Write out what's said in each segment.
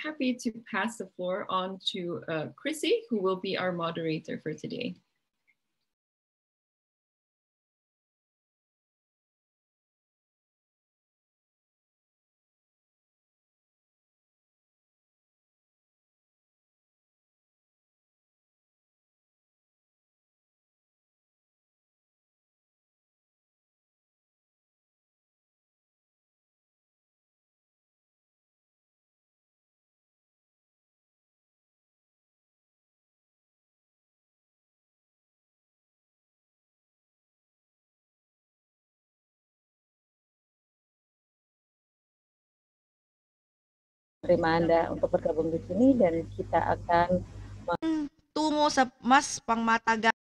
happy to pass the floor on to uh, Chrissy, who will be our moderator for today. terima Anda untuk bergabung di sini dan kita akan tungo sa mas pangmataga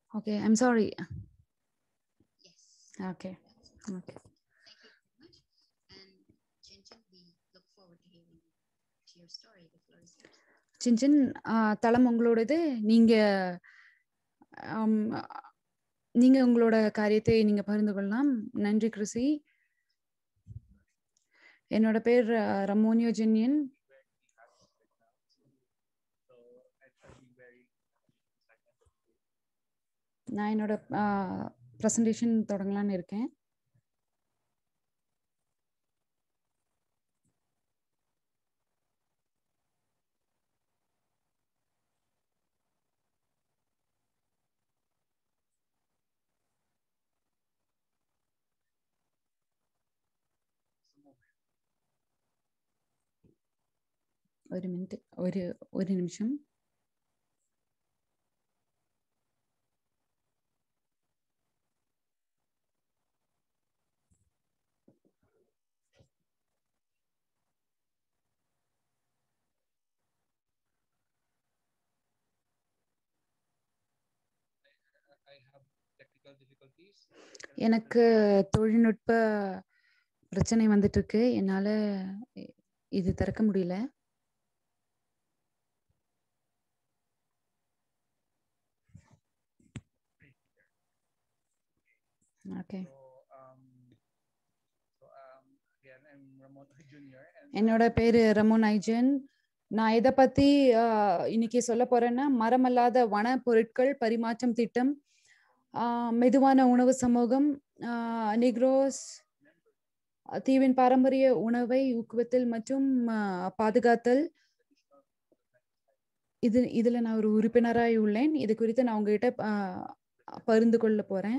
Okay, I'm sorry. Yes. Okay. Okay. Thank you very much. And Chen Chen, we look forward to hearing to your story. The floor is yours. சின்சின் தளம் உங்களோடது நீங்க ஆம், நீங்க உங்களோட காரியத்தை நீங்க பகிர்ந்து கொள்ளலாம் நன்றி கிருஷி என்னோட பேர் அஹ், ரமோனியோ ஜென்யன் நான் என்னோட ப்ரெசன்டேஷன் தொடங்கலான்னு இருக்கேன் ஒரு மினிட் ஒரு ஒரு நிமிஷம் I have technical difficulties. எனக்கு தொழில்நுட்ப பிரச்சனை வந்துட்டு இருக்கு என்னால இ- இது திறக்க முடியல okay So, um, so um, again, I'm Ramon Jr. And என்னோட பேரு ரமோன் ஐஜன் நான் இதை பத்தி ஆஹ், இன்னைக்கு சொல்ல போறேன்னா மரமல்லாத வன பொருட்கள் பரிமாற்றம் திட்டம் ஆஹ், மெதுவான உணவு சமூகம் நிக்ரோஸ் தீவின் பாரம்பரிய உணவை ஊக்குவித்தல் மற்றும் ஆஹ், பாதுகாத்தல் இது இதுல நான் ஒரு உறுப்பினராய் உள்ளேன் இது குறித்து நான் உங்ககிட்ட ஆஹ், பகிர்ந்து கொள்ள போறேன்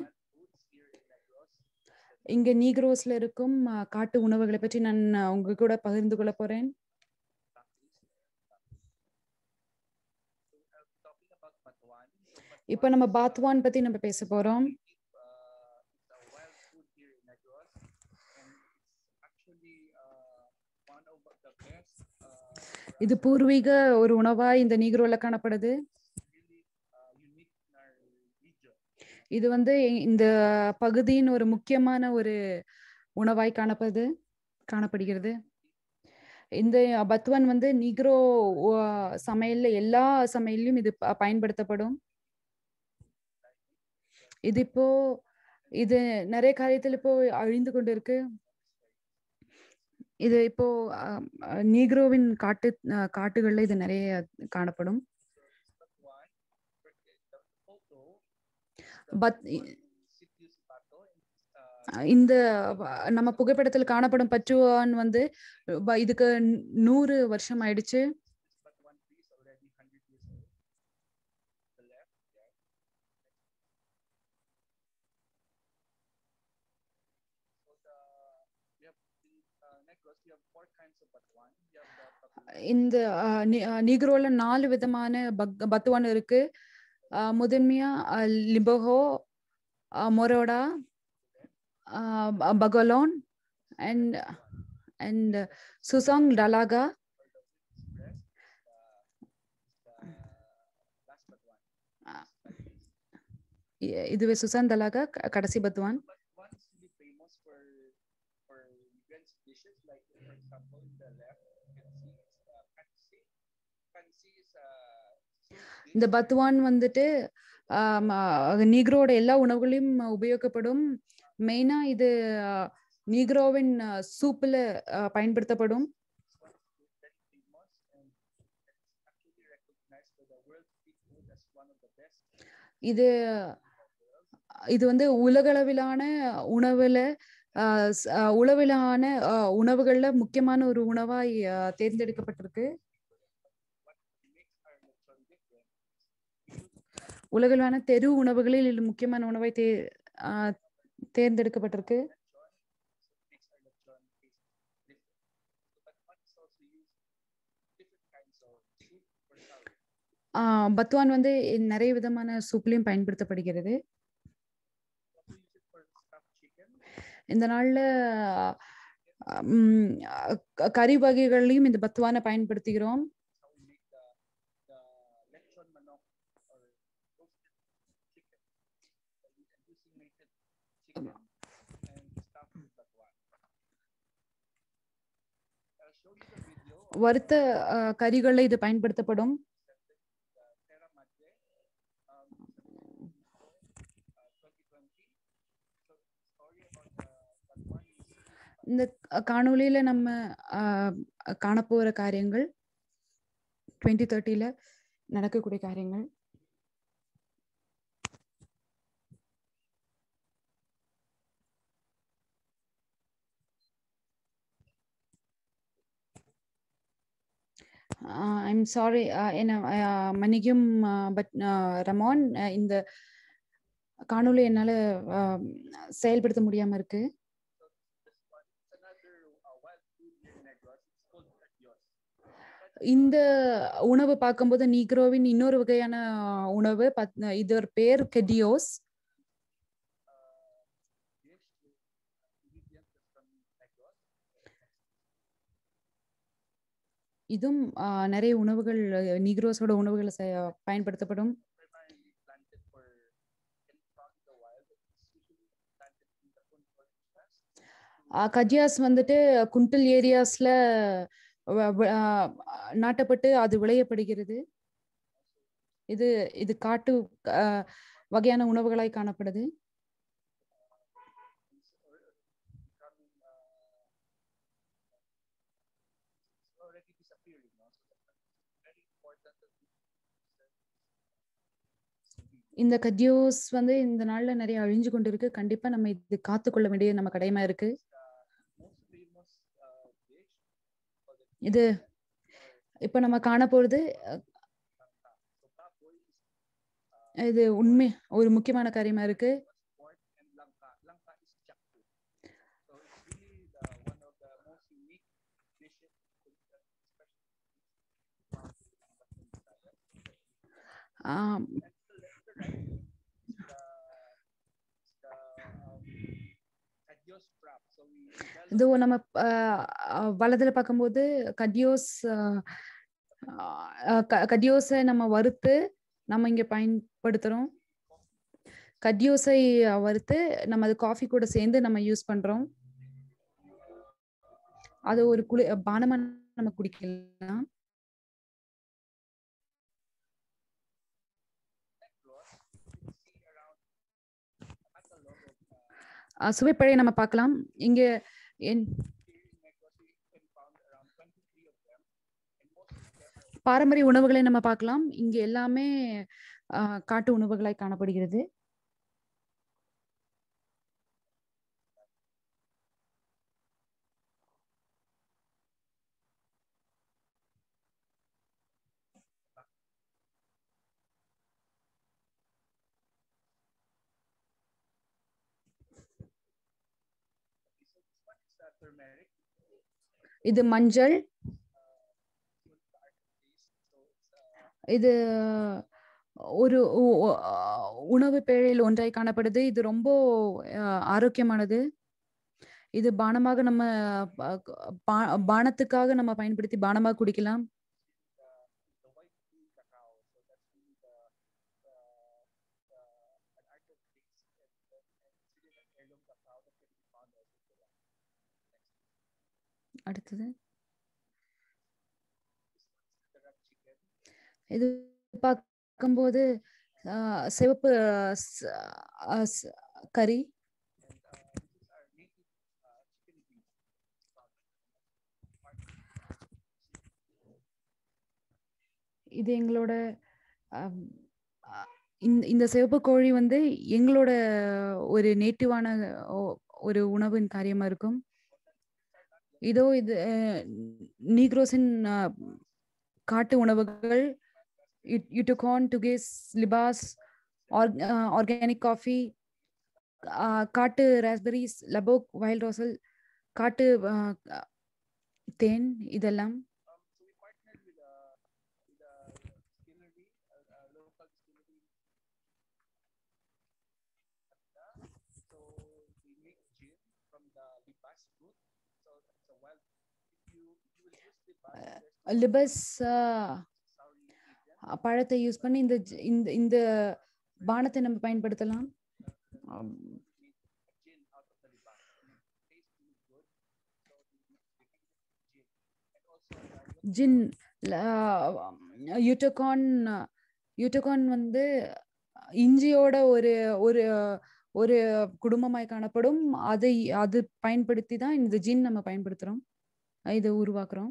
இங்க நீக்ரோஸ்ல இருக்கும் ஆஹ், காட்டு உணவுகளை பற்றி நான் ஆஹ், உங்க கூட பகிர்ந்து கொள்ள போறேன் talking about Batuan. So இப்போ நம்ம பாத்வான் பத்தி நம்ம பேச போறோம் uh, it's a wild food here in Negros, and it's actually uh, one of the best. Uh, இது பூர்வீக ஒரு உணவா இந்த நீக்ரோல காணப்படுது really uh, unique in our region. இது வந்து எ- இந்த பகுதியின் ஒரு முக்கியமான ஒரு உணவாய் காணப்படுது காணப்படுகிறது இந்த பத்வன் வந்து நீக்ரோ உ- சமையல்ல எல்லா சமையல்லையும் இது ப- பயன்படுத்தப்படும் இது இப்போ இது நிறைய காரியத்துல இப்போ அழிந்து கொண்டு இருக்கு இது இப்போ அஹ், அஹ், நீக்ரோவின் காட்டு அஹ், காட்டுகள்ல இது நிறைய காணப்படும் Batuan, the photo, பத் Sitius Bato, uh, இந்த வ- நம்ம புகைப்படத்தில் காணப்படும் பற்றுவான் வந்து வ- இதுக்கு ந- நூறு வருஷம் ஆயிடுச்சு but one tree is already 100 years old. The left, yeah. So the we have in uh, Negros we have four kinds of batuan. We have the popular இந்த அஹ், நி- அஹ், நீக்ரோல நாலு விதமான பக் பத்துவான் இருக்கு அஹ், முதன்மையா அஹ், லிபோஹோ அஹ், மொரோடா அஹ், ப- பகோலோன் அண்ட் அண்ட் சுசாங் டலாகா express. Uh, the last batuan. இ- இதுவே சுசான் டலாகா க- கடைசி பத்துவான் Batuan is really famous for for events dishes like for example in the left you can see it's uh, kansi. Kansi is a soup இந்த dish பத்துவான் வந்துட்டு ஆம், அஹ், நீக்ரோட எல்லா உணவுகளையும் உபயோகப்படும் மெயினா இது அஹ், நீக்ரோவின் அஹ், சூப்புல அஹ், பயன்படுத்தப்படும் one is very famous and it's actually recognized by the World Street Food as one of the best. இது இது வந்து உலகளவிலான உணவுல அஹ், ஸ்- அஹ், உளவிலான அஹ், உணவுகள்ல முக்கியமான ஒரு உணவாய் அஹ், தேர்ந்தெடுக்கப்பட்டிருக்கு What makes our lechon different உலகளவிலான தெரு உணவுகளில் இது முக்கியமான உணவாய் தே அஹ், தேர்ந்தெடுக்கப்பட்டிருக்கு lechon so makes our lechon taste different. So but one is also use different kinds of soup or salad. ஆஹ் பத்துவான் வந்து நிறைய விதமான சூப்லயும் பயன்படுத்தப்படுகிறது Also use it for stuffed chicken. இந்த நாள்ல ம், க- கறி வகைகள்லயும் இந்த பத்துவானை பயன்படுத்துகிறோம் How we make the the lechon manok or roasted chicken. using native chicken and stuffed with bakwan. I'll show you the video of வறுத்த the அஹ், கறிகள்ல இது பயன்படுத்தப்படும் the Terra Madre um, uh, 2020. So story about the bakwan is இந்த க- காணொளியில நம்ம அஹ், காணப்போகிற காரியங்கள் twenty தேர்ட்டியில நடக்கக்கூடிய காரியங்கள் I'm sorry என்ன அஹ், மன்னிக்கும் பட் ரமான் அஹ், இந்த காணொளி என்னால அஹ், செயல்படுத்த முடியாம இருக்கு this one. It's another uh, wild food here in Negros. It's called Kadios. இந்த உணவு பார்க்கும்போது நீக்ரோவின் இன்னொரு வகையான உணவு பத்- இது ஒரு பேர் கெடியோஸ் uh, dish with ingredients that's from Negros. இதுவும் ஆஹ், நிறைய உணவுகள் நீக்ரோஸோட உணவுகளை செய- பயன்படுத்தப்படும் primarily planted for and found in the wild. It's usually planted in the Kunpol forest. ஆஹ், கஜியாஸ் வந்துட்டு குண்டில் ஏரியாஸ்ல வ- வ- ஆஹ், நாட்டப்பட்டு அது விளையப்படுகிறது இது இது காட்டு ஆஹ், வகையான உணவுகளாய் காணப்படுது It's al- becoming uh, it's already disappearing now. So that's very important that we preserve this. இந்த கஜியோஸ் வந்து இந்த நாள்ல நிறைய அழிஞ்சு கொண்டு இருக்கு கண்டிப்பா நம்ம இது காத்துக்கொள்ள வேண்டிய நம்ம கடமை இருக்கு most famous uh, dish for the இது இப்ப நம்ம காண போறது அஹ், Bangka. So baboy is இது உண்மை ஒரு முக்கியமான காரியமா இருக்கு pork and langka. Langka is jackfruit. So it's really the, one of the most unique dishes, uh, especially found in Western Visayas. Ah, And to the, to the right is the, is the um, Adios wrap. So we developed இதோ நம்ம ஆஹ், ஆஹ், வலதுல பார்க்கும்போது கடியோஸ் ஆஹ், ஆஹ், க- கடியோஸை நம்ம வறுத்து நம்ம இங்க பயன்படுத்துறோம் கடியோஸை வறுத்து நம்ம அது காஃபி கூட சேர்ந்து நம்ம யூஸ் பண்றோம் அது ஒரு குளி பானமா நம்ம குடிக்கலாம் Negros. You can see around a catalog of uh, ஆஹ், சுவைப்பழைய நம்ம பார்க்கலாம் இங்க என் here in Negros, we can found around 23 of them. And most of them are பாரம்பரிய உணவுகளை நம்ம பார்க்கலாம் இங்க எல்லாமே ஆஹ், காட்டு உணவுகளாய் காணப்படுகிறது So this one is uh, turmeric. இது மஞ்சள் Full dark taste. So it's uh, இது ஒரு உ- உ- ஆஹ் உணவு பேழையில் ஒன்றாய் காணப்படுது இது ரொம்ப ஆஹ், ஆரோக்கியமானது இது பானமாக நம்ம பா- பா- பானத்துக்காக நம்ம பயன்படுத்தி பானமாக குடிக்கலாம் the, the white tea cacao. So that's really the, the, the an art of taste and, and, and it's really an heirloom cacao that can be found also in the wild. Next. அடுத்தது This one is the rat chicken. இது பார்க்கும்போது ஆஹ், சிவப்பு ஸ்- ஆஹ், ஸ்- கறி And uh, this is our native uh, chicken breed. Found in the market. இது எங்களோட ஆம், அ- இந்த இந்த சிவப்பு கோழி வந்து எங்களோட ஒரு நேட்டிவான ஒ- ஒரு உணவின் காரியமா இருக்கும் இதோ இது அஹ், நீக்ரோஸின் அஹ், காட்டு உணவுகள் யூட்டுகான் டுகேஸ் லிபாஸ் ஆர்கானிக் காஃபி காட்டு ராஸ்பெரிஸ் லபோக் வைல்ட் ரோசல் காட்டு அஹ், தேன் இதெல்லாம் Um, so we partnered with a with a distillery, a, a local distillery. Canada. So we make gin from the libas fruit. So it's a wild. If you if you will use libas, there's no லிபஸ் soury agent. பழத்தை use பண்ணி இந்த ஜ- இந்த இந்த பானத்தை நம்ம பயன்படுத்தலாம் um, made a gin out of the liba. And it tastes really good. So they make they make gin. And also uh, gin யூட்டகான் யூட்டகான் வந்து இஞ்சியோட ஒரு ஒரு ஒரு குடும்பமாய் காணப்படும் அதை அது பயன்படுத்தி தான் இந்த ஜின் நம்ம பயன்படுத்துறோம் இதை உருவாக்குறோம்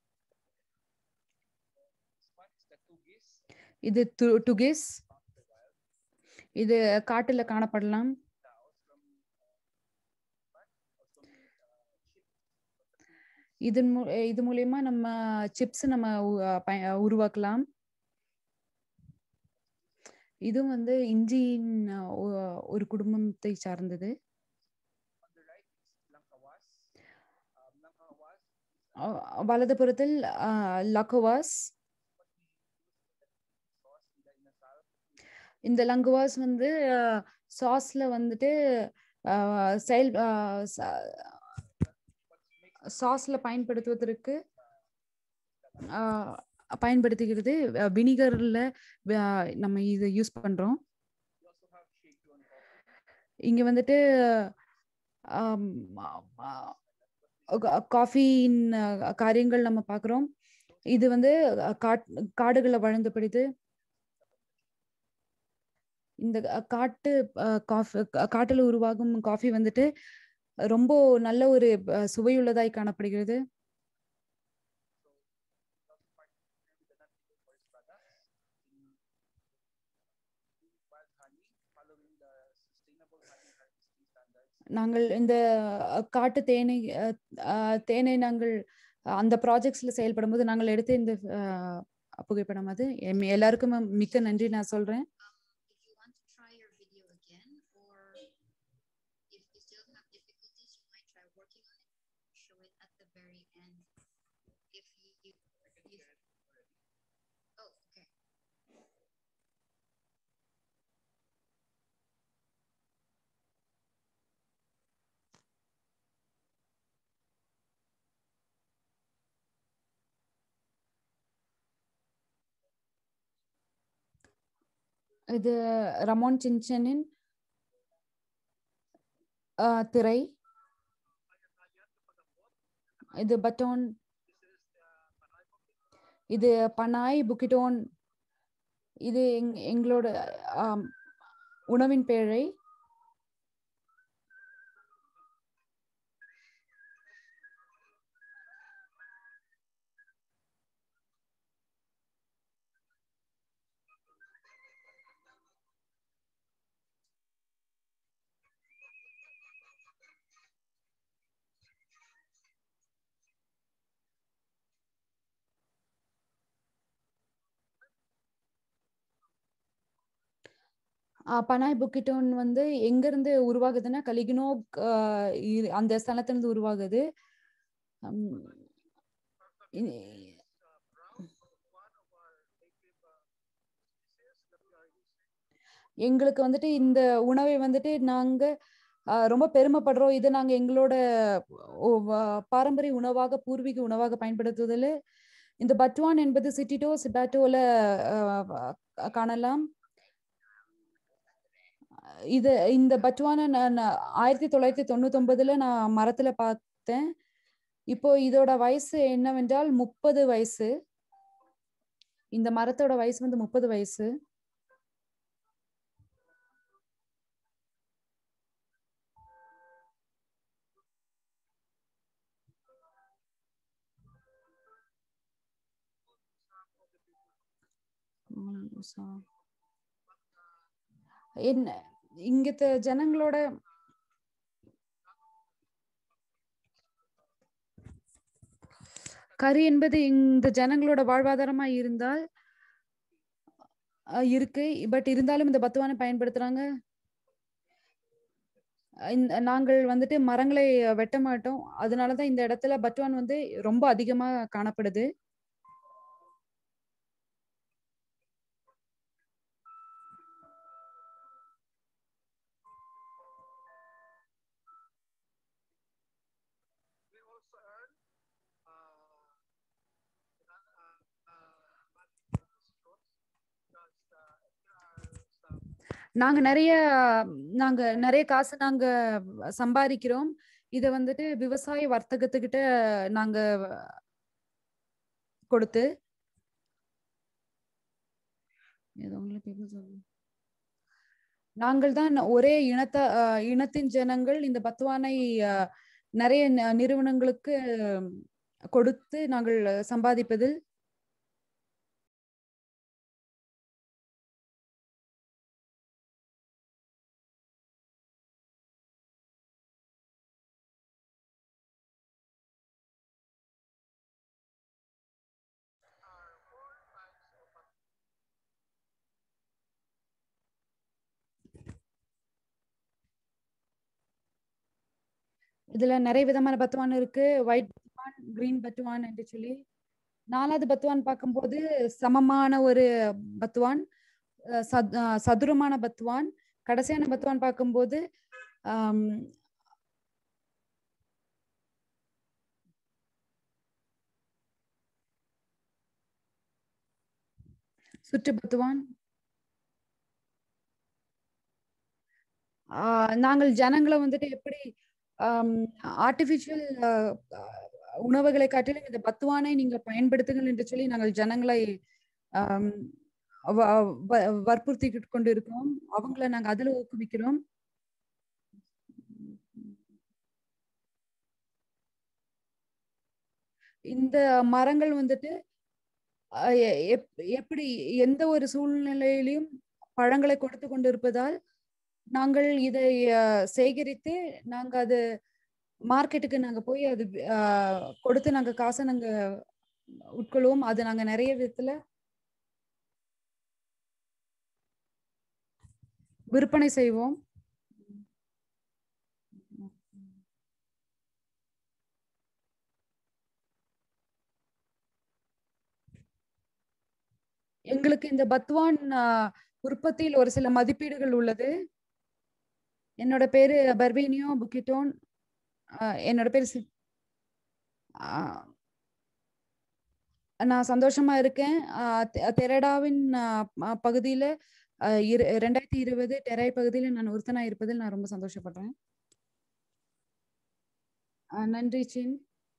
this one is the tugis. இது டு- டுகிஸ் இது காட்டுல காணப்படலாம் Taos from uh, what? Also made uh, chips. இதன் மூ இது மூலியமா நம்ம சிப்ஸ் நம்ம உ- அஹ் பய- உருவாக்கலாம் இதுவும் வந்து இஞ்சியின் அஹ், ஒ- ஒரு குடும்பத்தை சார்ந்தது On the right is langkawas. Um, langkawas is அஹ் வலதுபுறத்தில் லக்கோவாஸ் what we use for the sauce in the inasal. இந்த லங்குவாஸ் வந்து சாஸ்ல வந்துட்டு அஹ், செயல் What makes சாஸ்ல பயன்படுத்துவதற்கு அஹ், பயன்படுத்துகிறது வினிகர்ல நம்ம இதை யூஸ் பண்றோம் we also have shakedown coffee. இங்க வந்துட்டு காஃபியின் காரியங்கள் நம்ம பார்க்குறோம் இது வந்து அஹ், காட் காடுகளை வழங்கப்படுது இந்த அஹ், காட்டு காஃபி காட்டுல உருவாகும் காஃபி வந்துட்டு ரொம்ப நல்ல ஒரு அஹ், சுவையுள்ளதாய் காணப்படுகிறது We also partner with the Nativo Forest products in wild honey, following the sustainable honey harvesting standards. நாங்கள் இந்த அஹ், காட்டு தேனை அஹ், அஹ், தேனை நாங்கள் அஹ், அந்த ப்ராஜெக்ட்ஸ்ல செயல்படும் போது நாங்கள் எடுத்த இந்த அஹ், புகைப்படம் அது எம் எல்லாருக்கும் மிக்க நன்றி நான் சொல்றேன் Um, if you want to try your video again, or if you still have difficulties, you might try working on it. Show it at the very end. If you, you, you oh, okay. இது Ramon சின்சனின் அஹ், திரை இது பட்டோன் இது பனாய் புக்கிட்டோன் இது எங் எங்களோட ஆம், உணவின் பேழை ஆ, பனாய் புக்கிட்டோன் வந்து எங்க இருந்து உருவாகுதுன்னா கலிகினோ ஆஹ், இ- அந்த ஸ்தலத்துல இருந்து உருவாகுது ஹம், இ- எங்களுக்கு வந்துட்டு இந்த உணவை வந்துட்டு நாங்க ஆஹ், ரொம்ப பெருமைப்படுறோம் இதை நாங்க எங்களோட ஓ- வ- பாரம்பரிய உணவாக பூர்வீக உணவாக பயன்படுத்துவதில் இந்த பட்வான் என்பது சிட்டிட்டோ சிபாட்டோல காணலாம் இது இந்த பட்வானை நான் ஆயிரத்தி தொள்ளாயிரத்தி தொண்ணூத்தி ஒன்பதுல நான் மரத்துல பார்த்தேன் இப்போ இதோட வயசு என்னவென்றால் முப்பது வயசு இந்த மரத்தோட வயசு வந்து முப்பது வயசு ம், so- என்ன இங்கத்த ஜனங்களோட கறி என்பது இந்த ஜனங்களோட வாழ்வாதாரமா இருந்தால் அஹ், இருக்கு பட் இருந்தாலும் இந்த பத்துவானை பயன்படுத்துறாங்க அஹ் இந்த- நாங்கள் வந்துட்டு மரங்களை வெட்ட மாட்டோம் அதனாலதான் இந்த இடத்துல பத்துவான் வந்து ரொம்ப அதிகமா காணப்படுது We also earn uh, uh, uh, money from the straws because uh, there are some நாங்க நிறைய நாங்க நிறைய காசு நாங்க சம்பாதிக்கிறோம் இத வந்துட்டு விவசாய வர்த்தகத்துக்கிட்ட நாங்க கொடுத்து ஏதோ உங்களுக்கு எப்படி சொல்றது? நாங்கள் தான் ஒரே இனத்த அஹ், இனத்தின் ஜனங்கள் இந்த பத்துவானை அஹ், நிறைய ந- நிறுவனங்களுக்கு கொடுத்து நாங்கள் சம்பாதிப்பதில் இதுல நிறைய விதமான பத்துவான் இருக்கு ஒயிட் பத்துவான் கிரீன் பத்துவான் என்று சொல்லி நாலாவது பத்துவான் பார்க்கும்போது சமமான ஒரு பத்துவான் அஹ் சத்- அஹ் சதுரமான பத்துவான் கடைசியான பத்துவான் பார்க்கும்போது ஆம், சுற்று பத்துவான் ஆஹ் நாங்கள் ஜனங்களை வந்துட்டு எப்படி ஆர்டிபிஷியல் உணவுகளை காட்டிலும் இந்த பத்துவானை நீங்க பயன்படுத்துங்கள் என்று சொல்லி நாங்கள் ஜனங்களை ஆம், வ- வ- வற்புறுத்தி கொண்டு இருக்கோம் அவங்கள நாங்க அதுல ஊக்குவிக்கிறோம் இந்த மரங்கள் வந்துட்டு அஹ் எ- எப்- எப்படி எந்த ஒரு சூழ்நிலையிலும் பழங்களை கொடுத்து கொண்டு இருப்பதால் நாங்கள் இதை அஹ், சேகரித்து நாங்க அது மார்க்கெட்டுக்கு நாங்க போய் அது வி- அஹ், கொடுத்து நாங்க காசை நாங்க உட்கொள்வோம் அது நாங்க நிறைய விதத்துல விற்பனை செய்வோம் எங்களுக்கு இந்த பத்வான் ஆஹ், உற்பத்தியில் ஒரு சில மதிப்பீடுகள் உள்ளது என்னோட பேரு பர்வீனியோ புக்கிட்டோன் ஆஹ், என்னோட பேரு சி- ஆஹ், நான் சந்தோஷமா இருக்கேன் ஆஹ், தெ- தெரடாவின் ஆஹ், ப- பகுதியில ஆஹ், இரு- ரெண்டாயிரத்தி இருபது டெராய் பகுதியில நான் ஒருத்தனா இருப்பதில் நான் ரொம்ப சந்தோஷப்படுறேன் ஆஹ், நன்றி சின்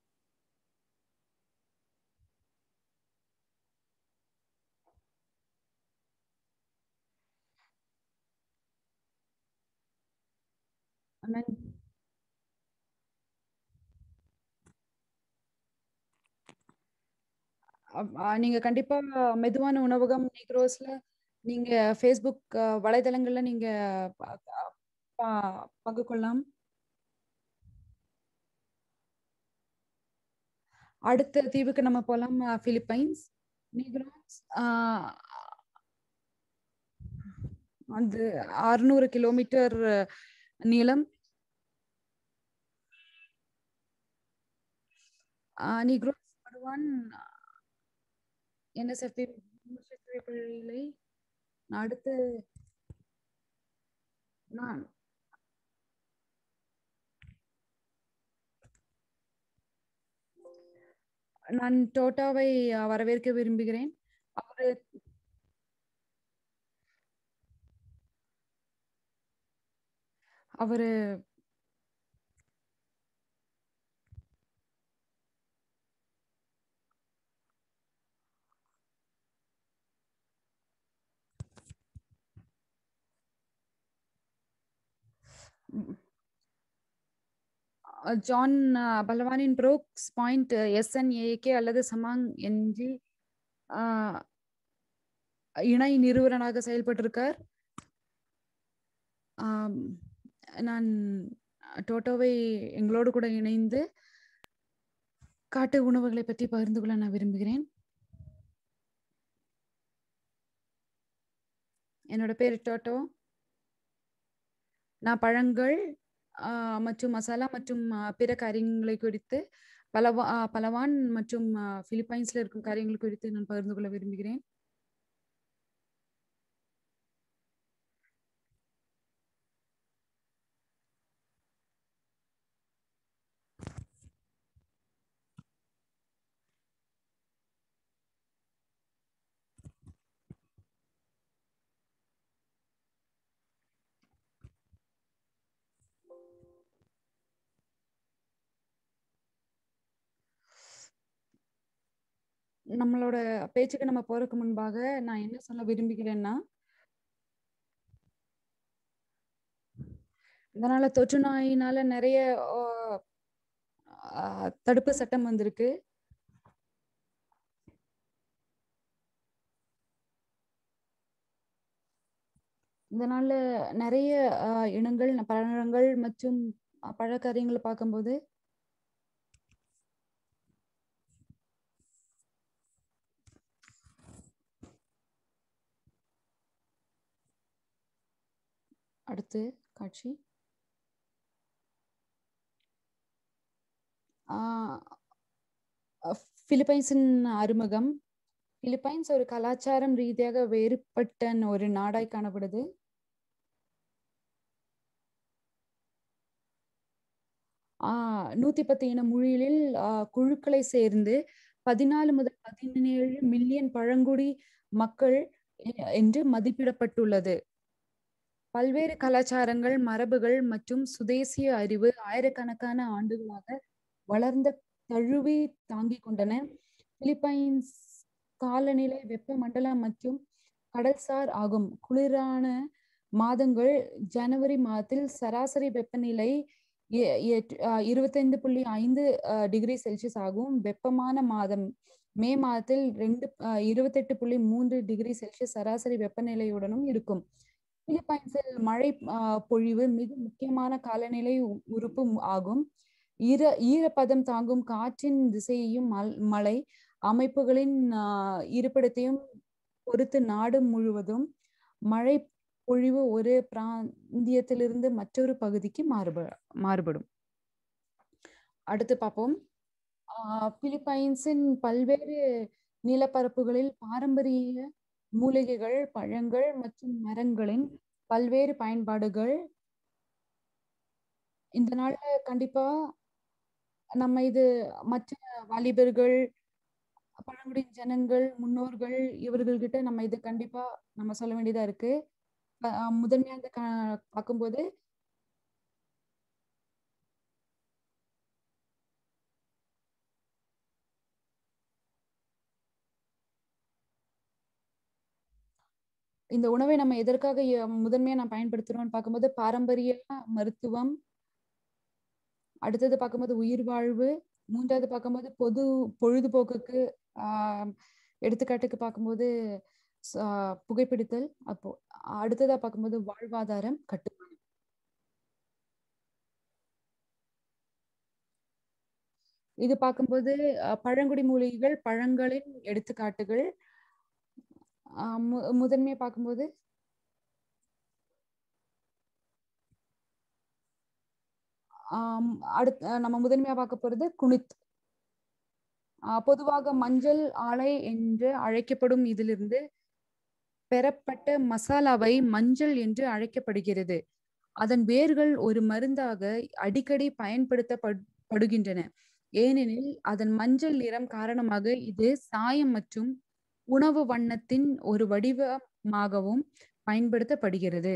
நன்- அப்- ஆ, நீங்க கண்டிப்பா மெதுவான உணவகம் நீக்ரோஸ்ல நீங்க ஃபேஸ்புக் அஹ், வலைதளங்கள்ல நீங்க ப- ப- பங்கு கொள்ளலாம் அடுத்த தீவுக்கு நம்ம போலாம் அஹ், பிலிப்பைன்ஸ் நீக்ரோஸ் ஆஹ், அது அறுநூறு கிலோமீட்டர் நீளம் ஆஹ், நீக்ரோஸ் படுவான் என்எஸ்எஃப்பி பிள்ளை நான் அடுத்து நான் நான் டோட்டாவை அஹ், வரவேற்க விரும்புகிறேன் அவரு அவரு ம், அஹ், ஜான் அஹ், பலவானின் புரோக்ஸ் பாயிண்ட் எஸ்என்ஏகே அல்லது சமாங் என்ஜி ஆஹ், இணை நிறுவனராக செயல்பட்டிருக்கார் ஆம், நான் டோட்டோவை எங்களோடு கூட இணைந்து காட்டு உணவுகளை பற்றி பகிர்ந்து கொள்ள நான் விரும்புகிறேன் என்னோட பேர் டோட்டோ நான் பழங்கள் ஆஹ், மற்றும் மசாலா மற்றும் ஆஹ், பிற காரியங்களை குறித்து பலவா ஆஹ், பலவான் மற்றும் ஆஹ், பிலிப்பைன்ஸ்ல இருக்கும் காரியங்கள் குறித்து நான் பகிர்ந்து கொள்ள விரும்புகிறேன் நம்மளோட பேச்சுக்கு நம்ம போறதுக்கு முன்பாக நான் என்ன சொல்ல விரும்புகிறேன்னா இதனால தொற்று நோயினால நிறைய ஆஹ், ஆஹ், தடுப்பு சட்டம் வந்திருக்கு இதனால நிறைய ஆஹ், இனங்கள் பழங்கள் மற்றும் பழக்கறிகளை பார்க்கும்போது அடுத்து காட்சி ஆஹ் அஹ் பிலிப்பைன்ஸின் அறிமுகம் பிலிப்பைன்ஸ் ஒரு கலாச்சாரம் ரீதியாக வேறுபட்ட ஒரு நாடாய் காணப்படுது ஆஹ் நூத்தி பத்து இன மொழிகளில் ஆஹ் குழுக்களை சேர்ந்து பதினாலு முதல் பதினேழு மில்லியன் பழங்குடி மக்கள் எ- என்று மதிப்பிடப்பட்டுள்ளது பல்வேறு கலாச்சாரங்கள் மரபுகள் மற்றும் சுதேசிய அறிவு ஆயிரக்கணக்கான ஆண்டுகளாக வளர்ந்த தழுவி தாங்கிக் கொண்டன பிலிப்பைன்ஸ் காலநிலை வெப்பமண்டல மற்றும் கடல்சார் ஆகும் குளிரான மாதங்கள் ஜனவரி மாதத்தில் சராசரி வெப்பநிலை எ- எட்- அஹ் இருபத்தைந்து புள்ளி ஐந்து அஹ், டிகிரி செல்சியஸ் ஆகும் வெப்பமான மாதம் மே மாதத்தில் ரெண்டு அஹ், இருபத்தெட்டு புள்ளி மூன்று டிகிரி செல்சியஸ் சராசரி வெப்பநிலையுடனும் இருக்கும் பிலிப்பைன்ஸில் மழை அஹ், பொழிவு மிக முக்கியமான காலநிலை உ- உறுப்பு மு- ஆகும் ஈர ஈரப்பதம் தாங்கும் காற்றின் திசையையும் மல்- மழை அமைப்புகளின் ஆஹ், இருப்பிடத்தையும் பொறுத்து நாடு முழுவதும் மழை பொழிவு ஒரு பிராந்தியத்திலிருந்து மற்றொரு பகுதிக்கு மாறுப மாறுபடும் அடுத்து பார்ப்போம் ஆஹ், பிலிப்பைன்ஸின் பல்வேறு நிலப்பரப்புகளில் பாரம்பரிய மூலிகைகள் பழங்கள் மற்றும் மரங்களின் பல்வேறு பயன்பாடுகள் இந்த நாள்ல கண்டிப்பா நம்ம இது மற்ற வாலிபர்கள் பழங்குடி ஜனங்கள் முன்னோர்கள் இவர்கள்கிட்ட நம்ம இது கண்டிப்பா நம்ம சொல்ல வேண்டியதா இருக்கு அஹ் முதன்மையா இந்த கா- பார்க்கும்போது இந்த உணவை நம்ம எதற்காக எ- முதன்மையா நான் பயன்படுத்துறோம்னு பார்க்கும்போது பாரம்பரிய மருத்துவம் அடுத்தது பார்க்கும்போது உயிர் வாழ்வு மூன்றாவது பார்க்கும்போது பொது பொழுதுபோக்குக்கு ஆஹ் எடுத்துக்காட்டுக்கு பார்க்கும்போது ச- ஆஹ் புகைப்பிடித்தல் அப்போ அடுத்ததா பார்க்கும்போது வாழ்வாதாரம் கட்டுமானம் இது பார்க்கும்போது அஹ், பழங்குடி மூலிகைகள் பழங்களின் எடுத்துக்காட்டுகள் ஆஹ் மு- முதன்மையா பார்க்கும்போது ஆம், அடுத் அஹ் நம்ம முதன்மையா பார்க்க போறது குனித் ஆஹ் பொதுவாக மஞ்சள் ஆலை என்று அழைக்கப்படும் இதிலிருந்து பெறப்பட்ட மசாலாவை மஞ்சள் என்று அழைக்கப்படுகிறது அதன் வேர்கள் ஒரு மருந்தாக அடிக்கடி பயன்படுத்தப்படுகின்றன ஏனெனில் அதன் மஞ்சள் நிறம் காரணமாக இது சாயம் மற்றும் உணவு வண்ணத்தின் ஒரு வடிவமாகவும் பயன்படுத்தப்படுகிறது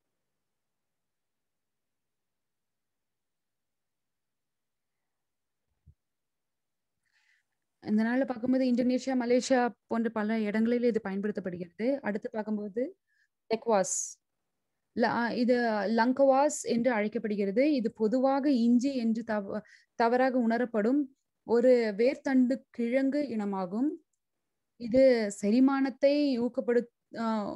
இந்த நாள்ல பார்க்கும்போது இந்தோனேஷியா மலேசியா போன்ற பல இடங்களில் இது பயன்படுத்தப்படுகிறது அடுத்து பார்க்கும்போது டெக்வாஸ் ல- ஆ, இது லங்கவாஸ் என்று அழைக்கப்படுகிறது இது பொதுவாக இஞ்சி என்று தவ தவறாக உணரப்படும் ஒரு வேர்த்தண்டு கிழங்கு இனமாகும் இது செரிமானத்தை ஊக்கப்படு ஆஹ்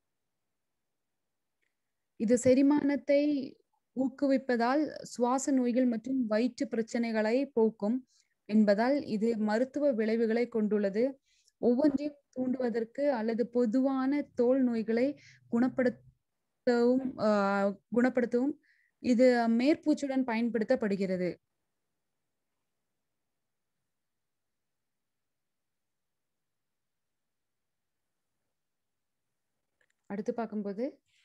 இது செரிமானத்தை ஊக்குவிப்பதால் சுவாச நோய்கள் மற்றும் வயிற்று பிரச்சனைகளை போக்கும் என்பதால் இது மருத்துவ விளைவுகளை கொண்டுள்ளது ஒவ்வொன்றையும் தூண்டுவதற்கு அல்லது பொதுவான தோல் நோய்களை குணப்படுத்தவும் ஆஹ் குணப்படுத்தவும் இது மேற்பூச்சுடன் பயன்படுத்தப்படுகிறது அடுத்து பார்க்கும்போது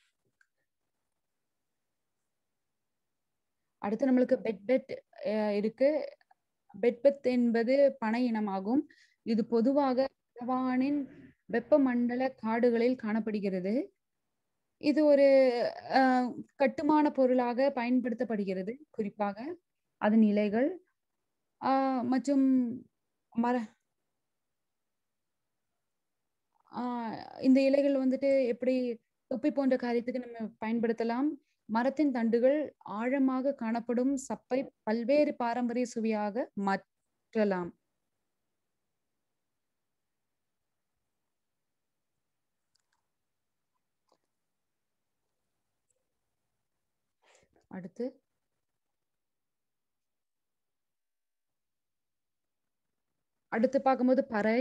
அடுத்து நம்மளுக்கு பெட் பெட் இருக்கு பெட் பெத் என்பது பனை இனமாகும் இது பொதுவாக ஜப்பானின் வெப்பமண்டல காடுகளில் காணப்படுகிறது இது ஒரு அஹ், கட்டுமான பொருளாக பயன்படுத்தப்படுகிறது குறிப்பாக அதன் இலைகள் ஆஹ், மற்றும் மர ஆஹ் இந்த இலைகள் வந்துட்டு எப்படி தொப்பி போன்ற காரியத்துக்கு நம்ம பயன்படுத்தலாம் மரத்தின் தண்டுகள் ஆழமாக காணப்படும் சப்பை பல்வேறு பாரம்பரிய சுவையாக மாற்றலாம் அடுத்து அடுத்து பார்க்கும்போது பறை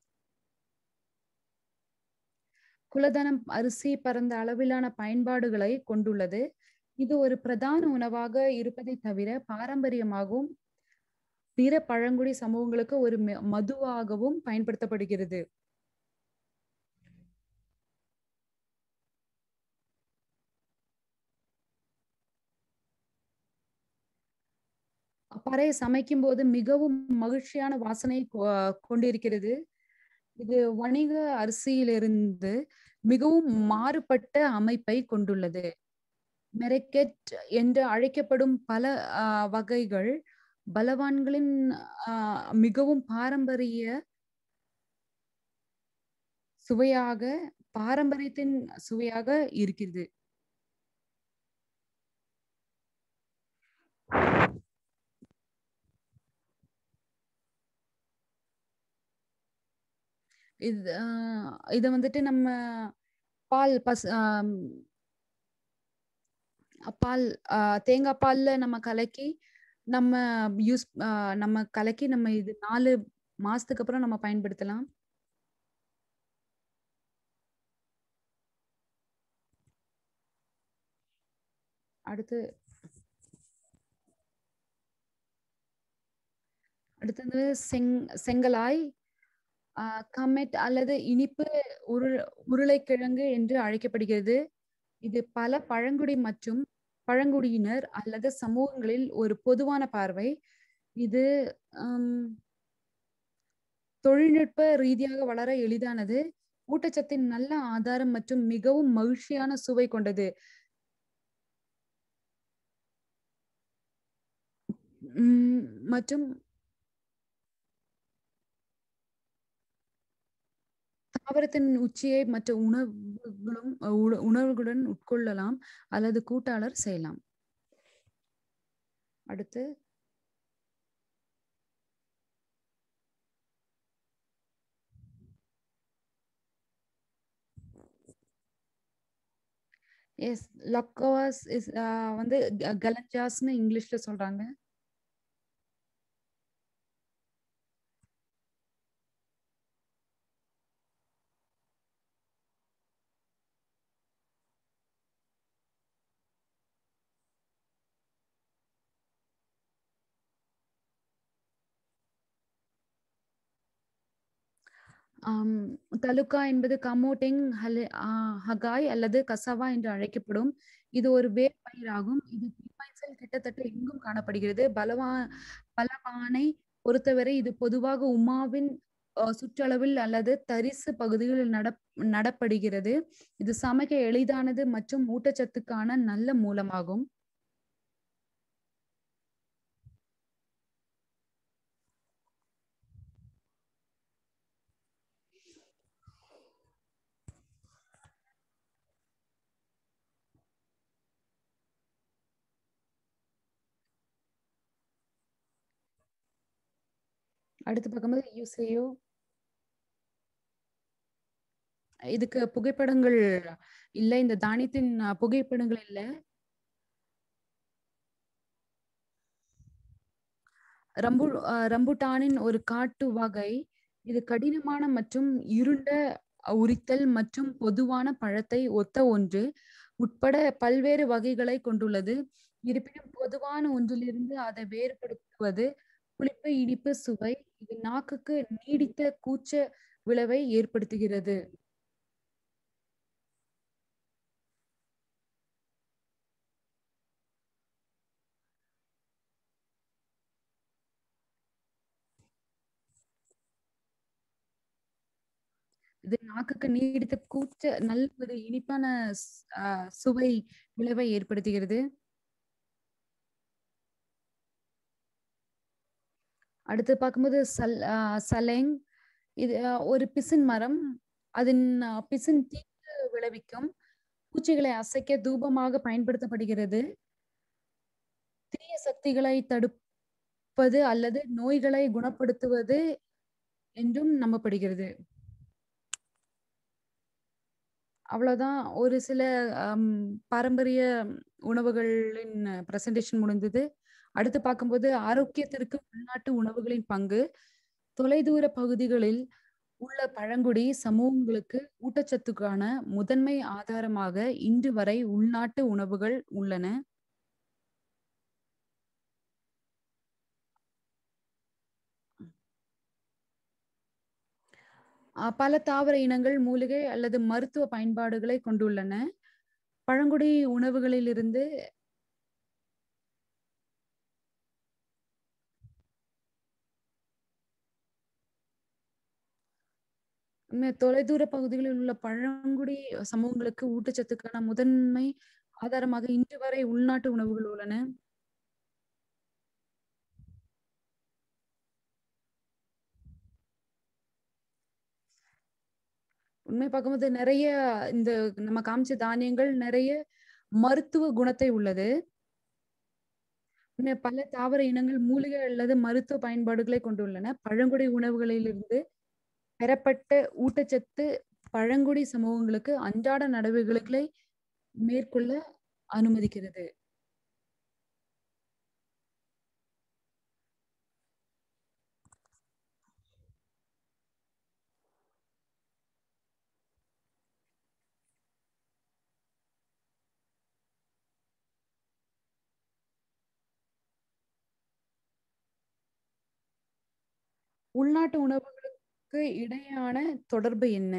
குலதனம் அரிசி பரந்த அளவிலான பயன்பாடுகளை கொண்டுள்ளது இது ஒரு பிரதான உணவாக இருப்பதை தவிர பாரம்பரியமாகவும் பிற பழங்குடி சமூகங்களுக்கு ஒரு ம- மதுவாகவும் பயன்படுத்தப்படுகிறது பறை சமைக்கும் போது மிகவும் மகிழ்ச்சியான வாசனை கொ- கொண்டிருக்கிறது இது வணிக அரிசியிலிருந்து மிகவும் மாறுபட்ட அமைப்பை கொண்டுள்ளது மெரக்கெட் என்று அழைக்கப்படும் பல ஆஹ், வகைகள் பலவான்களின் ஆஹ், மிகவும் பாரம்பரிய சுவையாக பாரம்பரியத்தின் சுவையாக இருக்கிறது இது ஆஹ், இத வந்துட்டு நம்ம பால் பஸ் ஆம், பால் ஆஹ், தேங்காய் பால்ல நம்ம கலக்கி நம்ம யூஸ் நம்ம கலக்கி நம்ம இது நாலு மாசத்துக்கு அப்புறம் நம்ம பயன்படுத்தலாம் அடுத்து அடுத்தது செங் செங்கலாய் கமெட் அல்லது இனிப்பு உரு உருளைக்கிழங்கு என்று அழைக்கப்படுகிறது இது பல பழங்குடி மற்றும் பழங்குடியினர் அல்லது சமூகங்களில் ஒரு பொதுவான பார்வை இது ஹம், தொழில்நுட்ப ரீதியாக வளர எளிதானது ஊட்டச்சத்தின் நல்ல ஆதாரம் மற்றும் மிகவும் மகிழ்ச்சியான சுவை கொண்டது உம் மற்றும் தாவரத்தின் உச்சியை மற்ற உணவுகளும் அஹ், உண- உணவுகளுடன் உட்கொள்ளலாம் அல்லது கூட்டாளர் செய்யலாம் அடுத்து எஸ் லக்கோவாஸ் இஸ் வந்து க- கலஞ்சாஸ்னு இங்கிலீஷ்ல சொல்றாங்க ஆம், தலுக்கா என்பது கமோட்டிங் ஹலி- ஆ, ஹகாய் அல்லது கசவா என்று அழைக்கப்படும் இது ஒரு வேர் பயிராகும் இது பிலிப்பைன்ஸில் கிட்டத்தட்ட எங்கும் காணப்படுகிறது பலவா பலவானை பொறுத்தவரை இது பொதுவாக உமாவின் அ, சுற்றளவில் அல்லது தரிசு பகுதிகளில் நட நடப்படுகிறது இது சமைக்க எளிதானது மற்றும் ஊட்டச்சத்துக்கான நல்ல மூலமாகும் அடுத்து பார்க்கும்போது யூசேயோ இதுக்கு புகைப்படங்கள் இல்லை இந்த தானியத்தின் அ, புகைப்படங்கள் இல்லை ரம்பு அ, ரம்புட்டானின் ஒரு காட்டு வகை இது கடினமான மற்றும் இருண்ட உரித்தல் மற்றும் பொதுவான பழத்தை ஒத்த ஒன்று உட்பட பல்வேறு வகைகளை கொண்டுள்ளது இருப்பினும் பொதுவான ஒன்றிலிருந்து அதை வேறுபடுத்துவது புளிப்பு இனிப்பு சுவை இது நாக்குக்கு நீடித்த கூச்ச விளைவை ஏற்படுத்துகிறது இது நாக்குக்கு நீடித்த கூச்ச நல்ல ஒரு இனிப்பான ஸ்- ஆஹ் சுவை விளைவை ஏற்படுத்துகிறது அடுத்து பார்க்கும்போது சல் ஆஹ் சலேங் இது ஆஹ் ஒரு பிசின் மரம் அதன் அஹ், பிசின் தீங்கு விளைவிக்கும் பூச்சிகளை அசைக்க தூபமாக பயன்படுத்தப்படுகிறது தீய சக்திகளை தடுப்பது அல்லது நோய்களை குணப்படுத்துவது என்றும் நம்பப்படுகிறது அவ்வளவுதான் ஒரு சில ஹம், பாரம்பரிய உணவுகளின் பிரசன்டேஷன் முடிந்தது அடுத்து பார்க்கும்போது ஆரோக்கியத்திற்கு உள்நாட்டு உணவுகளின் பங்கு தொலைதூர பகுதிகளில் உள்ள பழங்குடி சமூகங்களுக்கு ஊட்டச்சத்துக்கான முதன்மை ஆதாரமாக இன்று வரை உள்நாட்டு உணவுகள் உள்ளன அஹ் பல தாவர இனங்கள் மூலிகை அல்லது மருத்துவ பயன்பாடுகளை கொண்டுள்ளன பழங்குடி உணவுகளிலிருந்து ம- தொலைதூர பகுதிகளில் உள்ள பழங்குடி சமூகங்களுக்கு ஊட்டச்சத்துக்கான முதன்மை ஆதாரமாக இன்று வரை உள்நாட்டு உணவுகள் உள்ளன உண்மை பார்க்கும்போது நிறைய இந்த நம்ம காமிச்ச தானியங்கள் நிறைய மருத்துவ குணத்தை உள்ளது உண்மை பல தாவர இனங்கள் மூலிகை அல்லது மருத்துவ பயன்பாடுகளை கொண்டுள்ளன பழங்குடி உணவுகளிலிருந்து பெறப்பட்ட ஊட்டச்சத்து பழங்குடி சமூகங்களுக்கு அன்றாட நடவடிக்கைகளை மேற்கொள்ள அனுமதிக்கிறது உள்நாட்டு உணவுகளுக்கு இடையான தொடர்பு என்ன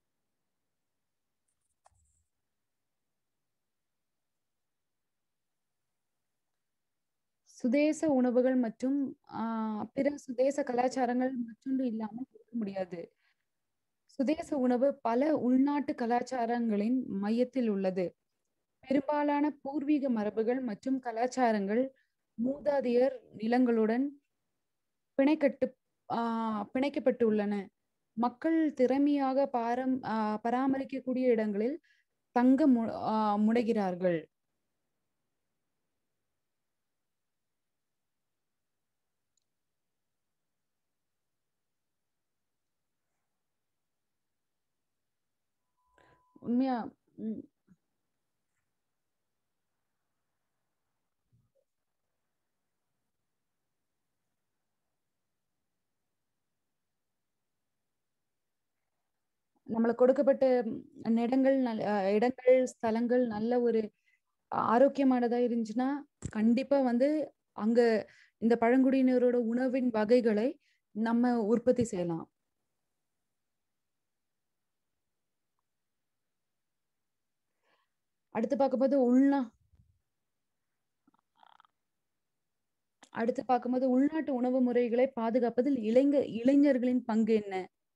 சுதேச உணவுகள் மற்றும் ஆஹ் பிற சுதேச கலாச்சாரங்கள் மற்றொன்று இல்லாமல் இருக்க முடியாது சுதேச உணவு பல உள்நாட்டு கலாச்சாரங்களின் மையத்தில் உள்ளது பெரும்பாலான பூர்வீக மரபுகள் மற்றும் கலாச்சாரங்கள் மூதாதையர் நிலங்களுடன் பிணைக்கட்டு ஆஹ் பிணைக்கப்பட்டுள்ளன மக்கள் திறமையாக பாரம் ஆஹ் பராமரிக்கக்கூடிய இடங்களில் தங்க மு ஆஹ் முனைகிறார்கள் உண்மையா உம் நம்மளுக்கு கொடுக்கப்பட்ட ம், இடங்கள் நல்- அஹ், இடங்கள் ஸ்தலங்கள் நல்ல ஒரு ஆரோக்கியமானதா இருந்துச்சுன்னா கண்டிப்பா வந்து அங்க இந்த பழங்குடியினரோட உணவின் வகைகளை நம்ம உற்பத்தி செய்யலாம் அடுத்து பார்க்கும்போது உள்நா அடுத்து பார்க்கும்போது உள்நாட்டு உணவு முறைகளை பாதுகாப்பதில் இளைஞ இளைஞர்களின் பங்கு என்ன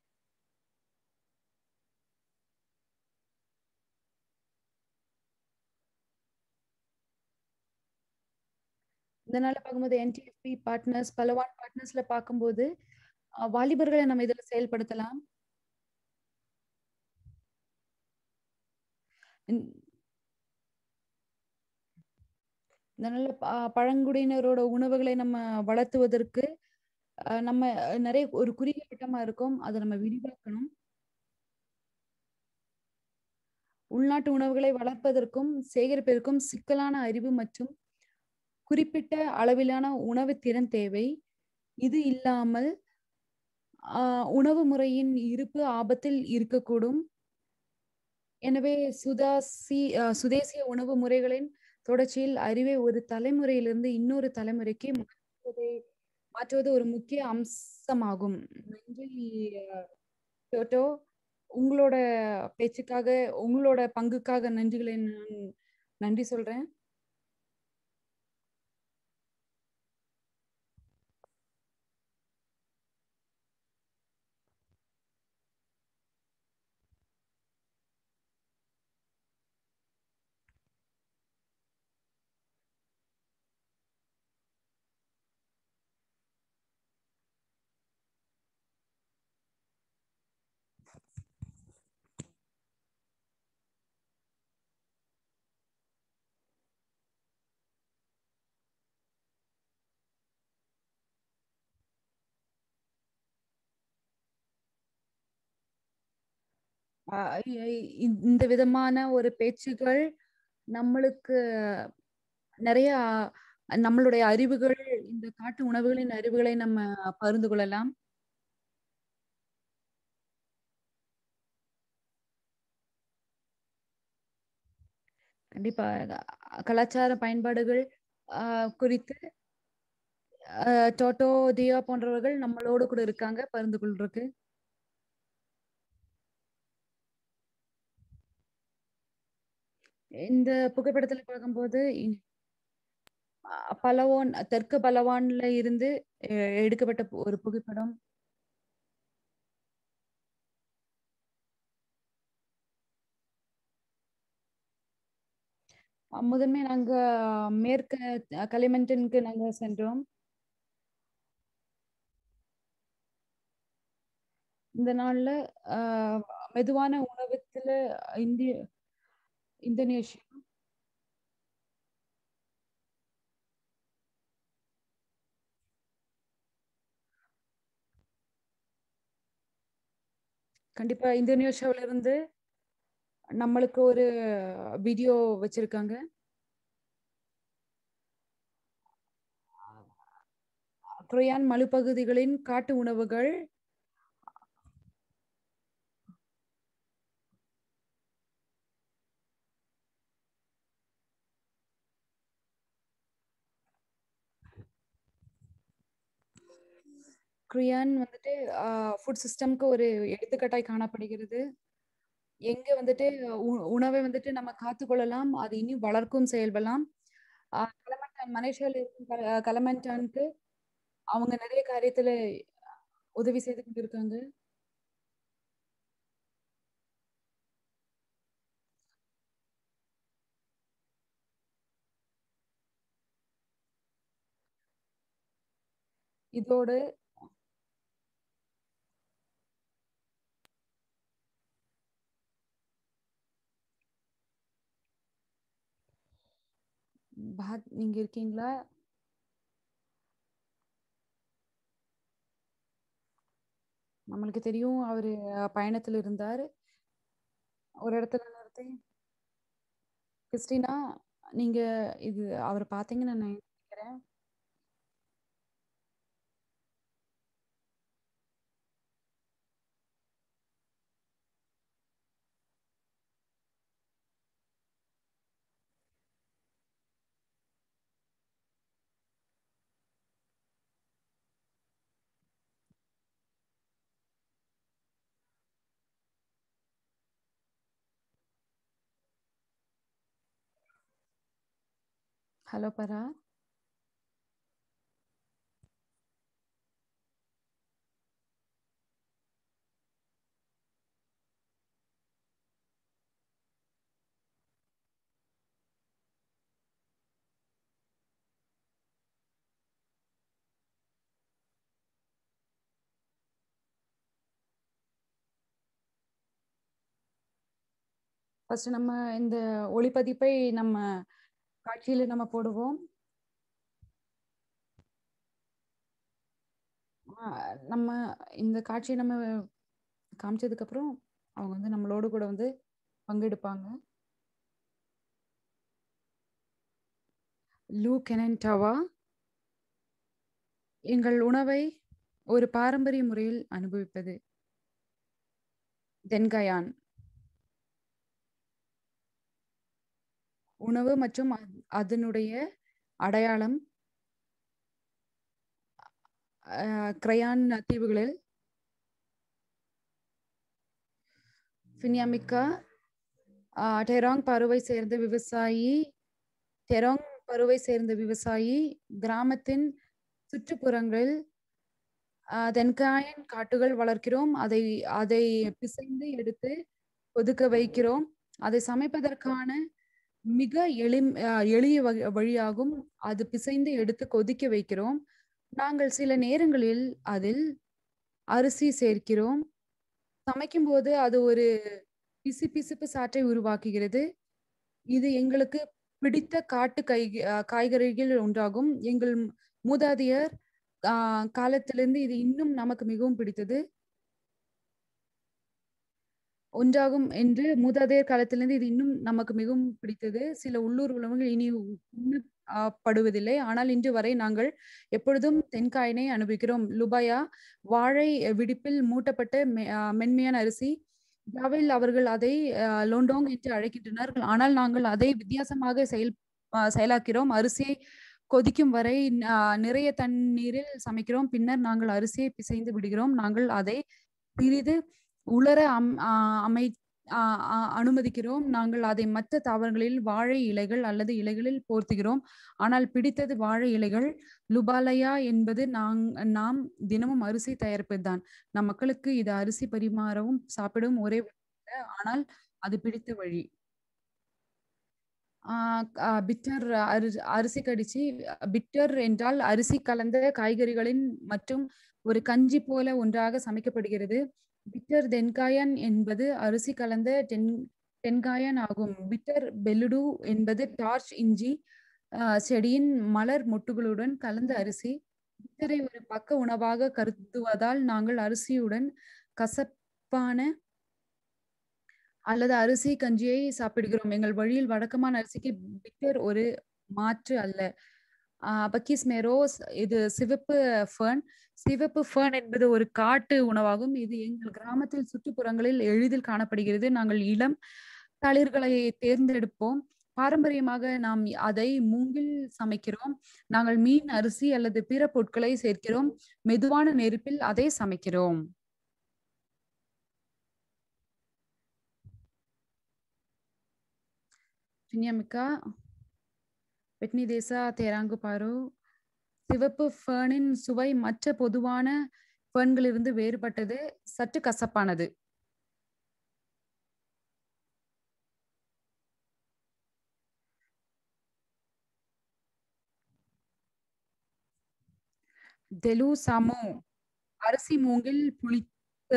இதனால பார்க்கும்போது என்டிஎஃப்பி பார்ட்னர்ஸ் பலவான் பார்ட்னர்ஸ்ல பார்க்கும்போது அஹ், வாலிபர்களை நம்ம இதுல செயல்படுத்தலாம் இந்த- இதனால ப- பழங்குடியினரோட உணவுகளை நம்ம வளர்த்துவதற்கு அஹ், நம்ம அஹ், நிறைய ஒரு குறுகிய வட்டமா இருக்கும் அதை நம்ம விரிவாக்கணும் உள்நாட்டு உணவுகளை வளர்ப்பதற்கும் சேகரிப்பதற்கும் சிக்கலான அறிவு மற்றும் குறிப்பிட்ட அளவிலான உணவு திறன் தேவை இது இல்லாமல் ஆஹ், உணவு முறையின் இருப்பு ஆபத்தில் இருக்கக்கூடும் எனவே சுதாசி ஆஹ், சுதேசிய உணவு முறைகளின் தொடர்ச்சியில் அறிவை ஒரு தலைமுறையிலிருந்து இன்னொரு தலைமுறைக்கு மாற்றுவதை மாற்றுவது ஒரு முக்கிய அம்சமாகும் நன்றி ஆஹ், டோட்டோ உங்களோட பேச்சுக்காக உங்களோட பங்குக்காக நன்றிகளை நான் நன்றி சொல்றேன் ஆஹ் இ- இ- இந்த விதமான ஒரு பேச்சுகள் நம்மளுக்கு நிறைய நம்மளுடைய அறிவுகள் இந்த காட்டு உணவுகளின் அறிவுகளை நம்ம பகிர்ந்து கொள்ளலாம் கண்டிப்பா அஹ் கலாச்சார பயன்பாடுகள் ஆஹ் குறித்து ஆஹ் டோட்டோ தியா போன்றவர்கள் நம்மளோடு கூட இருக்காங்க பகிர்ந்து கொள்றதுக்கு இந்த புகைப்படத்துல பார்க்கும்போது இ- அஹ் பலவான் தெற்கு பலவான்ல இருந்து அஹ் எடுக்கப்பட்ட பு- ஒரு புகைப்படம் அஹ் முதன்மை நாங்க மேற்கு அஹ் களிமண்டனுக்கு நாங்க சென்றோம் இந்த நாள்ல ஆஹ் மெதுவான உணவகத்துல இந்திய இந்தோனேஷியா கண்டிப்பா இந்தோனேஷியாவில இருந்து நம்மளுக்கு ஒரு வீடியோ வச்சிருக்காங்க குரையான் மலைப்பகுதிகளின் காட்டு உணவுகள் குரியான் வந்துட்டு ஃபுட் சிஸ்டம்க்கு ஒரு எடுத்துக்காட்டாய் காணப்படுகிறது எங்க வந்துட்டு உ- உணவை வந்துட்டு நம்ம காத்துக்கொள்ளலாம் அது இன்னும் வளர்க்கும் செயல்படலாம் ஆஹ் கலமண்டான் மலேசியாவில் இருக்கும் கல- கலமண்டானுக்கு அவங்க நிறைய காரியத்துல உதவி செய்து கொண்டிருக்காங்க இதோடு பாத் நீங்க இருக்கீங்களா நம்மளுக்கு தெரியும் அவரு அஹ், பயணத்துல இருந்தார் ஒரு இடத்துல நிறுத்தி கிறிஸ்டினா நீங்க இது அவர் பாத்தீங்கன்னு நான் நினைக்கிறேன் ஹலோ பரா ஃபர்ஸ்ட் நம்ம இந்த ஒளிப்பதிப்பை நம்ம காட்சியில நம்ம போடுவோம் ஆஹ் நம்ம இந்த காட்சியை நம்ம காமிச்சதுக்கு அப்புறம் அவங்க வந்து நம்மளோடு கூட வந்து பங்கெடுப்பாங்க லூ கெனன்டாவா எங்கள் உணவை ஒரு பாரம்பரிய முறையில் அனுபவிப்பது தென்கயான் உணவு மற்றும் அத்- அதனுடைய அடையாளம் அஹ், கிரையான் தீவுகளில் ஃபினியாமிக்கா ஆஹ், டெராங் பருவை சேர்ந்த விவசாயி டெராங் பருவை சேர்ந்த விவசாயி கிராமத்தின் சுற்றுப்புறங்களில் ஆஹ், தென்காயன் காட்டுகள் வளர்க்கிறோம் அதை அதை பிசைந்து எடுத்து ஒதுக்க வைக்கிறோம் அதை சமைப்பதற்கான மிக எளி ஆஹ், எளிய வகை- வழியாகும் அது பிசைந்து எடுத்து கொதிக்க வைக்கிறோம் நாங்கள் சில நேரங்களில் அதில் அரிசி சேர்க்கிறோம் சமைக்கும்போது அது ஒரு பிசு பிசுப்பு சாற்றை உருவாக்குகிறது இது எங்களுக்கு பிடித்த காட்டு கை ஆஹ் காய்கறிகள் ஒன்றாகும் எங்கள் மூதாதையர் ஆஹ் காலத்திலிருந்து இது இன்னும் நமக்கு மிகவும் பிடித்தது ஒன்றாகும் என்று மூதாதையர் காலத்திலிருந்து இது இன்னும் நமக்கு மிகவும் பிடித்தது சில உள்ளூர் உணவுகள் இனி உண்ணப்படுவதில்லை ஆனால் இன்று வரை நாங்கள் எப்பொழுதும் தென்காயினை அனுபவிக்கிறோம் லுபாயா வாழை விடிப்பில் மூட்டப்பட்ட மெ- ஆ, மென்மையான அரிசி ஜாவில் அவர்கள் அதை ஆ, லோண்டோங் என்று அழைக்கின்றனர் ஆனால் நாங்கள் அதை வித்தியாசமாக செயல் ஆ, செயலாக்கிறோம் அரிசியை கொதிக்கும் வரை ஆ, நிறைய தண்ணீரில் சமைக்கிறோம் பின்னர் நாங்கள் அரிசியை பிசைந்து விடுகிறோம் நாங்கள் அதை சிறிது உலர அம் ஆ, அமை ஆ, ஆ, அனுமதிக்கிறோம் நாங்கள் அதை மற்ற தாவரங்களில் வாழை இலைகள் அல்லது இலைகளில் போர்த்துகிறோம் ஆனால் பிடித்தது வாழை இலைகள் லுபாலயா என்பது நாங் நாம் தினமும் அரிசி தயாரிப்பதுதான் நம் மக்களுக்கு இது அரிசி பரிமாறவும் சாப்பிடவும் ஒரே வழி அல்ல, ஆனால் அது பிடித்த வழி பிட்டர் அரிசி கடிச்சு பிட்டர் என்றால் அரிசி கலந்த காய்கறிகளின் மற்றும் ஒரு கஞ்சி போல ஒன்றாக சமைக்கப்படுகிறது பிட்டர் தென்காயன் என்பது அரிசி கலந்த தென் தென்காயன் ஆகும் பிட்டர் பெல்லுடு என்பது டார்ச் இஞ்சி ஆஹ் செடியின் மலர் மொட்டுகளுடன் கலந்த அரிசி பிட்டரை ஒரு பக்க உணவாக கருதுவதால் நாங்கள் அரிசியுடன் கசப்பான அல்லது அரிசி கஞ்சியை சாப்பிடுகிறோம் எங்கள் வழியில் வழக்கமான அரிசிக்கு பிட்டர் ஒரு மாற்று அல்ல பக்கீஸ் மேரோஸ் இது சிவப்பு ஃபர்ன் சிவப்பு ஃபர்ன் என்பது ஒரு காட்டு உணவாகும் இது எங்கள் கிராமத்தில் சுற்றுப்புறங்களில் எளிதில் காணப்படுகிறது நாங்கள் இளம் தளிர்களை தேர்ந்தெடுப்போம் பாரம்பரியமாக நாம் அதை மூங்கில் சமைக்கிறோம் நாங்கள் மீன் அரிசி அல்லது பிற பொருட்களை சேர்க்கிறோம் மெதுவான நெருப்பில் அதை சமைக்கிறோம் பின்யமிக்கா பெட்னி தேசா தேராங்கு பாரு சிவப்பு ஃபர்னின் சுவை மற்ற பொதுவான ஃபர்ன்களிலிருந்து வேறுபட்டது சற்று கசப்பானது தெலு சாமு அரிசி மூங்கில் புளித்த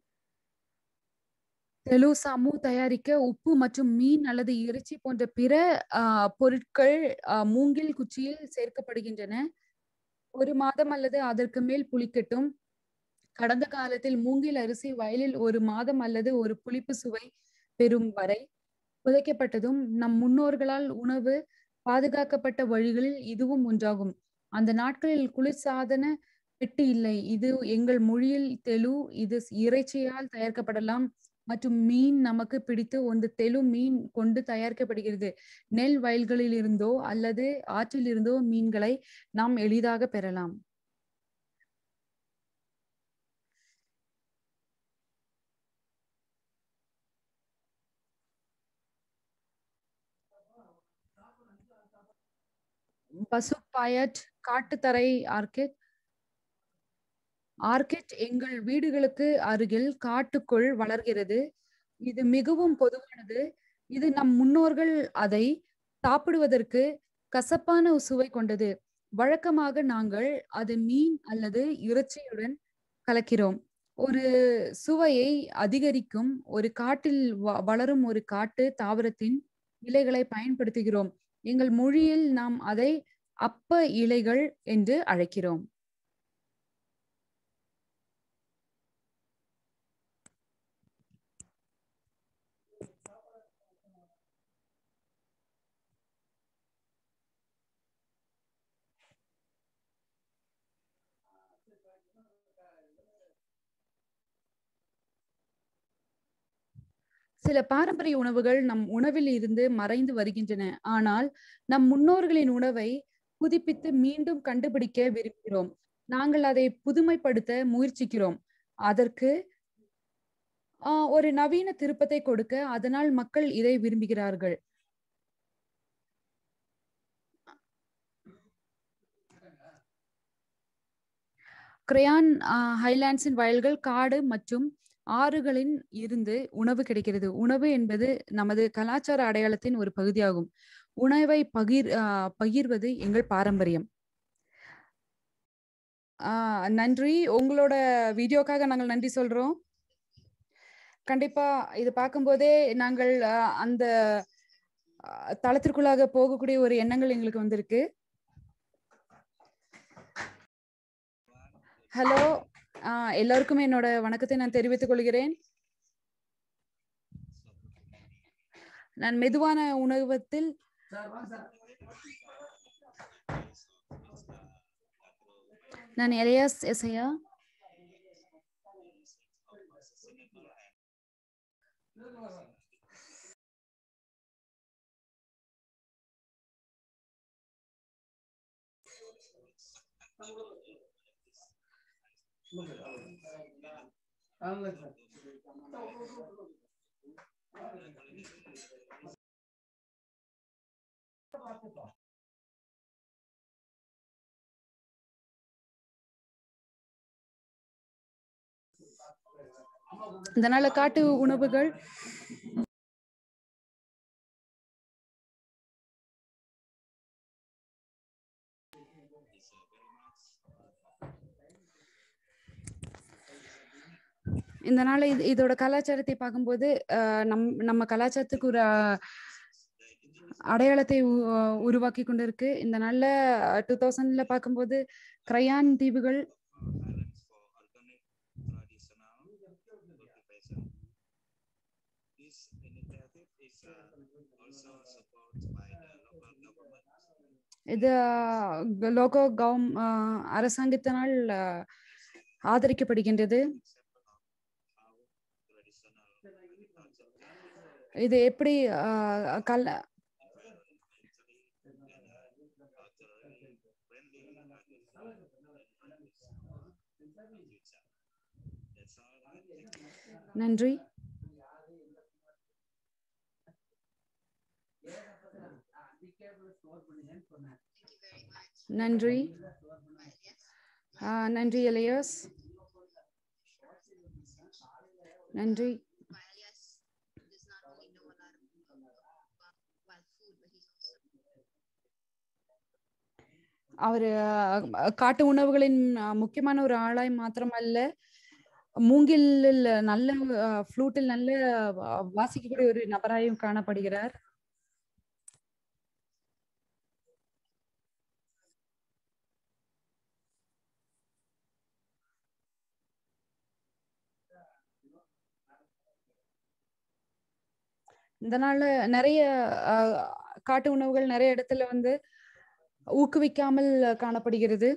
தெலு சாமு தயாரிக்க உப்பு மற்றும் மீன் அல்லது இறைச்சி போன்ற பிற ஆஹ், பொருட்கள் ஆஹ், மூங்கில் குச்சியில் சேர்க்கப்படுகின்றன ஒரு மாதம் அல்லது அதற்கு மேல் புளிக்கட்டும் கடந்த காலத்தில் மூங்கில் அரிசி வயலில் ஒரு மாதம் அல்லது ஒரு புளிப்பு சுவை பெறும் வரை புதைக்கப்பட்டதும் நம் முன்னோர்களால் உணவு பாதுகாக்கப்பட்ட வழிகளில் இதுவும் ஒன்றாகும் அந்த நாட்களில் குளிர்சாதன பெட்டி இல்லை இது எங்கள் மொழியில் தெலு இது இறைச்சியால் தயாரிக்கப்படலாம் மற்றும் மீன் நமக்கு பிடித்து ஒன்று தெலு மீன் கொண்டு தயாரிக்கப்படுகிறது நெல் வயல்களில் இருந்தோ அல்லது ஆற்றில் இருந்தோ மீன்களை நாம் எளிதாக பெறலாம் பசுப்பாயட் காட்டுத்தரை ஆர்கிட் ஆர்கிட் எங்கள் வீடுகளுக்கு அருகில் காட்டுக்குள் வளர்கிறது இது மிகவும் பொதுவானது இது நம் முன்னோர்கள் அதை சாப்பிடுவதற்கு கசப்பான சுவை கொண்டது வழக்கமாக நாங்கள் அது மீன் அல்லது இறைச்சியுடன் கலக்கிறோம் ஒரு சுவையை அதிகரிக்கும் ஒரு காட்டில் வ- வளரும் ஒரு காட்டு தாவரத்தின் இலைகளை பயன்படுத்துகிறோம் எங்கள் மொழியில் நாம் அதை அப்ப இலைகள் என்று அழைக்கிறோம் சில பாரம்பரிய உணவுகள் நம் உணவில் இருந்து மறைந்து வருகின்றன ஆனால் நம் முன்னோர்களின் உணவை புதுப்பித்து மீண்டும் கண்டுபிடிக்க விரும்புகிறோம் நாங்கள் அதை புதுமைப்படுத்த முயற்சிக்கிறோம் அதற்கு ஆஹ் ஒரு நவீன திருப்பத்தை கொடுக்க அதனால் மக்கள் இதை விரும்புகிறார்கள் கிரையான் ஹைலாண்ட்ஸின் வயல்கள் காடு மற்றும் ஆறுகளின் இருந்து உணவு கிடைக்கிறது உணவு என்பது நமது கலாச்சார அடையாளத்தின் ஒரு பகுதியாகும் உணவை பகிர் ஆஹ் பகிர்வது எங்கள் பாரம்பரியம் ஆஹ் நன்றி உங்களோட வீடியோக்காக நாங்கள் நன்றி சொல்றோம் கண்டிப்பா இது பார்க்கும்போதே நாங்கள் ஆஹ் அந்த ஆஹ் தளத்திற்குள்ளாக போகக்கூடிய ஒரு எண்ணங்கள் எங்களுக்கு வந்திருக்கு ஹலோ எல்லாருக்கும் என்னோட வணக்கத்தை நான் தெரிவித்துக் கொள்கிறேன் நான் மெதுவான உணவகத்தில் நான் எலியாஸ் எசையா இதனால காட்டு உணவுகள் இந்த நாள் இது இதோட கலாச்சாரத்தை பார்க்கும்போது அஹ், நம் நம்ம கலாச்சாரத்துக்கு ஒரு அஹ், அடையாளத்தை உ- உருவாக்கி கொண்டிருக்கு இந்த நாள்ல டூ தௌசண்ட்ல பார்க்கும்போது கிரையான் தீவுகள் Islands for organic traditional cultivation. This initiative is uh, also supported by the local government. இது லோகோ கவம் அஹ், அரசாங்கத்தினால் அஹ், ஆதரிக்கப்படுகின்றது Example of how traditional agriculture இது எப்படி அஹ், கல் environmentally and uh, culturally friendly agriculture in the future. That's all. Thank you. நன்றி Thank you very much. நன்றி Yes. அஹ், நன்றி எலியாஸ் நன்றி Elias does not only know a lot of about wild food, but he's also அவர் காட்டு உணவுகளின் அஹ், முக்கியமான ஒரு ஆளாய் மாத்திரமல்ல மூங்கிலில் நல்ல ஃப்ளூட்டில் நல்ல அஹ், வாசிக்கக்கூடிய ஒரு நபராயும் காணப்படுகிறார் இந்த நாள்ல நிறைய அஹ், காட்டு உணவுகள் நிறைய இடத்துல வந்து ஊக்குவிக்காமல் காணப்படுகிறது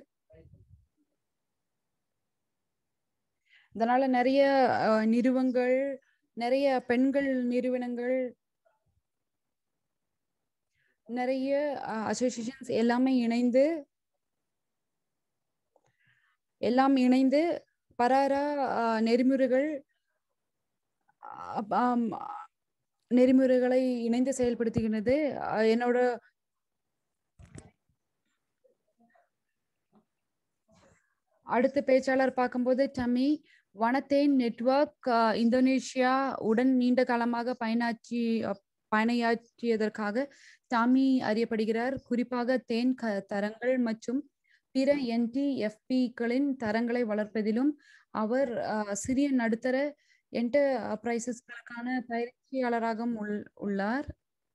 இதனால நிறைய அஹ், நிறுவங்கள் நிறைய பெண்கள் நிறுவனங்கள் நிறைய அசோசியேஷன்ஸ் எல்லாமே இணைந்து எல்லாம் இணைந்து பராரா அஹ், நெறிமுறைகள் அப்- ஆம், நெறிமுறைகளை இணைந்து செயல்படுத்துகிறது அஹ், என்னோட அடுத்த பேச்சாளர் பார்க்கும்போது டமி வனத்தேன் நெட்வொர்க் இந்தோனேஷியா உடன் நீண்ட காலமாக பயனாற்றி அஹ், பணியாற்றியதற்காக டாமி அறியப்படுகிறார் குறிப்பாக தேன் க தரங்கள் மற்றும் பிற என்டிஎஃபிகளின் தரங்களை வளர்ப்பதிலும் அவர் அஹ், சிறிய நடுத்தர என்டர்பிரைசஸ்களுக்கான பயிற்சியாளராகவும் உள் உள்ளார்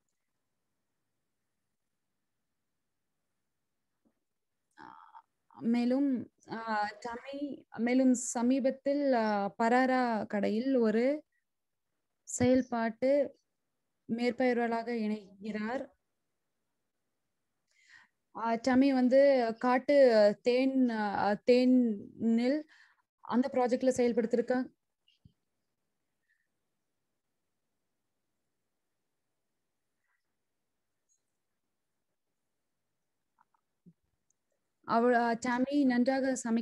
மேலும் ஆஹ், டமி மேலும் சமீபத்தில் ஆஹ், பராரா கடையில் ஒரு செயல்பாட்டு மேற்பார்வையாளராக இணைகிறார் ஆஹ், டமி வந்து காட்டு தேன் ஆஹ், தேனில் அந்த ப்ராஜெக்ட்ல செயல்படுத்திருக்க அவள் ஆஹ், டமி நன்றாக சமை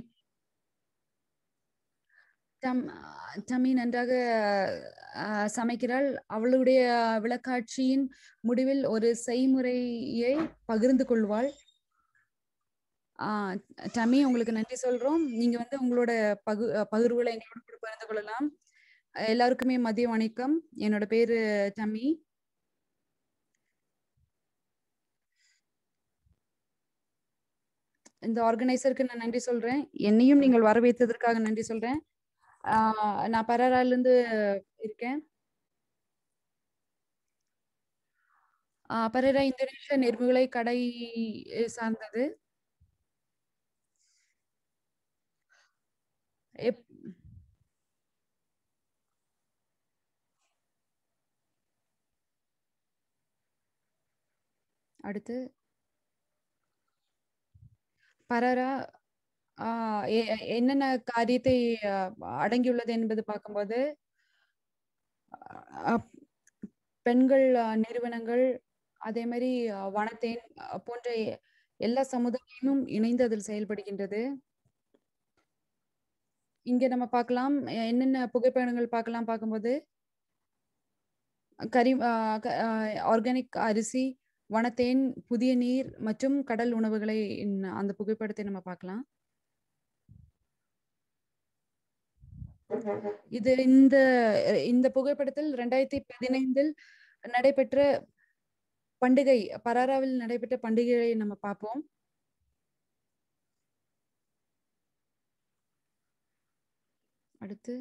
டம்- ஆஹ், டமி நன்றாக ஆஹ், சமைக்கிறாள் அவளுடைய விளக்காட்சியின் முடிவில் ஒரு செய்முறையை பகிர்ந்து கொள்வாள் ஆஹ் டமி உங்களுக்கு நன்றி சொல்றோம் நீங்க வந்து உங்களோட பகு அஹ் பகிர்வுகளை எங்களோட கூட பகிர்ந்து கொள்ளலாம் அஹ் எல்லாருக்குமே மதிய வணக்கம் என்னோட பேரு டமி இந்த ஆர்கனைசருக்கு நான் நன்றி சொல்றேன் என்னையும் நீங்கள் வரவேற்றதற்காக நன்றி சொல்றேன் ஆஹ் நான் பராரால இருந்து இருக்கேன் ஆஹ் பரேரா இந்தோனேஷியா நெருங்குகளை கடை சார்ந்தது எப் அடுத்து பரரா ஆஹ் எ- எ- என்னென்ன காரியத்தை ஆஹ், அடங்கியுள்ளது என்பது பார்க்கும்போது ஆஹ், பெண்கள் ஆஹ், நிறுவனங்கள் அதே மாதிரி ஆஹ், வனத்தேன் ஆஹ், போன்ற எ- எல்லா சமுதாயமும் இணைந்து அதில் செயல்படுகின்றது இங்க நம்ம பார்க்கலாம் எ- என்னென்ன புகைப்படங்கள் பார்க்கலாம் பார்க்கும்போது கரி ஆர்கானிக் அரிசி வனத்தேன் புதிய நீர் மற்றும் கடல் உணவுகளை இன்- அந்த புகைப்படத்தை நம்ம பார்க்கலாம் இது இந்த இந்த புகைப்படத்தில் ரெண்டாயிரத்தி பதினைந்தில் நடைபெற்ற பண்டிகை பராராவில் நடைபெற்ற பண்டிகையை நம்ம பார்ப்போம் அடுத்து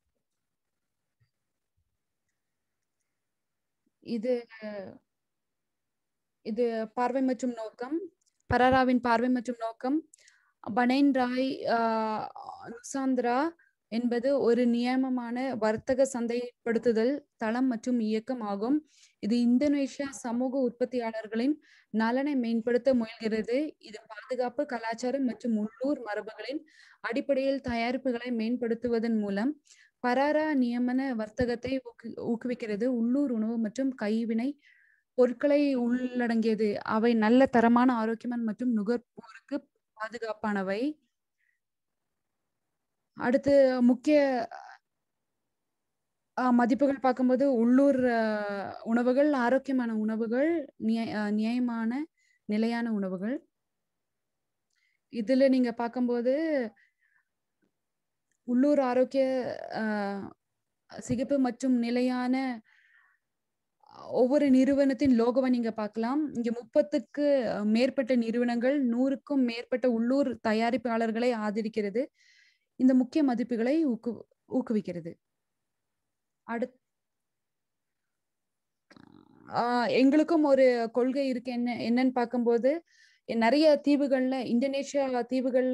இது இது பார்வை மற்றும் நோக்கம் பராராவின் பார்வை மற்றும் நோக்கம் பனேன் ராய் ஆஹ், நுசாந்திரா என்பது ஒரு நியமமான வர்த்தக சந்தைப்படுத்துதல் தளம் மற்றும் இயக்கம் ஆகும் இது இந்தோனேஷியா சமூக உற்பத்தியாளர்களின் நலனை மேம்படுத்த முயல்கிறது இது பாதுகாப்பு கலாச்சாரம் மற்றும் உள்ளூர் மரபுகளின் அடிப்படையில் தயாரிப்புகளை மேம்படுத்துவதன் மூலம் பராரா நியமன வர்த்தகத்தை ஊக்கு- ஊக்குவிக்கிறது உள்ளூர் உணவு மற்றும் கைவினை பொருட்களை உள்ளடங்கியது அவை நல்ல தரமான ஆரோக்கியமான மற்றும் நுகர்வோருக்கு பாதுகாப்பானவை அடுத்து முக்கிய அஹ், மதிப்புகள் பார்க்கும்போது உள்ளூர் அஹ், உணவுகள் ஆரோக்கியமான உணவுகள் நியாய- அஹ், நியாயமான நிலையான உணவுகள் இதுல நீங்க பார்க்கும்போது உள்ளூர் ஆரோக்கிய அஹ், சிகப்பு மற்றும் நிலையான ஒவ்வொரு நிறுவனத்தின் லோகோவை நீங்க பார்க்கலாம் இங்க முப்பத்துக்கு மேற்பட்ட நிறுவனங்கள் நூறுக்கும் மேற்பட்ட உள்ளூர் தயாரிப்பாளர்களை ஆதரிக்கிறது இந்த முக்கிய மதிப்புகளை ஊக்கு ஊக்குவிக்கிறது அடுத் ஆஹ் எங்களுக்கும் ஒரு கொள்கை இருக்கு என்ன என்னன்னு பார்க்கும்போது நிறைய தீவுகள்ல இந்தோனேஷியா தீவுகள்ல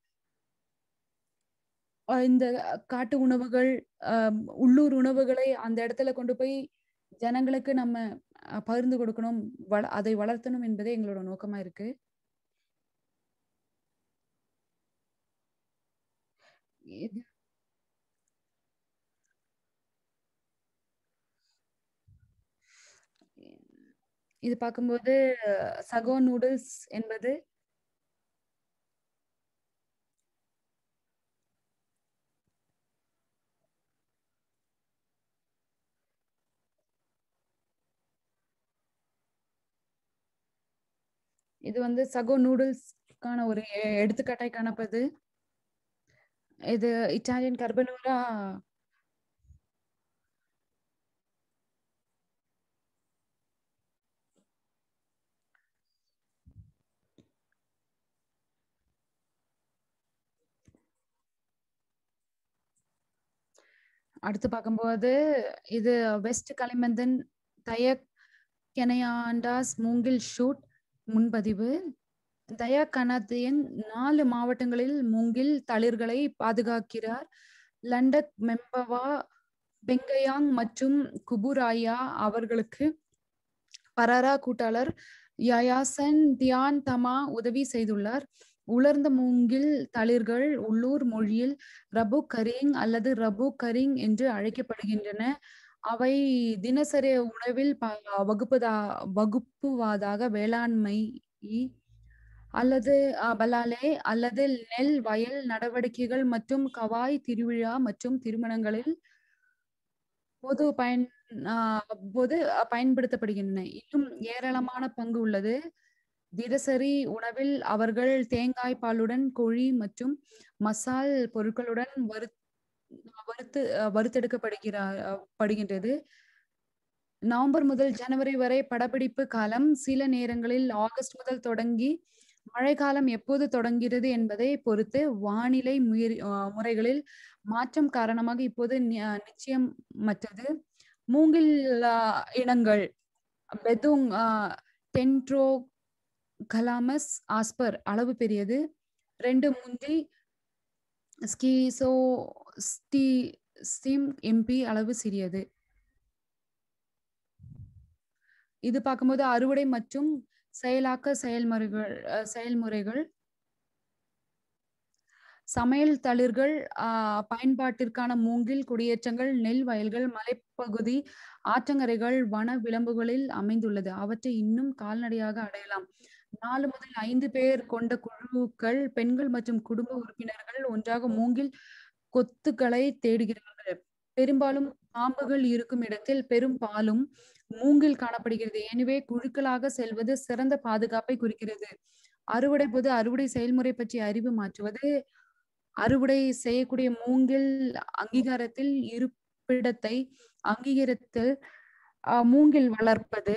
ஆஹ் இந்த காட்டு உணவுகள் ஆஹ் உள்ளூர் உணவுகளை அந்த இடத்துல கொண்டு போய் ஜனங்களுக்கு நம்ம அஹ், பகிர்ந்து கொடுக்கணும் வள அதை வளர்த்தணும் என்பதே எங்களோட நோக்கமா இருக்கு இது இது பார்க்கும்போது சகோ நூடுல்ஸ் என்பது இது வந்து சகோ நூடுல்ஸ்க்கான ஒரு எ- எடுத்துக்காட்டாய் காணப்படுது இது இட்டாலியன் கர்பனூரா அடுத்து பார்க்கும்போது இது வெஸ்ட் களிமந்தன் தயக் கெனையாண்டாஸ் மூங்கில் ஷூட் முன்பதிவு தயா கனதியன் நாலு மாவட்டங்களில் மூங்கில் தளிர்களை பாதுகாக்கிறார் லண்டக் மெம்பவா பெங்கயாங் மற்றும் குபுராயா அவர்களுக்கு பராரா கூட்டாளர் யயாசன் தியான் தமா உதவி செய்துள்ளார் உலர்ந்த மூங்கில் தளிர்கள் உள்ளூர் மொழியில் ரபு கரிங் அல்லது ரபு கரிங் என்று அழைக்கப்படுகின்றன அவை தினசரி உணவில் ப- வகுப்பதா வகுப்புவாதாக வேளாண்மை அல்லது அஹ், பலாலே அல்லது நெல் வயல் நடவடிக்கைகள் மற்றும் கவாய் திருவிழா மற்றும் திருமணங்களில் பொது பயன் ஆஹ், பொது அஹ், பயன்படுத்தப்படுகின்றன இன்னும் ஏராளமான பங்கு உள்ளது தினசரி உணவில் அவர்கள் தேங்காய் பாலுடன் கோழி மற்றும் மசால் பொருட்களுடன் வறு வறுத்து அஹ், வறுத்தெடுக்கப்படுகிறார் அஹ், படுகின்றது நவம்பர் முதல் ஜனவரி வரை படப்பிடிப்பு காலம் சில நேரங்களில் ஆகஸ்ட் முதல் தொடங்கி மழைக்காலம் எப்போது தொடங்கிறது என்பதை பொறுத்து வானிலை முயற் அஹ், முறைகளில் மாற்றம் காரணமாக இப்போது நி- அஹ், நிச்சயமற்றது மூங்கில் அஹ், இனங்கள் பெதுங் டென்ட்ரோ கலாமஸ் ஆஸ்பர் அளவு பெரியது ரெண்டு முந்தி ஸ்கீசோ ஸ்டி ஸ்டிம் எம்பி அளவு சிறியது இது பார்க்கும்போது அறுவடை மற்றும் செயலாக்க செயல்முறைகள் அஹ், செயல்முறைகள் சமையல் தளிர்கள் ஆஹ், பயன்பாட்டிற்கான மூங்கில் குடியேற்றங்கள் நெல் வயல்கள் மலைப்பகுதி ஆற்றங்கரைகள் வன விளம்புகளில் அமைந்துள்ளது அவற்றை இன்னும் கால்நடையாக அடையலாம் நாலு முதல் ஐந்து பேர் கொண்ட குழுக்கள் பெண்கள் மற்றும் குடும்ப உறுப்பினர்கள் ஒன்றாக மூங்கில் கொத்துக்களை தேடுகிறார்கள் பெரும்பாலும் பாம்புகள் இருக்கும் இடத்தில் பெரும்பாலும் மூங்கில் காணப்படுகிறது எனவே குழுக்களாக செல்வது சிறந்த பாதுகாப்பை குறிக்கிறது அறுவடை போது அறுவடை செயல்முறை பற்றிய அறிவு மாற்றுவது அறுவடை செய்யக்கூடிய மூங்கில் அங்கீகாரத்தில் இருப்பிடத்தை அங்கீகரித்தல் ஆஹ், மூங்கில் வளர்ப்பது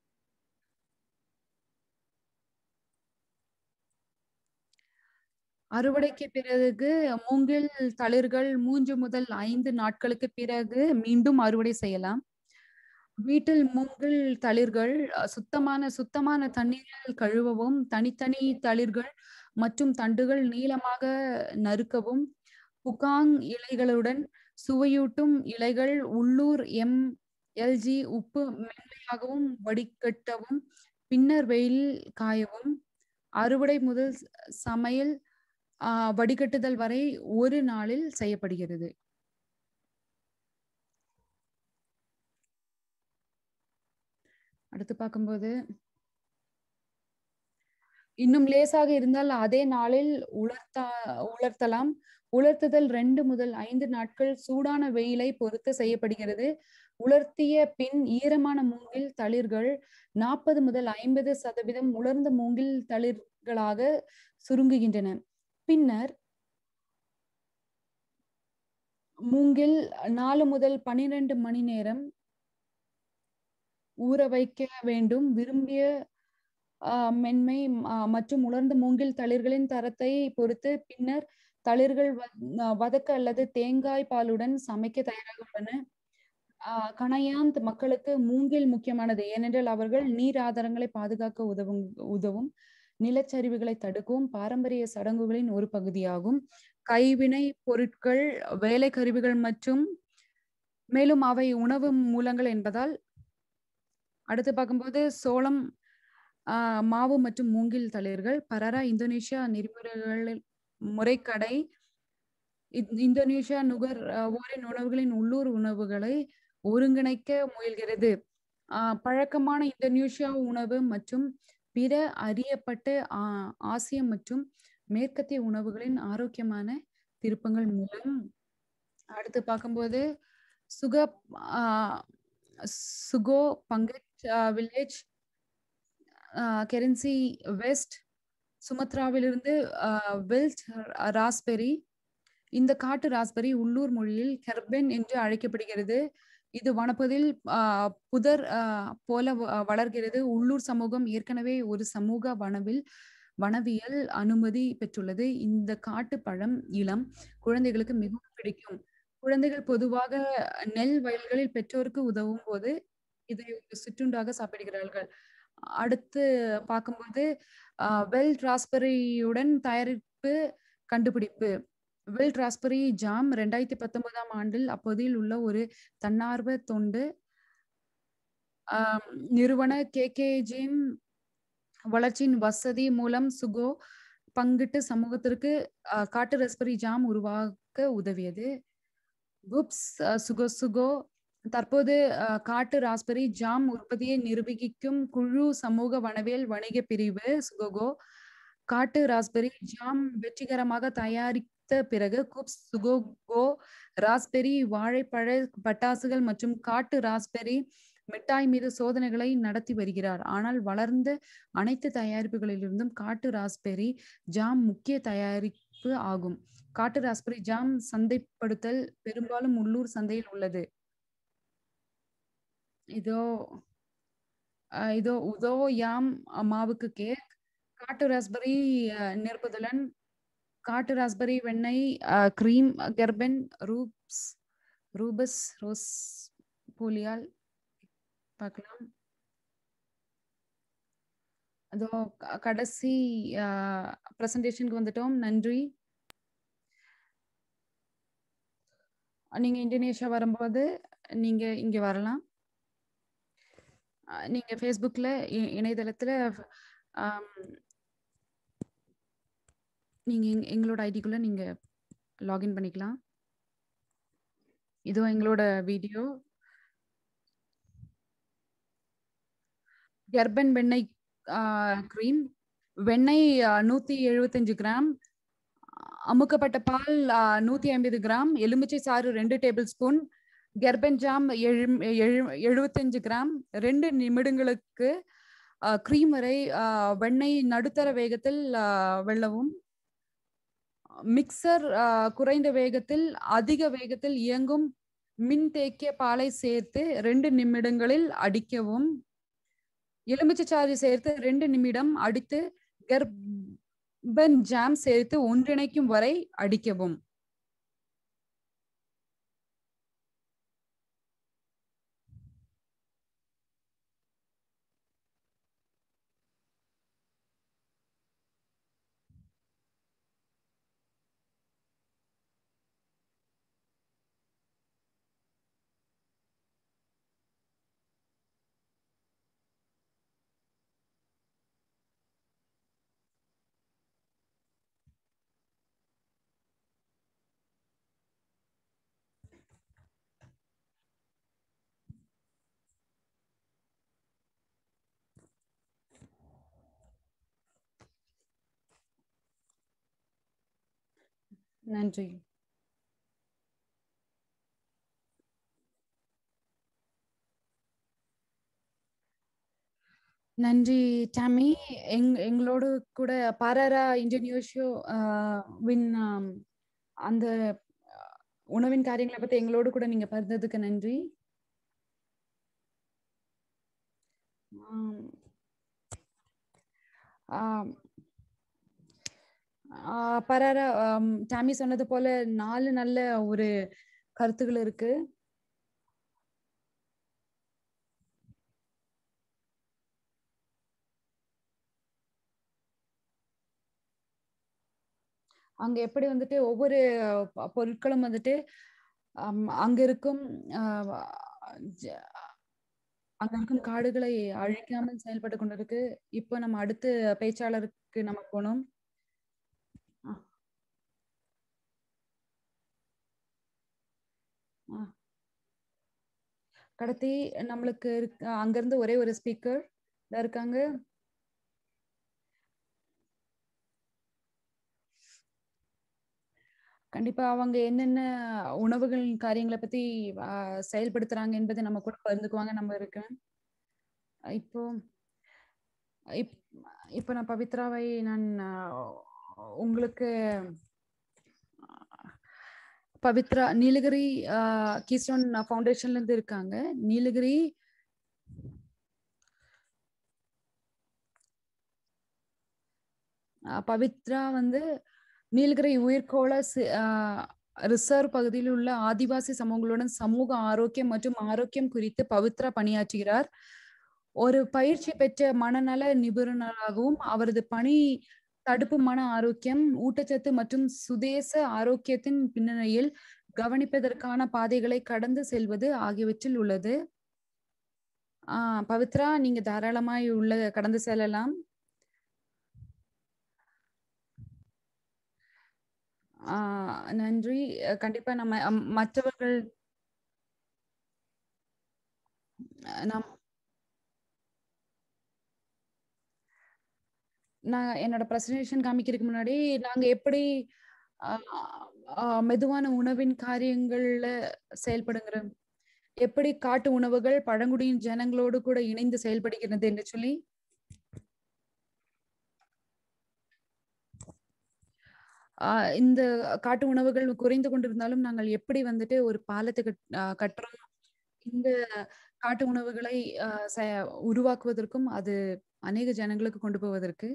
அறுவடைக்கு பிறகு மூங்கில் தளிர்கள் மூன்று முதல் ஐந்து நாட்களுக்கு பிறகு மீண்டும் அறுவடை செய்யலாம் வீட்டில் மூங்கில் தளிர்கள் அஹ், சுத்தமான சுத்தமான தண்ணீரில் கழுவவும் தனித்தனி தளிர்கள் மற்றும் தண்டுகள் நீளமாக நறுக்கவும் புகாங் இலைகளுடன் சுவையூட்டும் இலைகள் உள்ளூர் எம் எல்ஜி உப்பு மென்மையாகவும் வடிகட்டவும் பின்னர் வெயிலில் காயவும் அறுவடை முதல் ச- சமையல் ஆஹ், வடிகட்டுதல் வரை ஒரு நாளில் செய்யப்படுகிறது அடுத்து பார்க்கும்போது இன்னும் லேசாக இருந்தால் அதே நாளில் உலர்த்தா உலர்த்தலாம் உலர்த்துதல் ரெண்டு முதல் ஐந்து நாட்கள் சூடான வெயிலை பொறுத்து செய்யப்படுகிறது உலர்த்திய பின் ஈரமான மூங்கில் தளிர்கள் நாற்பது முதல் ஐம்பது சதவீதம் உலர்ந்த மூங்கில் தளிர்களாக சுருங்குகின்றன பின்னர் மூங்கில் நாலு முதல் பன்னிரண்டு மணி நேரம் ஊற வைக்க வேண்டும் விரும்பிய ஆஹ், மென்மை ஆஹ், மற்றும் உலர்ந்த மூங்கில் தளிர்களின் தரத்தை பொறுத்து பின்னர் தளிர்கள் வ- ஆஹ், வதக்க அல்லது தேங்காய் பாலுடன் சமைக்க தயாராக உள்ளன ஆஹ், கணையாந்த் மக்களுக்கு மூங்கில் முக்கியமானது ஏனென்றால் அவர்கள் நீர் ஆதாரங்களை பாதுகாக்க உதவும் உதவும் நிலச்சரிவுகளை தடுக்கவும் பாரம்பரிய சடங்குகளின் ஒரு பகுதியாகும் கைவினை பொருட்கள் வேலை கருவிகள் மற்றும் மேலும் அவை உணவு மூலங்கள் என்பதால் அடுத்து பார்க்கும்போது சோளம் ஆஹ், மாவு மற்றும் மூங்கில் தளிர்கள் பரரா இந்தோனேஷியா நெறிமுறைகள் முறைக்கடை இந்- இந்தோனேஷியா நுகர் ஆஹ், ஓரின் உணவுகளின் உள்ளூர் உணவுகளை ஒருங்கிணைக்க முயல்கிறது ஆஹ், பழக்கமான இந்தோனேஷியா உணவு மற்றும் பிற அறியப்பட்ட ஆ- ஆசிய மற்றும் மேற்கத்திய உணவுகளின் ஆரோக்கியமான திருப்பங்கள் மூலம் அடுத்து பார்க்கும்போது சுக ஆஹ், சுகோ பங்கட் வில்லேஜ் கெரன்சி வெஸ்ட் சுமத்ராவிலிருந்து வெல்ட் ராஸ்பெரி இந்த காட்டு ராஸ்பெரி உள்ளூர் மொழியில் கெர்பென் என்று அழைக்கப்படுகிறது இது வனப்பகுதியில் ஆஹ், புதர் ஆஹ், போல வ- வளர்கிறது உள்ளூர் சமூகம் ஏற்கனவே ஒரு சமூக வனவில் வனவியல் அனுமதி பெற்றுள்ளது இந்த காட்டு பழம் இளம் குழந்தைகளுக்கு மிகவும் பிடிக்கும் குழந்தைகள் பொதுவாக நெல் வயல்களில் பெற்றோருக்கு உதவும் போது இதை ஒரு சிற்றுண்டாக சாப்பிடுகிறார்கள் அடுத்து பார்க்கும்போது வெல் ராஸ்பெரியுடன் தயாரிப்பு கண்டுபிடிப்பு வெல் ராஸ்பெரி ஜாம் ரெண்டாயிரத்தி பத்தொன்பதாம் ஆண்டில் அப்பகுதியில் உள்ள ஒரு தன்னார்வ தொண்டு ஆம், நிறுவன கே கே ஜிம் வளர்ச்சியின் வசதி மூலம் சுகோ பங்கிட்டு சமூகத்திற்கு அஹ், காட்டு ரஸ்பெரி ஜாம் உருவாக்க உதவியது குப்ஸ் அஹ், சுகோ சுகோ தற்போது அஹ், காட்டு ராஸ்பெரி ஜாம் உற்பத்தியை நிர்வகிக்கும் குழு சமூக வனவியல் வணிக பிரிவு சுகோகோ காட்டு ராஸ்பெரி ஜாம் வெற்றிகரமாக தயாரித்த பிறகு குப்ஸ் சுகோகோ ராஸ்பெரி வாழைப்பழ பட்டாசுகள் மற்றும் காட்டு ராஸ்பெரி மிட்டாய் மீது சோதனைகளை நடத்தி வருகிறார் ஆனால் வளர்ந்த அனைத்து தயாரிப்புகளிலிருந்தும் காட்டு ராஸ்பெரி ஜாம் முக்கிய தயாரிப்பு ஆகும் காட்டு ராஸ்பெரி ஜாம் சந்தைப்படுத்தல் பெரும்பாலும் உள்ளூர் சந்தையில் உள்ளது இதோ அஹ் இதோ உதோ யாம் மாவுக்கு கேக் காட்டு ராஸ்பெரி நிற்பதுடன் காட்டு ராஸ்பெரி வெண்ணெய் கிரீம் கெர்பன் ரூப்ஸ் ரூபஸ் ரோஸ் போலியால் பார்க்கலாம் அதோ க- கடைசி ப்ரெசன்டேஷனுக்கு வந்துட்டோம் நன்றி நீங்க இந்தோனேஷியா வரும்போது நீங்க இங்க வரலாம் அஹ் நீங்க ஃபேஸ்புக்ல இ- இணையதளத்துல ஆம், நீங்க எங்க- எங்களோட ஐடிக்குள்ள நீங்க லாகின் பண்ணிக்கலாம் இதோ எங்களோட வீடியோ கர்ப்பன் வெண்ணெய் க்ரீம் வெண்ணெய் நூற்றி எழுபத்தஞ்சு கிராம் அமுக்கப்பட்ட பால் நூற்றி ஐம்பது கிராம் எலுமிச்சை சாறு ரெண்டு டேபிள் ஸ்பூன் கர்ப்பன் ஜாம் எழு எழு- எழுபத்தஞ்சு கிராம் ரெண்டு நிமிடங்களுக்கு க்ரீம் வரை ஆ, வெண்ணெய் நடுத்தர வேகத்தில் ஆ, வெள்ளவும் மிக்சர் ஆ, குறைந்த வேகத்தில் அதிக வேகத்தில் இயங்கும் மின் தேக்கிய பாலை சேர்த்து ரெண்டு நிமிடங்களில் அடிக்கவும் எலுமிச்சைச்சாறு சேர்த்து ரெண்டு நிமிடம் அடித்து கர்ப்பன் ஜாம் சேர்த்து ஒன்றிணைக்கும் வரை அடிக்கவும் நன்றி நன்றி டாமி எங் எங்களோடு கூட பாராரா இன்ஜினியர்ஷோ வின் ஆம், அந்த அஹ், உணவின் காரியங்களை பத்தி எங்களோடு கூட நீங்க பகிர்ந்ததுக்கு நன்றி ஆம். ஆம். ஆ, பராரா ஆம், டாமி சொன்னது போல நாலு நல்ல ஒரு கருத்துகள் இருக்கு அங்க எப்படி வந்துட்டு ஒவ்வொரு ப- பொருட்களும் வந்துட்டு ஆம், அங்க இருக்கும் ஆ, ஜ- அங்க இருக்கும் காடுகளை அழிக்காமல் செயல்பட்டு கொண்டிருக்கு இப்போ நம்ம அடுத்த பேச்சாளருக்கு நம்ம போனோம் ஆ. ஆ. கடத்தி நம்மளுக்கு இருக்க அங்கிருந்து ஒரே ஒரு ஸ்பீக்கர் இருக்காங்க கண்டிப்பா அவங்க என்னென்ன உணவுகள் காரியங்களை பத்தி ஆ, செயல்படுத்துறாங்க என்பதை நம்ம கூட பகிர்ந்துக்குவாங்க நம்ம இருக்கேன் இப்போ இப் இப்போ நான் பவித்ராவை நான் ஆ, உங்களுக்கு பவித்ரா நீலகிரி கீஸ்டோன் ஃபவுண்டேஷன்ல இருந்து இருக்காங்க நீலகிரி ஆ, பவித்ரா வந்து நீலகிரி உயிர்கோள சி- ஆ, ரிசர்வ் பகுதியில் உள்ள ஆதிவாசி சமூகங்களுடன் சமூக ஆரோக்கியம் மற்றும் ஆரோக்கியம் குறித்து பவித்ரா பணியாற்றுகிறார் ஒரு பயிற்சி பெற்ற மனநல நிபுணராகவும் அவரது பணி தடுப்பு மன ஆரோக்கியம் ஊட்டச்சத்து மற்றும் சுதேச ஆரோக்கியத்தின் பின்னணியில் கவனிப்பதற்கான பாதைகளை கடந்து செல்வது ஆகியவற்றில் உள்ளது ஆஹ் பவித்ரா நீங்க தாராளமாய் உள்ள கடந்து செல்லலாம் ஆஹ் நன்றி அஹ் கண்டிப்பா நம்ம அம், மற்றவர்கள் அஹ் நம் நான் என்னோட பிரசன்டேஷன் காமிக்கிறதுக்கு முன்னாடி நாங்க எப்படி ஆஹ் ஆஹ் மெதுவான உணவின் காரியங்கள்ல செயல்படுங்கிற எப்படி காட்டு உணவுகள் பழங்குடியின் ஜனங்களோடு கூட இணைந்து செயல்படுகிறது என்று சொல்லி ஆஹ் இந்த காட்டு உணவுகள் குறைந்து கொண்டிருந்தாலும் நாங்கள் எப்படி வந்துட்டு ஒரு பாலத்தை கட் ஆஹ் கட்டுறோம் இந்த காட்டு உணவுகளை ஆஹ் செ- உருவாக்குவதற்கும் அது அநேக ஜனங்களுக்கு கொண்டு போவதற்கு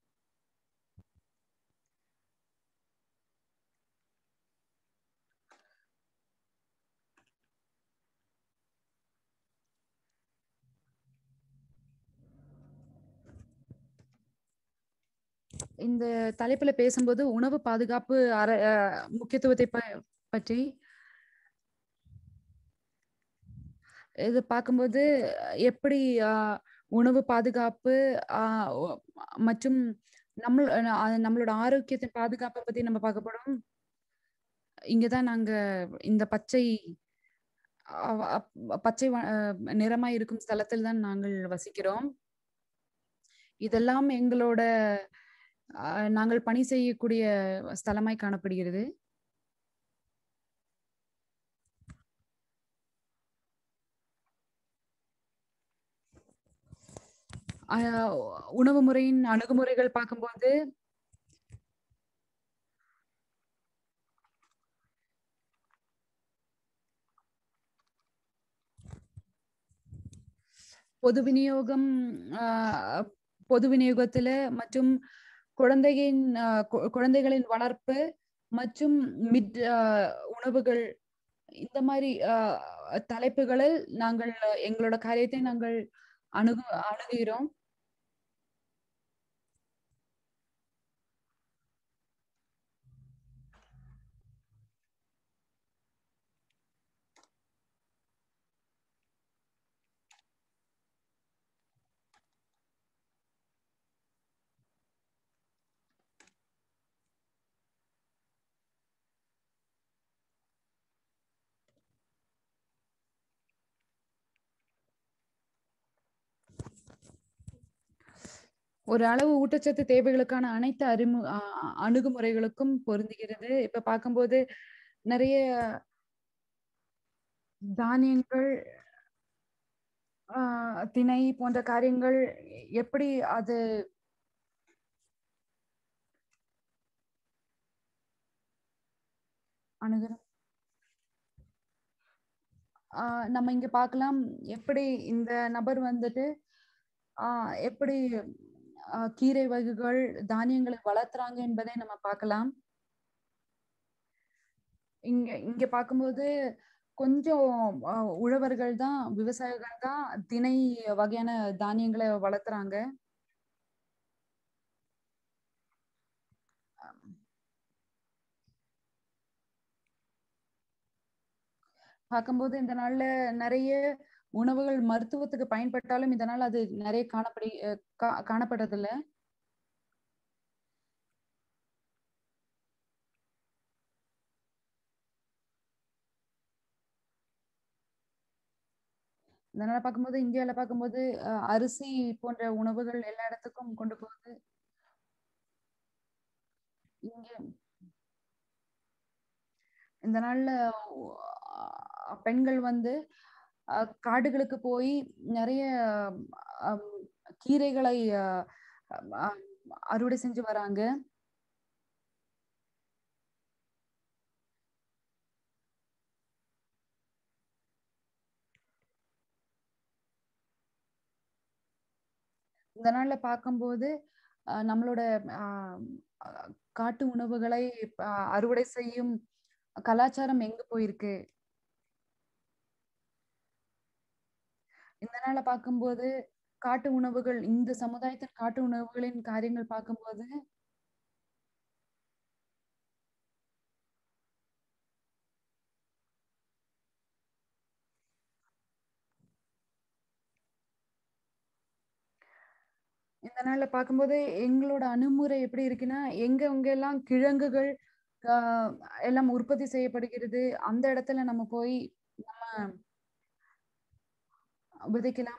இந்த தலைப்புல பேசும்போது உணவு பாதுகாப்பு அற அஹ் முக்கியத்துவத்தை ப- பற்றி இது பார்க்கும்போது எப்படி ஆஹ், உணவு பாதுகாப்பு ஆஹ், ஒ- மற்றும் நம்ம அஹ், நம்மளோட ஆரோக்கியத்தின் பாதுகாப்பை பத்தி நம்ம பார்க்க போறோம் இங்கதான் நாங்க இந்த பச்சை அ- அப்- பச்சை வ- அஹ், நிறமாய் இருக்கும் ஸ்தலத்தில் தான் நாங்கள் வசிக்கிறோம் இதெல்லாம் எங்களோட அஹ், நாங்கள் பணி செய்யக்கூடிய ஸ்தலமாய் காணப்படுகிறது அஹ், உணவு முறையின் அணுகுமுறைகள் பார்க்கும்போது பொது விநியோகம் ஆஹ், பொது விநியோகத்துல மற்றும் குழந்தையின் ஆஹ், கு- குழந்தைகளின் வளர்ப்பு மற்றும் மிட் ஆஹ், உணவுகள் இந்த மாதிரி ஆஹ், தலைப்புகளில் நாங்கள் எங்களோட காரியத்தை நாங்கள் அணுகு அணுகுகிறோம் ஒரு அளவு ஊட்டச்சத்து தேவைகளுக்கான அனைத்து அறிமு அ- அணுகுமுறைகளுக்கும் பொருந்துகிறது இப்ப பார்க்கும்போது நிறைய தானியங்கள் ஆஹ், திணை போன்ற காரியங்கள் எப்படி அது அணுகுறோம் ஆஹ், நம்ம இங்க பார்க்கலாம் எப்படி இந்த நபர் வந்துட்டு ஆஹ், எப்படி ஆஹ், கீரை வகைகள் தானியங்களை வளர்த்துறாங்க என்பதை நம்ம பார்க்கலாம் இங்க இங்க பார்க்கும்போது கொஞ்சம் ஆஹ், உழவர்கள் தான் விவசாயிகள் தான் திணை வகையான தானியங்களை வளர்த்துறாங்க பார்க்கும்போது இந்த நாள்ல நிறைய உணவுகள் மருத்துவத்துக்கு பயன்பட்டாலும் இதனால் அது நிறைய காணப்படி அஹ் கா- காணப்படுறதில்ல இதனால பார்க்கும்போது இந்தியால பார்க்கும்போது அஹ், அரிசி போன்ற உணவுகள் எல்லா இடத்துக்கும் கொண்டு போகுது இங்க இந்த நாள்ல அஹ், பெண்கள் வந்து அஹ், காடுகளுக்கு போய் நிறைய அஹ், கீரைகளை அஹ், அஹ், அறுவடை செஞ்சு வராங்க இந்த நாள்ல பார்க்கும்போது அஹ், நம்மளோட அஹ், அஹ், காட்டு உணவுகளை அஹ், அறுவடை செய்யும் கலாச்சாரம் எங்க போயிருக்கு இந்த நாள பார்க்கும்போது காட்டு உணவுகள் இந்த சமுதாயத்தின் காட்டு உணவுகளின் காரியங்கள் பார்க்கும்போது இந்த நாள்ல பார்க்கும்போது எங்களோட அணுமுறை எப்படி இருக்குன்னா எங்க எங்க எல்லாம் கிழங்குகள் ஆஹ், எல்லாம் உற்பத்தி செய்யப்படுகிறது அந்த இடத்துல நம்ம போய் நம்ம விதைக்கலாம்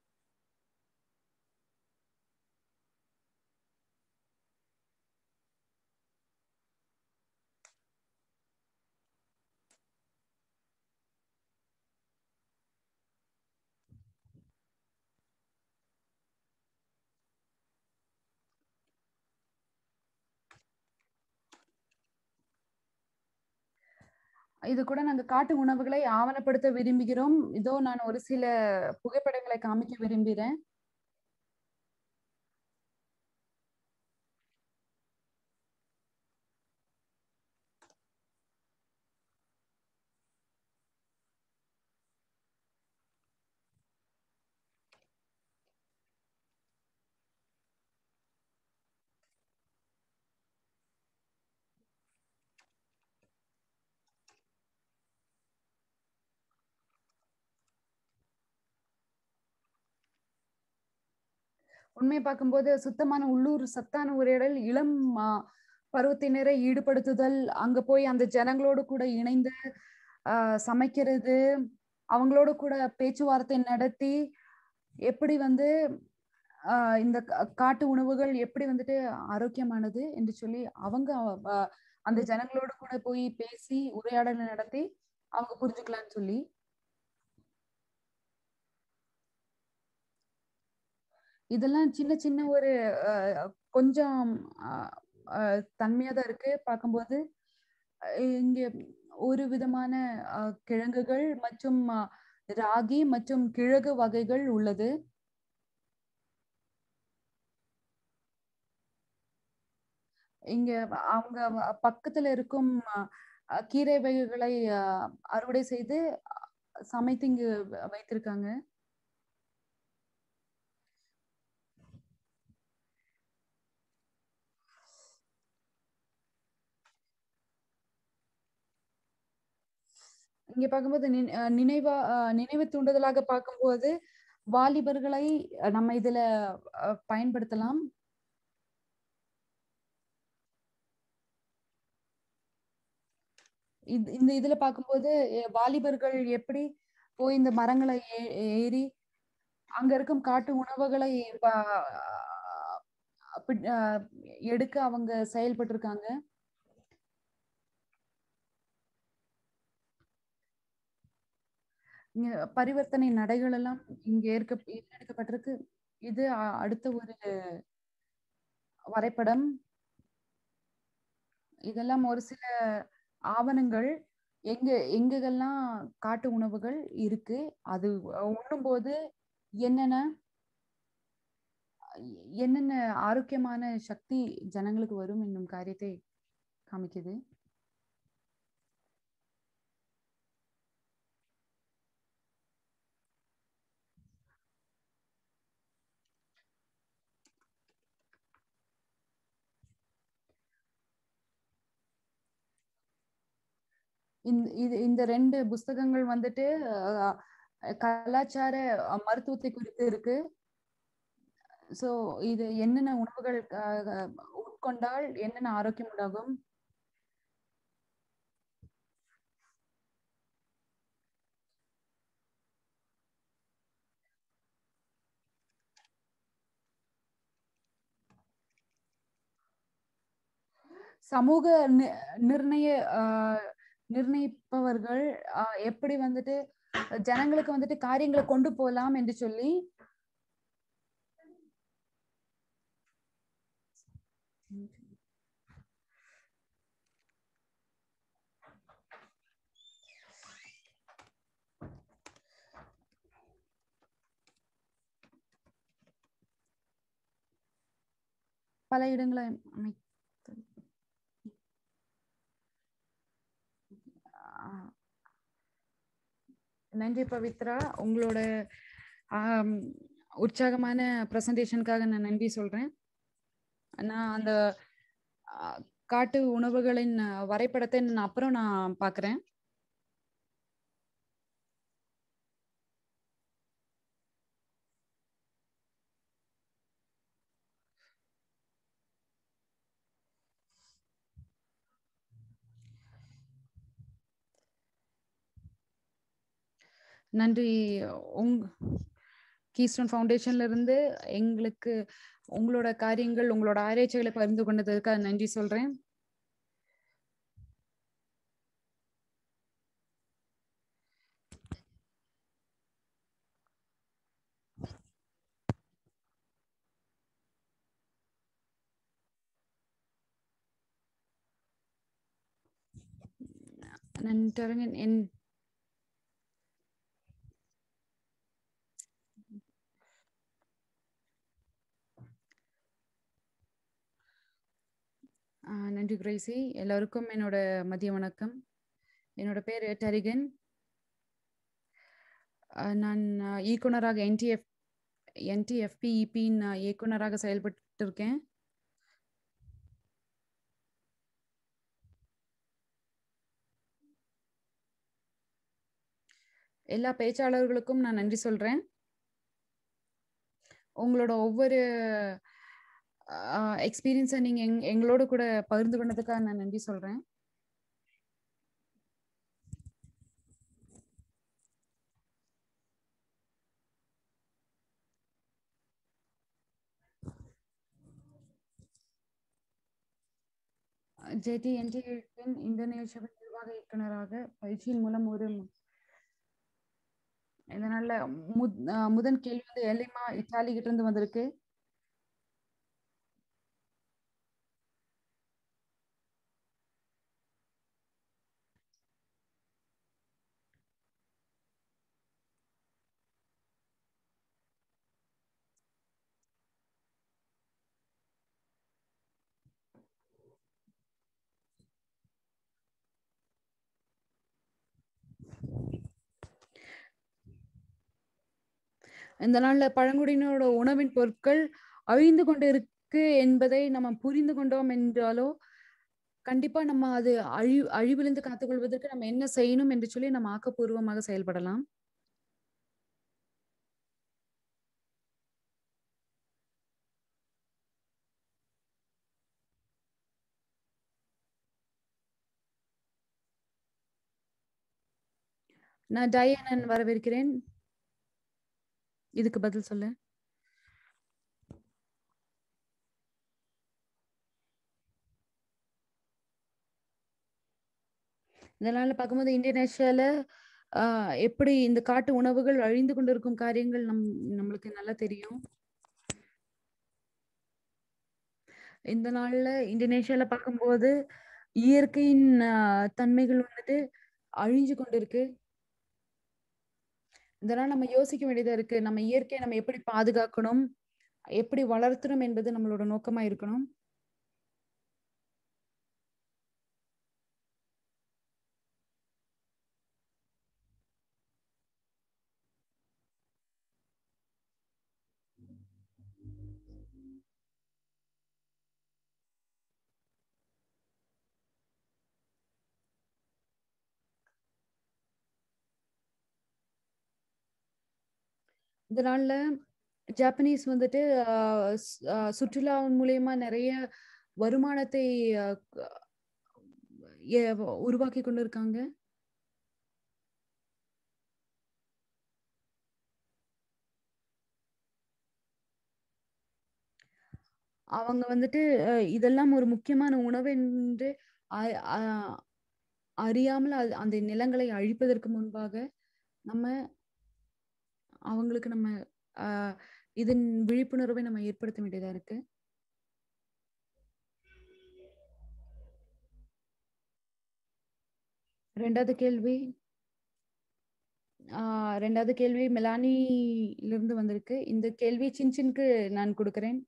இது கூட நாங்க காட்டு உணவுகளை ஆவணப்படுத்த விரும்புகிறோம் இதோ நான் ஒரு சில புகைப்படங்களை காமிக்க விரும்புகிறேன் உண்மையை பார்க்கும்போது சுத்தமான உள்ளூர் சத்தான உரையாடல் இளம் ஆ, பருவத்தினரை ஈடுபடுத்துதல் அங்க போய் அந்த ஜனங்களோடு கூட இணைந்து ஆ, சமைக்கிறது அவங்களோட கூட பேச்சுவார்த்தை நடத்தி எப்படி வந்து ஆ, இந்த கா- காட்டு உணவுகள் எப்படி வந்துட்டு ஆரோக்கியமானது என்று சொல்லி அவங்க ஆ, அந்த ஜனங்களோட கூட போய் பேசி உரையாடல் நடத்தி அவங்க புரிஞ்சுக்கலாம்னு சொல்லி இதெல்லாம் சின்ன சின்ன ஒரு அஹ், கொஞ்சம் தன்மையா தான் இருக்கு பார்க்கும்போது அஹ், இங்க ஒரு விதமான அஹ், கிழங்குகள் மற்றும் அஹ், ராகி மற்றும் கிழகு வகைகள் உள்ளது இங்க அவங்க வ- பக்கத்துல இருக்கும் அஹ், அஹ், கீரை வகைகளை அஹ், அறுவடை செய்து அஹ், சமைத்து இங்கு வ- வைத்திருக்காங்க இங்க பார்க்கும்போது நினை- அஹ் நினைவா அஹ் நினைவு தூண்டுதலாக பார்க்கும்போது வாலிபர்களை அஹ் நம்ம இதுல அஹ் பயன்படுத்தலாம் இது இந்த இதுல பார்க்கும்போது அஹ் வாலிபர்கள் எப்படி போய் இந்த மரங்களை ஏ- ஏறி அங்க இருக்கும் காட்டு உணவுகளை ப- அப்படி- அஹ் எடுக்க அவங்க செயல்பட்டிருக்காங்க இங்க பரிவர்த்தனை நடைகள் எல்லாம் இங்க ஏற்க ஏற்படுத்தப்பட்டிருக்கு இது அ- அடுத்த ஒரு வரைபடம் இதெல்லாம் ஒரு சில ஆவணங்கள் எங்க எங்கெல்லாம் காட்டு உணவுகள் இருக்கு அது உண்ணும்போது என்னென்ன என்னென்ன ஆரோக்கியமான சக்தி ஜனங்களுக்கு வரும் என்னும் காரியத்தை காமிக்குது இந்த இது இந்த ரெண்டு புஸ்தகங்கள் வந்துட்டு அஹ், கலாச்சார அஹ், மருத்துவத்தை குறித்து இருக்கு சோ இது என்னென்ன உணவுகள் அஹ், அஹ், உட்கொண்டால் என்னென்ன ஆரோக்கியம் உண்டாகும் சமூக நி- நிர்ணய ஆஹ், நிர்ணயிப்பவர்கள் ஆஹ், எப்படி வந்துட்டு ஜனங்களுக்கு வந்துட்டு காரியங்களை கொண்டு போகலாம் என்று சொல்லி பல இடங்களை அமைத்தல் ஆஹ், நன்றி பவித்ரா உங்களோட ஆம், உற்சாகமான ப்ரெசன்டேஷனுக்காக நான் நன்றி சொல்றேன் நான் அந்த ஆஹ், காட்டு உணவுகளின் ஆஹ், வரைபடத்தை நான் அப்புறம் நான் பார்க்குறேன் நன்றி உங் கீஸ்டோன் ஃபவுண்டேஷன்ல இருந்து எங்களுக்கு உங்களோட காரியங்கள் உங்களோட ஆராய்ச்சிகளை பகிர்ந்து கொண்டதற்காக நன்றி சொல்றேன் நான் தொடங்க என் ஆஹ் நன்றி கிரேசி எல்லாருக்கும் என்னோட மதிய வணக்கம் என்னோட பேர் டரிகன் ஆஹ் நான் ஆஹ் இயக்குனராக என்டிஎஃப் என்டிஎஃபிஇபின் இயக்குனராக செயல்பட்டு இருக்கேன் எல்லா பேச்சாளர்களுக்கும் நான் நன்றி சொல்றேன் உங்களோட ஒவ்வொரு எக்ஸ்பீரியன்ஸை நீங்க எங் எங்களோட கூட பகிர்ந்து கொண்டதுக்காக நான் நன்றி சொல்றேன் ஜேடி என்ஜிஎன் இந்தோனேஷியாவின் நிர்வாக இயக்குனராக பயிற்சியின் மூலம் ஒரு இதனால முத் அஹ் முதன் கேள்வி வந்து எலிமா இத்தாலி கிட்ட இருந்து வந்திருக்கு இந்த நாள்ல பழங்குடியினரோட உணவின் பொருட்கள் அழிந்து கொண்டு இருக்கு என்பதை நம்ம புரிந்து கொண்டோம் என்றாலோ கண்டிப்பா நம்ம அது அழி அழிவிலிருந்து காத்துக்கொள்வதற்கு நம்ம என்ன செய்யணும் என்று சொல்லி நம்ம ஆக்கப்பூர்வமாக செயல்படலாம் நான் டயனன் வரவேற்கிறேன் இதுக்கு பதில் சொல்லு இதனால பார்க்கும்போது இந்தோனேஷியால ஆஹ் எப்படி இந்த காட்டு உணவுகள் அழிந்து கொண்டிருக்கும் காரியங்கள் நம் நம்மளுக்கு நல்லா தெரியும் இந்த நாள்ல இந்தோனேஷியால பார்க்கும்போது இயற்கையின் ஆஹ் தன்மைகள் வந்துட்டு அழிஞ்சு கொண்டிருக்கு இதெல்லாம் நம்ம யோசிக்க வேண்டியதா இருக்கு நம்ம இயற்கையை நம்ம எப்படி பாதுகாக்கணும் எப்படி வளர்த்தணும் என்பது நம்மளோட நோக்கமா இருக்கணும் இந்த நாள்ல ஜாப்பனீஸ் வந்துட்டு ஆஹ் ஸ்- ஆஹ் சுற்றுலாவின் மூலியமா நிறைய வருமானத்தை ஆஹ் க- எ- உருவாக்கி கொண்டு இருக்காங்க அவங்க வந்துட்டு அஹ், இதெல்லாம் ஒரு முக்கியமான உணவு என்று அ- அ- அறியாமல் அது அந்த நிலங்களை அழிப்பதற்கு முன்பாக நம்ம அவங்களுக்கு நம்ம ஆஹ், இதன் விழிப்புணர்வை நம்ம ஏற்படுத்த வேண்டியதா இருக்கு ரெண்டாவது கேள்வி ஆஹ் ரெண்டாவது கேள்வி மெலானில இருந்து வந்திருக்கு இந்த கேள்வி சின்சின்க்கு நான் கொடுக்கிறேன்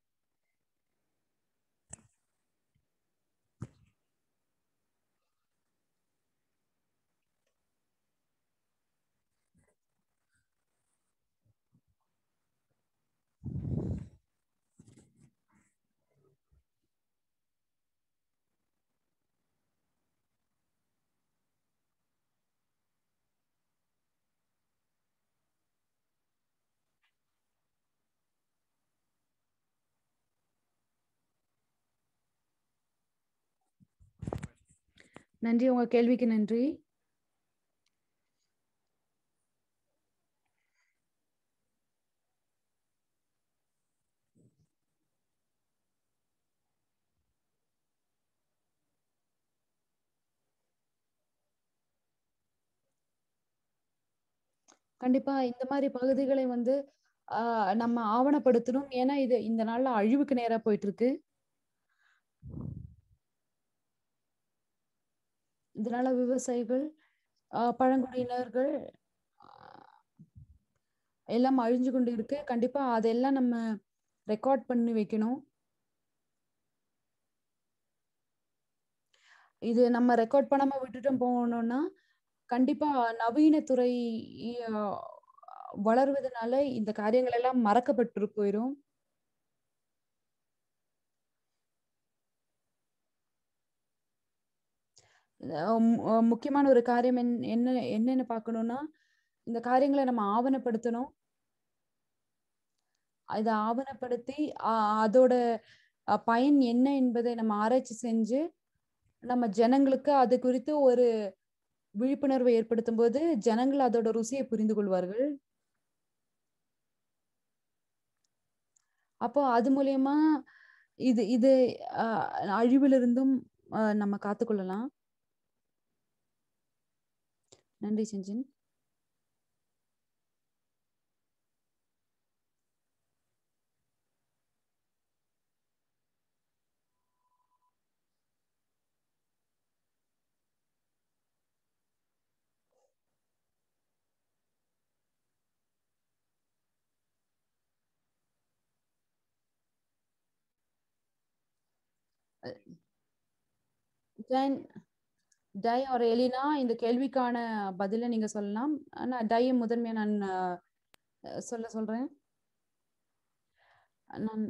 நன்றி உங்க கேள்விக்கு நன்றி கண்டிப்பா இந்த மாதிரி பகுதிகளை வந்து ஆஹ் நம்ம ஆவணப்படுத்தணும் ஏன்னா இது இந்த நாள்ல அழிவுக்கு நேரா போயிட்டு இருக்கு இதனால விவசாயிகள் ஆஹ் பழங்குடியினர்கள் ஆஹ் எல்லாம் அழிஞ்சு கொண்டு இருக்கு கண்டிப்பா அதெல்லாம் நம்ம ரெக்கார்ட் பண்ணி வைக்கணும் இது நம்ம ரெக்கார்ட் பண்ணாம விட்டுட்டும் போனோம்னா கண்டிப்பா நவீன துறை ஆஹ் வளர்வதனால இந்த காரியங்கள் எல்லாம் மறக்கப்பட்டு போயிரும் அஹ் மு- அஹ் முக்கியமான ஒரு காரியம் என்- என்ன என்னன்னு பார்க்கணும்னா இந்த காரியங்களை நம்ம ஆவணப்படுத்தணும் இதை ஆவணப்படுத்தி ஆஹ் அதோட அஹ், பயன் என்ன என்பதை நம்ம ஆராய்ச்சி செஞ்சு நம்ம ஜனங்களுக்கு அது குறித்து ஒரு விழிப்புணர்வை ஏற்படுத்தும் போது ஜனங்கள் அதோட ருசியை புரிந்து கொள்வார்கள் அப்போ அது மூலியமா இது இது ஆஹ், அழிவிலிருந்தும் ஆஹ், நம்ம காத்துக்கொள்ளலாம் நன்றி செஞ்சின் ஜென் டை ஒரு எலினா இந்த கேள்விக்கான பதிலை நீங்க சொல்லலாம் ஆனா டைய முதன்மையா நான் ஆஹ், சொல்ல சொல்றேன் நான்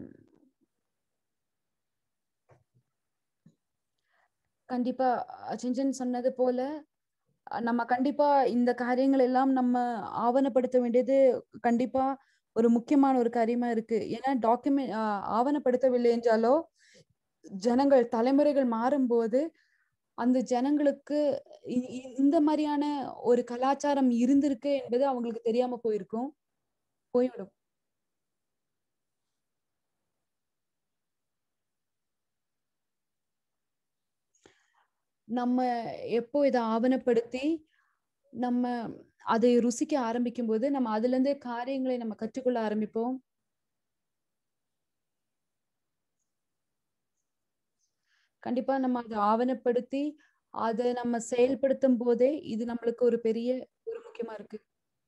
கண்டிப்பா சிஞ்சன் சொன்னது போல அஹ், நம்ம கண்டிப்பா இந்த காரியங்கள் எல்லாம் நம்ம ஆவணப்படுத்த வேண்டியது கண்டிப்பா ஒரு முக்கியமான ஒரு காரியமா இருக்கு ஏன்னா டாக்குமெண்ட் ஆவணப்படுத்தவில்லை என்றாலோ ஜனங்கள் தலைமுறைகள் மாறும்போது அந்த ஜனங்களுக்கு இ- இ- இந்த மாதிரியான ஒரு கலாச்சாரம் இருந்திருக்கு என்பது அவங்களுக்கு தெரியாம போயிருக்கும் போய்விடும் நம்ம எப்போ இதை ஆவணப்படுத்தி நம்ம அதை ருசிக்க ஆரம்பிக்கும் போது நம்ம அதுல இருந்தே காரியங்களை நம்ம கற்றுக்கொள்ள ஆரம்பிப்போம் கண்டிப்பா நம்ம அதை ஆவணப்படுத்தி அதை நம்ம செயல்படுத்தும் போதே இது நம்மளுக்கு ஒரு பெரிய ஒரு முக்கியமா இருக்கு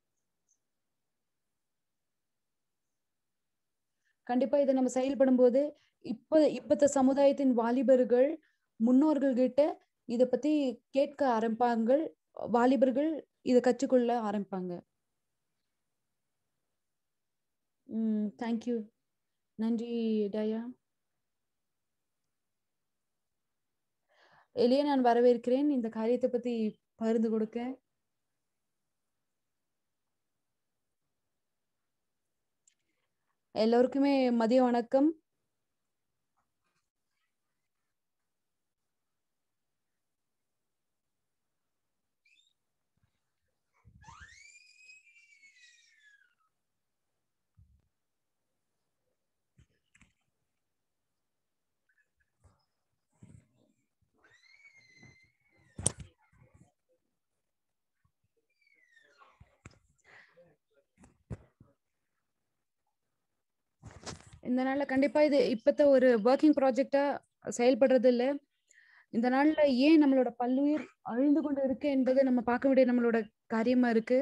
கண்டிப்பா இதை நம்ம செயல்படும் போது இப்ப இப்பத்த சமுதாயத்தின் வாலிபர்கள் முன்னோர்கள் கிட்ட இத பத்தி கேட்க ஆரம்பிப்பாங்க வாலிபர்கள் இத கற்றுக்கொள்ள ஆரம்பிப்பாங்க உம் தேங்க்யூ நன்றி டயா எளிய நான் வரவேற்கிறேன் இந்த காரியத்தை பத்தி பகிர்ந்து கொடுக்க எல்லோருக்குமே மதிய வணக்கம் இந்த நாள்ல கண்டிப்பா இது இப்பத்த ஒரு ஒர்க்கிங் ப்ராஜெக்டா செயல்படுறது இல்ல இந்த நாள்ல ஏன் நம்மளோட பல்லுயிர் அழிந்து கொண்டு இருக்கு என்பதை நம்ம பார்க்க வேண்டிய நம்மளோட காரியமா இருக்கு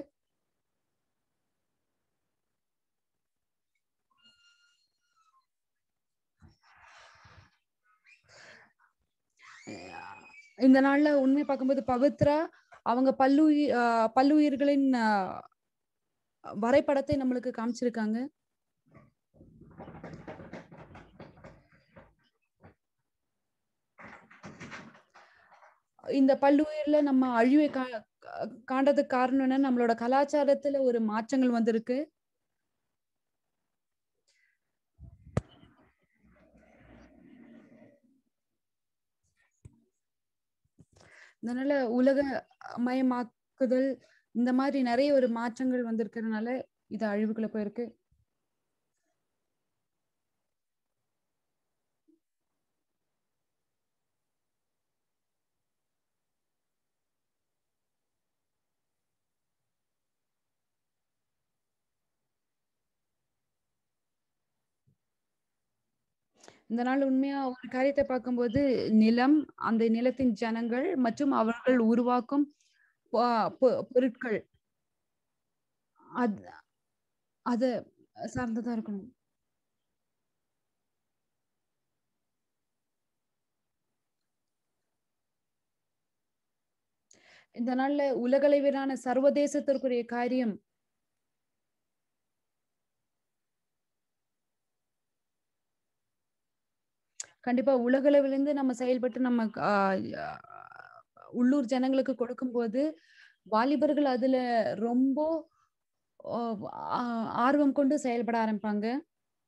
இந்த நாள்ல உண்மை பார்க்கும்போது பவித்ரா அவங்க பல்லுயிர் ஆஹ் பல்லுயிர்களின் ஆஹ் வரைபடத்தை நம்மளுக்கு காமிச்சிருக்காங்க இந்த பல்லுயிர்ல நம்ம அழிவை கா கா- காண்றதுக்கு காரணம் என்ன நம்மளோட கலாச்சாரத்துல ஒரு மாற்றங்கள் வந்திருக்கு அதனால உலக மயமாக்குதல் இந்த மாதிரி நிறைய ஒரு மாற்றங்கள் வந்திருக்கிறதுனால இது அழிவுக்குள்ள போயிருக்கு இந்த நாள் உண்மையா ஒரு காரியத்தை பார்க்கும்போது நிலம் அந்த நிலத்தின் ஜனங்கள் மற்றும் அவர்கள் உருவாக்கும் பொ- பொ- பொருட்கள் அது அது சார்ந்ததா இருக்கணும் இந்த நாள்ல உலகளவிலான சர்வதேசத்திற்குரிய காரியம் கண்டிப்பா உலகளவிலிருந்து நம்ம செயல்பட்டு நம்ம ஆஹ் ஆஹ் உள்ளூர் ஜனங்களுக்கு கொடுக்கும்போது வாலிபர்கள் அதுல ரொம்ப ஆஹ் ஆ- ஆர்வம் கொண்டு செயல்பட ஆரம்பிப்பாங்க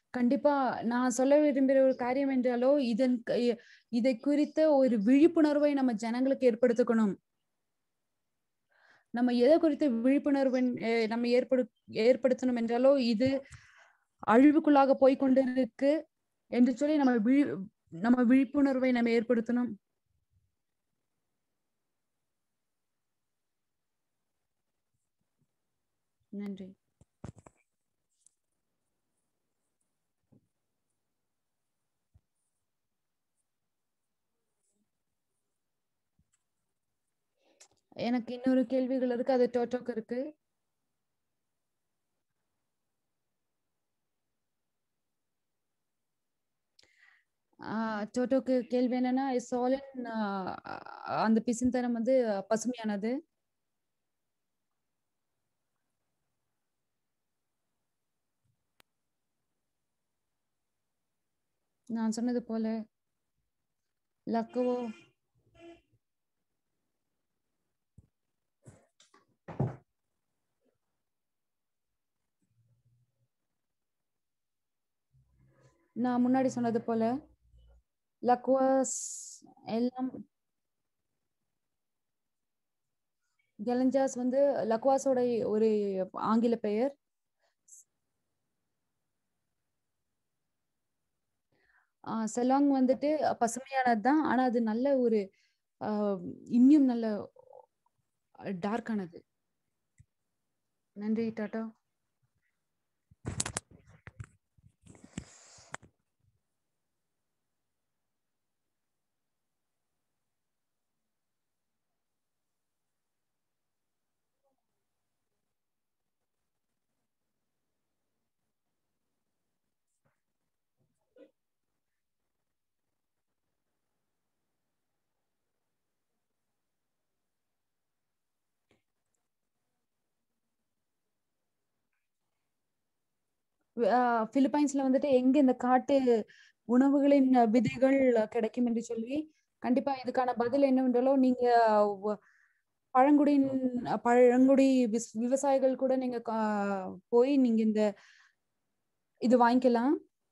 கண்டிப்பா நான் சொல்ல விரும்புகிற ஒரு காரியம் என்றாலோ இதன் க- இ- இதை குறித்த ஒரு விழிப்புணர்வை நம்ம ஜனங்களுக்கு ஏற்படுத்திக்கணும் நம்ம எதை குறித்த விழிப்புணர்வு நம்ம ஏற்படு ஏற்படுத்தணும் என்றாலோ இது அழிவுக்குள்ளாக போய் கொண்டிருக்கு என்று சொல்லி நம்ம விழி நம்ம விழிப்புணர்வை நம்ம ஏற்படுத்தணும் நன்றி எனக்கு இன்னொரு கேள்விகள் இருக்கு அது டோட்டோக்கு இருக்கு ஆஹ் டோட்டோக்கு கேள்வி என்னன்னா சோலன் அந்த பிசின்தரம் வந்து பசுமையானது நான் சொன்னது போல லக்குவோ நான் முன்னாடி சொன்னது போல லக்வாஸ் எல்லாம் கெலஞ்சாஸ் வந்து லக்வாஸோட ஒரு ஆங்கில பெயர் ஆஹ் செலாங் வந்துட்டு பசுமையானது தான் ஆனா அது நல்ல ஒரு ஆஹ் இன்னும் நல்ல டார்க்கானது நன்றி டாடா ஆஹ் பிலிப்பைன்ஸ்ல வந்துட்டு எங்க இந்த காட்டு உணவுகளின் விதைகள் கிடைக்கும் என்று சொல்லி கண்டிப்பா இதுக்கான பதில் என்னவென்றாலும் நீங்க வ- பழங்குடியின் பழங்குடி விஸ்- விவசாயிகள் கூட நீங்க கா- போய் நீங்க இந்த இது வாங்கிக்கலாம்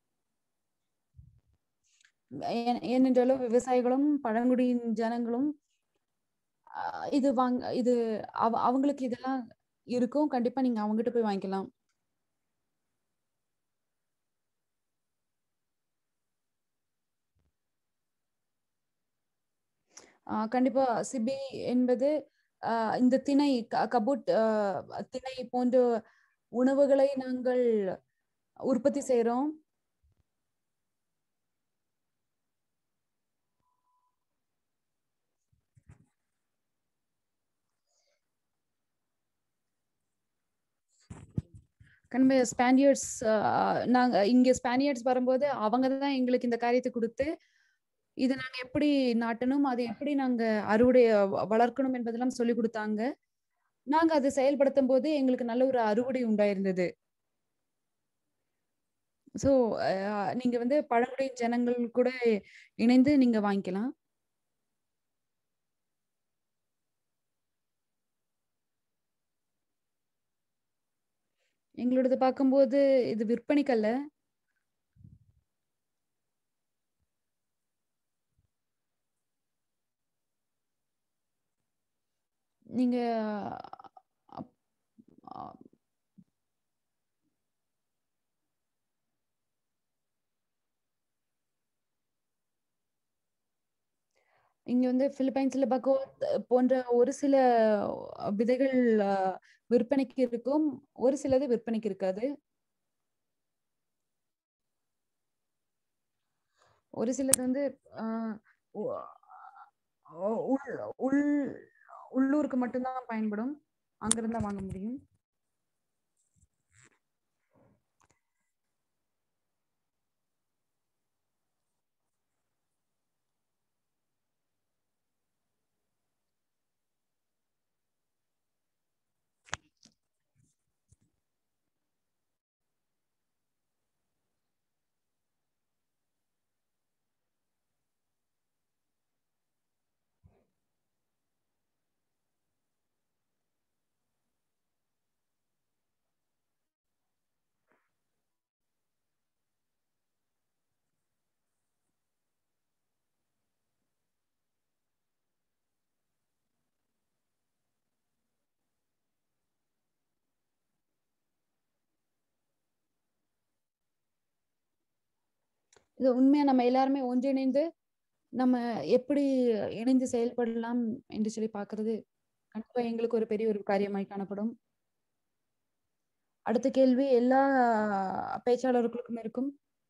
ஏன்- ஏனென்றாலும் விவசாயிகளும் பழங்குடியின் ஜனங்களும் ஆஹ் இது வாங்க இது அவ- அவங்களுக்கு இதெல்லாம் இருக்கும் கண்டிப்பா நீங்க அவங்ககிட்ட போய் வாங்கிக்கலாம் ஆஹ் கண்டிப்பா சிபி என்பது ஆஹ் இந்த திணை க- கபூட் ஆஹ் திணை போன்ற உணவுகளை நாங்கள் உற்பத்தி செய்றோம் கண்டிப்பா ஸ்பானியர்ட்ஸ் நாங்க இங்க ஸ்பானியர்ட்ஸ் வரும்போது அவங்க தான் எங்களுக்கு இந்த காரியத்தை கொடுத்து இது நாங்க எப்படி நாட்டணும் அதை எப்படி நாங்க அறுவடை வ- வளர்க்கணும் என்பதெல்லாம் சொல்லி கொடுத்தாங்க நாங்க அதை செயல்படுத்தும் போது எங்களுக்கு நல்ல ஒரு அறுவடை உண்டாயிருந்தது சோ நீங்க வந்து பழங்குடியின் ஜனங்கள் கூட இணைந்து நீங்க வாங்கிக்கலாம் எங்களோடது பார்க்கும்போது இது விற்பனைக்கல்ல நீங்க அப்- ஆ, இங்க வந்து பிலிப்பைன்ஸ்ல பகவத் போன்ற ஒரு சில விதைகள் ஆ, விற்பனைக்கு இருக்கும் ஒரு சிலது விற்பனைக்கு இருக்காது ஒரு சிலது வந்து ஆ, உ- உ- உள் உள் உள்ளூருக்கு மட்டும்தான் பயன்படும் அங்கிருந்தா வாங்க முடியும் இது உண்மையா நம்ம எல்லாருமே ஒன்றிணைந்து நம்ம எப்படி இணைந்து செயல்படலாம் என்று சொல்லி பார்க்கிறது கண்டிப்பா எங்களுக்கு ஒரு பெரிய ஒரு காரியமாய் காணப்படும் அடுத்த கேள்வி எல்லா பேச்சாளர்களுக்கும் இருக்கும்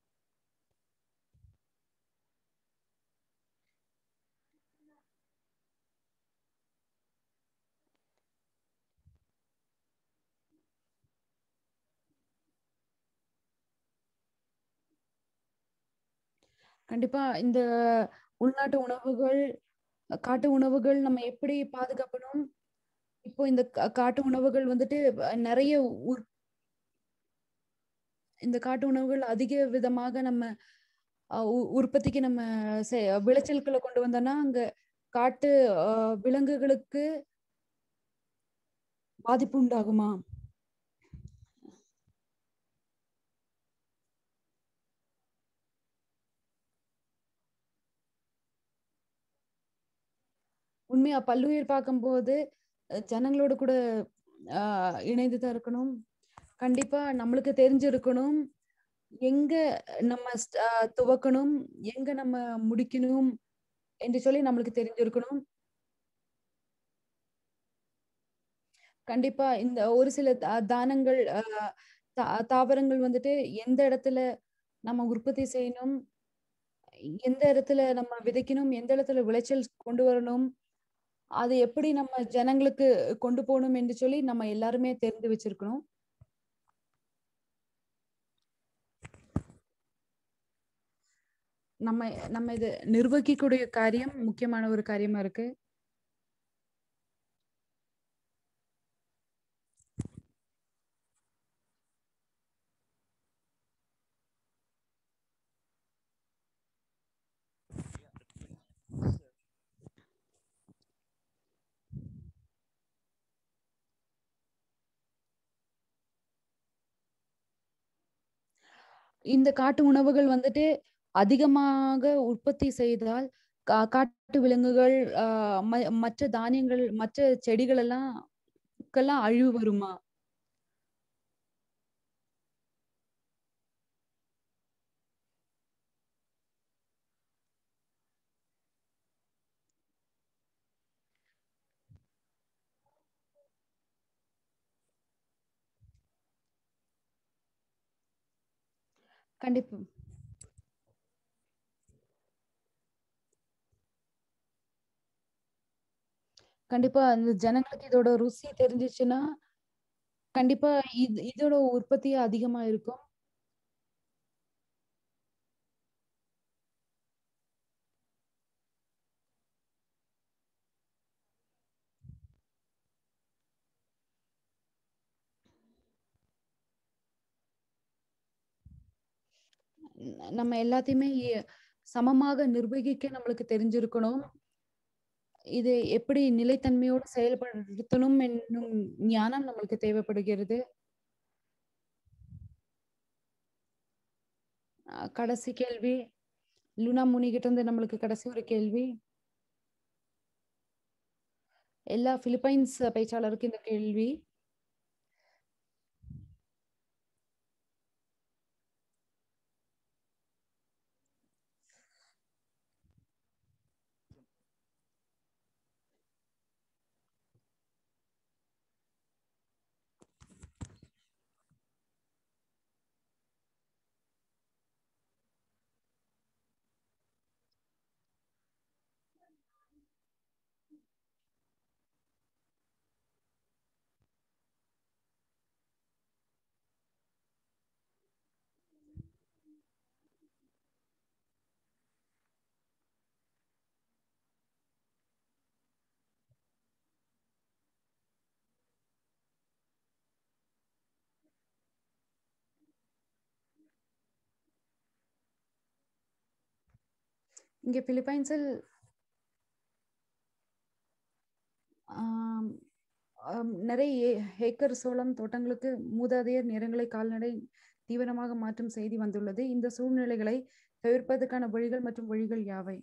கண்டிப்பா இந்த உள்நாட்டு உணவுகள் காட்டு உணவுகள் நம்ம எப்படி பாதுகாக்கணும் இப்போ இந்த கா- காட்டு உணவுகள் வந்துட்டு அஹ், நிறைய உற் இந்த காட்டு உணவுகள் அதிக விதமாக நம்ம அஹ், உ- உற்பத்திக்கு நம்ம செ- விளைச்சல்களை கொண்டு வந்தோம்னா அங்க காட்டு அஹ், விலங்குகளுக்கு பாதிப்பு உண்டாகுமா உண்மையா பல்லுயிர் பார்க்கும்போது அஹ், ஜனங்களோட கூட ஆஹ் இணைந்து தான் இருக்கணும் கண்டிப்பா நம்மளுக்கு தெரிஞ்சிருக்கணும் எங்க நம்ம st- ஆஹ் துவக்கணும் எங்க நம்ம முடிக்கணும் என்று சொல்லி நம்மளுக்கு தெரிஞ்சிருக்கணும் கண்டிப்பா இந்த ஒரு சில தா- தானங்கள் ஆஹ் தா- தாவரங்கள் வந்துட்டு எந்த இடத்துல நம்ம உற்பத்தி செய்யணும் எந்த இடத்துல நம்ம விதைக்கணும் எந்த இடத்துல விளைச்சல் கொண்டு வரணும் அது எப்படி நம்ம ஜனங்களுக்கு கொண்டு போகணும் என்று சொல்லி நம்ம எல்லாருமே தெரிந்து வச்சிருக்கணும் நம்ம நம்ம இது நிர்வகிக்கக்கூடிய காரியம் முக்கியமான ஒரு காரியமா இருக்கு இந்த காட்டு உணவுகள் வந்துட்டு அதிகமாக உற்பத்தி செய்தால் கா- காட்டு விலங்குகள் ஆஹ் ம- மற்ற தானியங்கள் மற்ற செடிகள் எல்லாம் க்கெல்லாம் அழிவு வருமா கண்டிப்பா கண்டிப்பா அந்த ஜனங்களுக்கு இதோட ருசி தெரிஞ்சிச்சுன்னா கண்டிப்பா இது இதோட உற்பத்தி அதிகமா இருக்கும் ந- நம்ம எல்லாத்தையுமே எ- சமமாக நிர்வகிக்க நம்மளுக்கு தெரிஞ்சிருக்கணும் இது எப்படி நிலைத்தன்மையோடு செயல்படுத்தணும் என்னும் ஞானம் நம்மளுக்கு தேவைப்படுகிறது அஹ் கடைசி கேள்வி லுனா முனி கிட்ட இருந்து நம்மளுக்கு கடைசி ஒரு கேள்வி எல்லா பிலிப்பைன்ஸ் பேச்சாளருக்கும் இந்த கேள்வி இங்க பிலிப்பைன்ஸில் ஆம், ஆம், நிறைய ஏ- ஏக்கர் சோளம் தோட்டங்களுக்கு மூதாதையர் நிறங்களை கால்நடை தீவனமாக மாற்றும் செய்தி வந்துள்ளது இந்த சூழ்நிலைகளை தவிர்ப்பதற்கான வழிகள் மற்றும் வழிகள் யாவை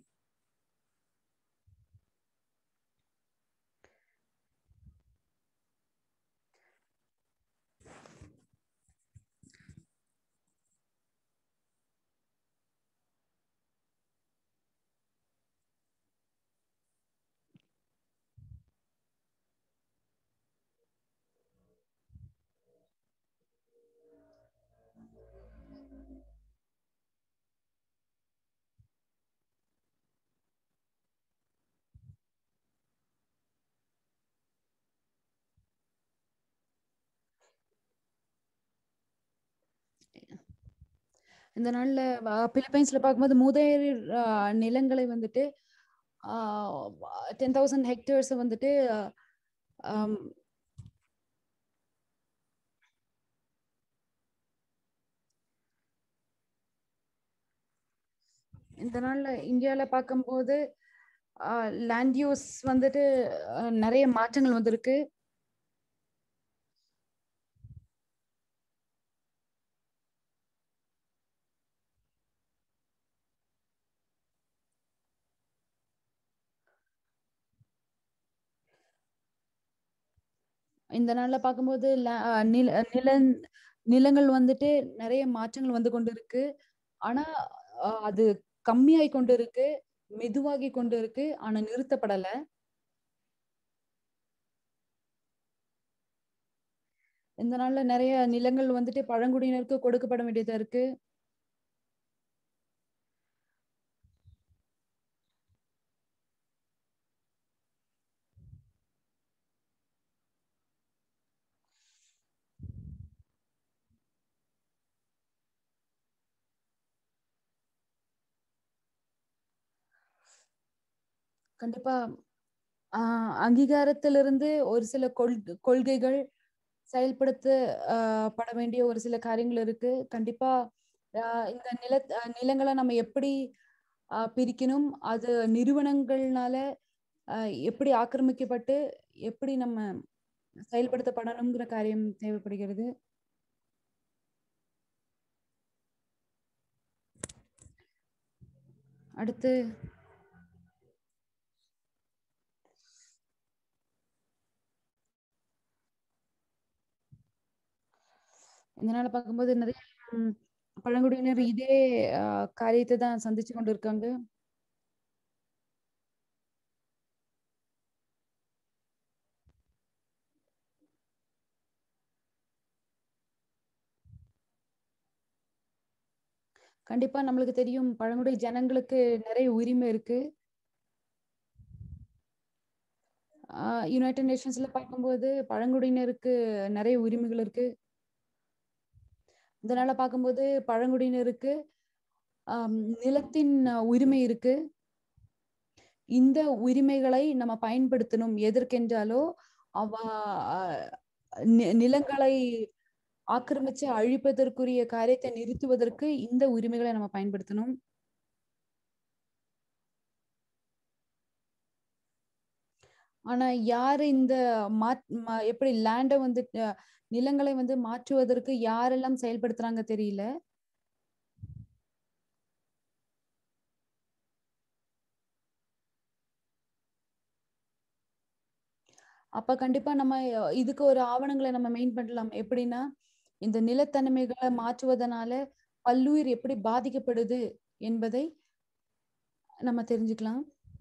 இந்த நாள்ல பிலிப்பைன்ஸ்ல பார்க்கும்போது மூதையர் ஆஹ், நிலங்களை வந்துட்டு டென் தௌசண்ட் ஹெக்டேர்ஸ் வந்துட்டு ஆம், இந்த நாள்ல இந்தியால பார்க்கும்போது லேண்ட் யூஸ் வந்துட்டு ஆஹ், நிறைய மாற்றங்கள் வந்திருக்கு இந்த நாள்ல பார்க்கும்போது ல- அஹ் நில நில நிலங்கள் வந்துட்டு நிறைய மாற்றங்கள் வந்து கொண்டு இருக்கு ஆனா அஹ் அது கம்மியாய் கொண்டு இருக்கு மெதுவாகி கொண்டு இருக்கு ஆனா நிறுத்தப்படல இந்த நாள்ல நிறைய நிலங்கள் வந்துட்டு பழங்குடியினருக்கு கொடுக்கப்பட வேண்டியதா இருக்கு கண்டிப்பா ஆஹ் அங்கீகாரத்திலிருந்து ஒரு சில கொள் கொள்கைகள் செயல்படுத்த ஆஹ் பட வேண்டிய ஒரு சில காரியங்கள் இருக்கு கண்டிப்பா ஆஹ் இந்த நில ஆஹ் நிலங்களை நம்ம எப்படி ஆஹ் பிரிக்கணும் அது நிறுவனங்கள்னால ஆஹ் எப்படி ஆக்கிரமிக்கப்பட்டு எப்படி நம்ம செயல்படுத்தப்படணுங்கிற காரியம் தேவைப்படுகிறது அடுத்து இதனால பார்க்கும்போது நிறைய ம், பழங்குடியினர் இதே ஆஹ், காரியத்தை தான் சந்திச்சு கொண்டு இருக்காங்க கண்டிப்பா நம்மளுக்கு தெரியும் பழங்குடி ஜனங்களுக்கு நிறைய உரிமை இருக்கு யுனைடெட் நேஷன்ஸ்ல பார்க்கும்போது பழங்குடியினருக்கு நிறைய உரிமைகள் இருக்கு இதனால பார்க்கும்போது பழங்குடியினருக்கு ஆம், நிலத்தின் அஹ், உரிமை இருக்கு இந்த உரிமைகளை நம்ம பயன்படுத்தணும் எதற்கென்றாலோ அவ அஹ், நி- நிலங்களை ஆக்கிரமிச்சு அழிப்பதற்குரிய காரியத்தை நிறுத்துவதற்கு இந்த உரிமைகளை நம்ம பயன்படுத்தணும் ஆனா யாரு இந்த மாத் ம- எப்படி லேண்டை வந்து அஹ், நிலங்களை வந்து மாற்றுவதற்கு யாரெல்லாம் செயல்படுத்துறாங்க தெரியல அப்ப கண்டிப்பா நம்ம அஹ், இதுக்கு ஒரு ஆவணங்களை நம்ம மெயின் பண்ணலாம் எப்படின்னா இந்த நிலத்தன்மைகளை மாற்றுவதனால பல்லுயிர் எப்படி பாதிக்கப்படுது என்பதை நம்ம தெரிஞ்சுக்கலாம்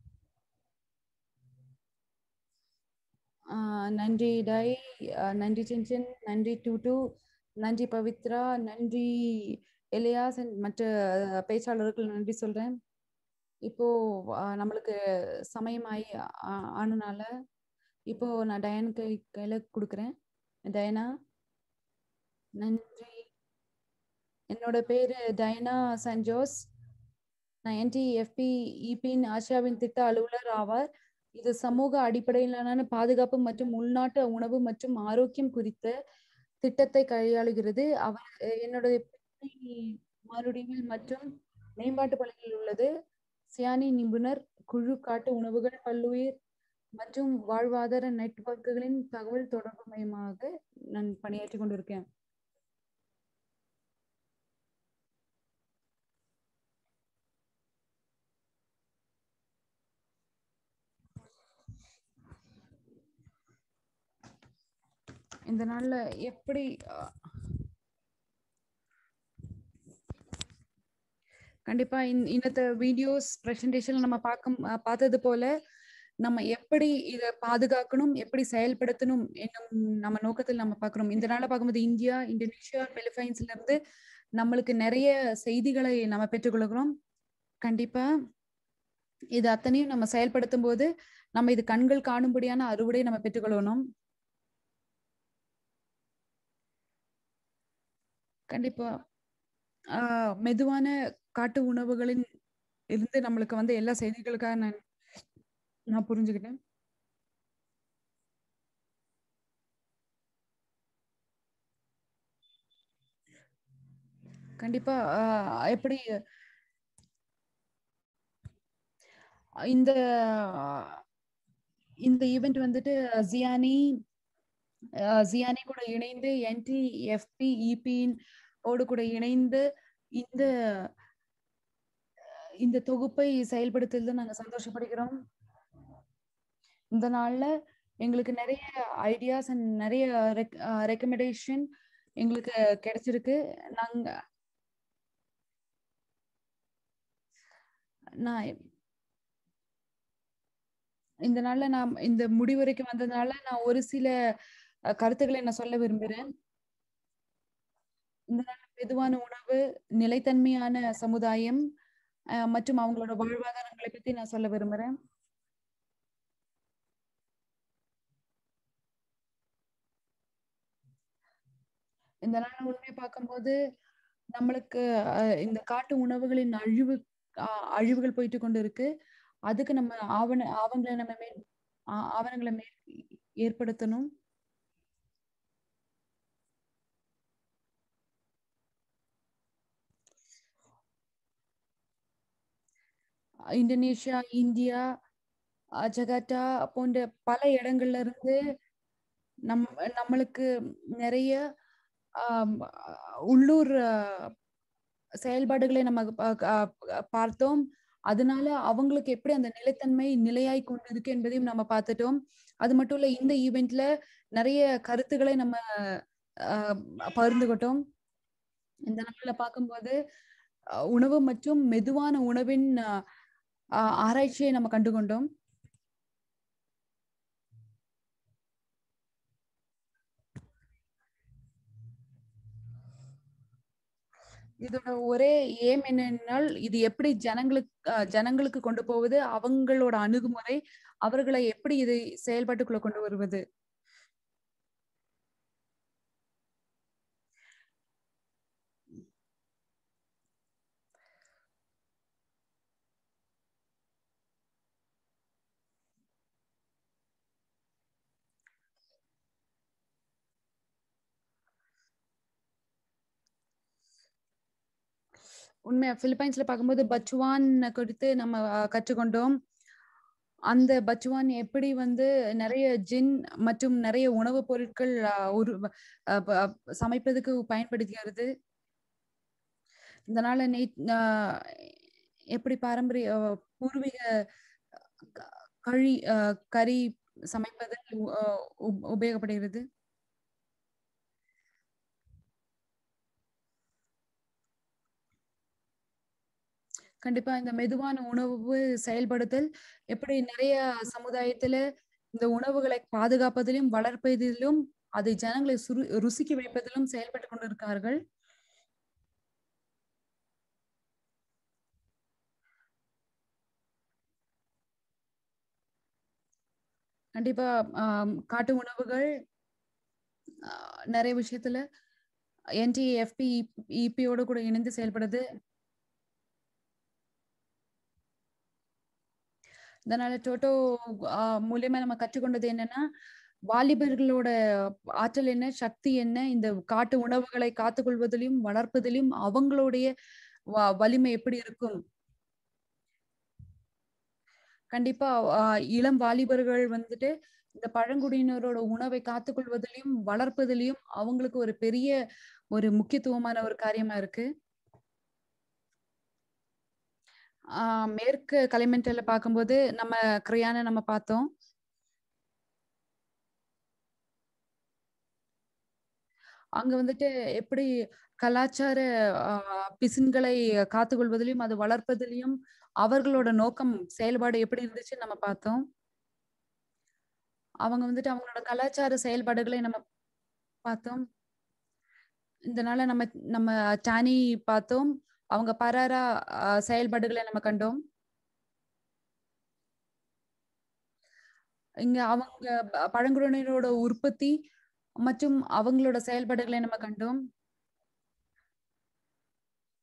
ஆஹ் நன்றி டை ஆஹ் நன்றி சின்சின் நன்றி டூட்டு நன்றி பவித்ரா நன்றி எலியாஸ் and மற்ற அஹ், பேச்சாளர்களுக்கு நன்றி சொல்றேன் இப்போ ஆஹ், நம்மளுக்கு சமயமாயி ஆ- ஆனனால இப்போ நான் டயன் கை கையில கொடுக்குறேன் டயனா நன்றி என்னோட பேரு டயனா சஞ்சோஸ் நான் என்டிஎஃப்பி இபின் ஆசியாவின் திட்ட அலுவலர் ஆவார் இது சமூக அடிப்படையிலான பாதுகாப்பு மற்றும் உள்நாட்டு உணவு மற்றும் ஆரோக்கியம் குறித்த திட்டத்தை கையாளுகிறது அவர் என்னுடைய பின்னணி மாறுடிகள் மற்றும் மேம்பாட்டு பணிகளில் உள்ளது சியானி நிபுணர் குழு காட்டு உணவுகள் பல்லுயிர் மற்றும் வாழ்வாதார நெட்வொர்க்குகளின் தகவல் தொடர்பு மையமாக நான் பணியாற்றி கொண்டிருக்கேன் இந்த நாள்ல எப்படி அஹ், கண்டிப்பா இந்த இன்னத்த வீடியோஸ் பிரசன்டேஷன் நம்ம பார்க்க அஹ், பார்த்தது போல நம்ம எப்படி இத பாதுகாக்கணும் எப்படி செயல்படுத்தணும் என்னும் நம்ம நோக்கத்தில் நம்ம பார்க்கிறோம் இந்த நாள பார்க்கும்போது இந்தியா இந்தோனேஷியா பிலிப்பைன்ஸ்ல இருந்து நம்மளுக்கு நிறைய செய்திகளை நம்ம பெற்றுக்கொள்கிறோம் கண்டிப்பா இது அத்தனையும் நம்ம செயல்படுத்தும் போது நம்ம இது கண்கள் காணும்படியான அறுவடை நம்ம பெற்றுக்கொள்ளணும் கண்டிப்பா ஆஹ் மெதுவான காட்டு உணவுகளின் இருந்து நம்மளுக்கு வந்து எல்லா செய்திகளுக்காக நான் நான் புரிஞ்சுக்கிட்டேன் கண்டிப்பா ஆஹ் எப்படி இந்த இந்த ஈவெண்ட் வந்துட்டு ஜியானி அஹ் ஜியானி கூட இணைந்து என்டி எஃப்பி இபின் ஓடு கூட இணைந்து இந்த இந்த தொகுப்பை செயல்படுத்துறது நாங்க சந்தோஷப்படுகிறோம் இந்த நாள்ல எங்களுக்கு நிறைய ஐடியாஸ் அண்ட் நிறைய ரெக்கமெண்டேஷன் எங்களுக்கு கிடைச்சிருக்கு நாங்க நான் இந்த நாள்ல நான் இந்த முடிவுரைக்கு வந்ததுனால நான் ஒரு சில அஹ், கருத்துக்களை நான் சொல்ல விரும்புகிறேன் இந்த நாள் மெதுவான உணவு நிலைத்தன்மையான சமுதாயம் அஹ், மற்றும் அவங்களோட வாழ்வாதாரங்களை பத்தி நான் சொல்ல விரும்புறேன் இந்த நாள் உண்மையை பார்க்கும்போது நம்மளுக்கு அஹ், இந்த காட்டு உணவுகளின் அழிவு அஹ், அழிவுகள் போயிட்டு கொண்டு இருக்கு அதுக்கு நம்ம ஆவண ஆவணங்களை நம்ம மேல் ஆ- ஆவணங்களை மேல் ஏற்படுத்தணும் இந்தோனேஷியா இந்தியா அஹ், ஜகார்த்தா போன்ற பல இடங்கள்ல இருந்து நம் நம்மளுக்கு நிறைய ஆம், உள்ளூர் அஹ், செயல்பாடுகளை நம்ம பா- கா- பார்த்தோம் அதனால அவங்களுக்கு எப்படி அந்த நிலைத்தன்மை நிலையாய் கொண்டு இருக்கு என்பதையும் நம்ம பார்த்துட்டோம் அது மட்டும் இல்ல இந்த ஈவெண்ட்ல நிறைய கருத்துக்களை நம்ம ஆஹ், பகிர்ந்துகிட்டோம் இந்த நாள்ல பார்க்கும்போது அஹ், உணவு மற்றும் மெதுவான உணவின் ஆஹ், ஆஹ், ஆராய்ச்சியை நம்ம கண்டுகொண்டோம் இதோட ஒரே ஏம் என்னன்னால் இது எப்படி ஜனங்களுக்கு அஹ், ஜனங்களுக்கு கொண்டு போவது அவங்களோட அணுகுமுறை அவர்களை எப்படி இதை செயல்பாட்டுக்குள்ள கொண்டு வருவது உண்மையா பிலிப்பைன்ஸ்ல பார்க்கும்போது பச்சுவான் குறித்து நம்ம அஹ், கற்றுக்கொண்டோம் அந்த பச்சுவான் எப்படி வந்து நிறைய ஜின் மற்றும் நிறைய உணவுப் பொருட்கள் அஹ், உரு அஹ், ப- சமைப்பதற்கு பயன்படுகிறது இதனால நெய் அஹ், எப்படி பாரம்பரிய அஹ், பூர்வீக க- கழி அஹ், கறி சமைப்பதில் உ- அஹ், உப- உபயோகப்படுகிறது கண்டிப்பா இந்த மெதுவான உணவு செயல்படுத்தல் எப்படி நிறைய சமுதாயத்துல இந்த உணவுகளை பாதுகாப்பதிலும் வளர்ப்பதிலும் அதை ஜனங்களை சுரு ருசிக்க வைப்பதிலும் செயல்பட்டு கொண்டிருக்கார்கள் கண்டிப்பா ஆம், காட்டு உணவுகள் ஆஹ், நிறைய விஷயத்துல என்டிஎஃப்பி இபியோட கூட இணைந்து செயல்படுது இதனால டோட்டோ ஆஹ், மூலியமா நம்ம கற்றுக்கொண்டது என்னன்னா வாலிபர்களோட ஆற்றல் என்ன சக்தி என்ன இந்த காட்டு உணவுகளை காத்துக்கொள்வதிலும் வளர்ப்பதிலும் அவங்களுடைய வ- வலிமை எப்படி இருக்கும் கண்டிப்பா ஆஹ், இளம் வாலிபர்கள் வந்துட்டு இந்த பழங்குடியினரோட உணவை காத்துக்கொள்வதிலும் வளர்ப்பதிலும் அவங்களுக்கு ஒரு பெரிய ஒரு முக்கியத்துவமான ஒரு காரியமா இருக்கு ஆஹ் மேற்கு கலைமெண்டல்ல பார்க்கும்போது நம்ம கிரியானை நம்ம பார்த்தோம் அங்க வந்துட்டு எப்படி கலாச்சார ஆஹ், பிசின்களை காத்துக்கொள்வதிலும் அது வளர்ப்பதிலும் அவர்களோட நோக்கம் செயல்பாடு எப்படி இருந்துச்சுன்னு நம்ம பார்த்தோம் அவங்க வந்துட்டு அவங்களோட கலாச்சார செயல்பாடுகளை நம்ம பார்த்தோம் இதனால நம்ம நம்ம டானி பார்த்தோம் அவங்க பராரா ஆஹ், செயல்பாடுகளை நம்ம கண்டோம் இங்க அவங்க ப- பழங்குடியினரோட உற்பத்தி மற்றும் அவங்களோட செயல்பாடுகளை நம்ம கண்டோம்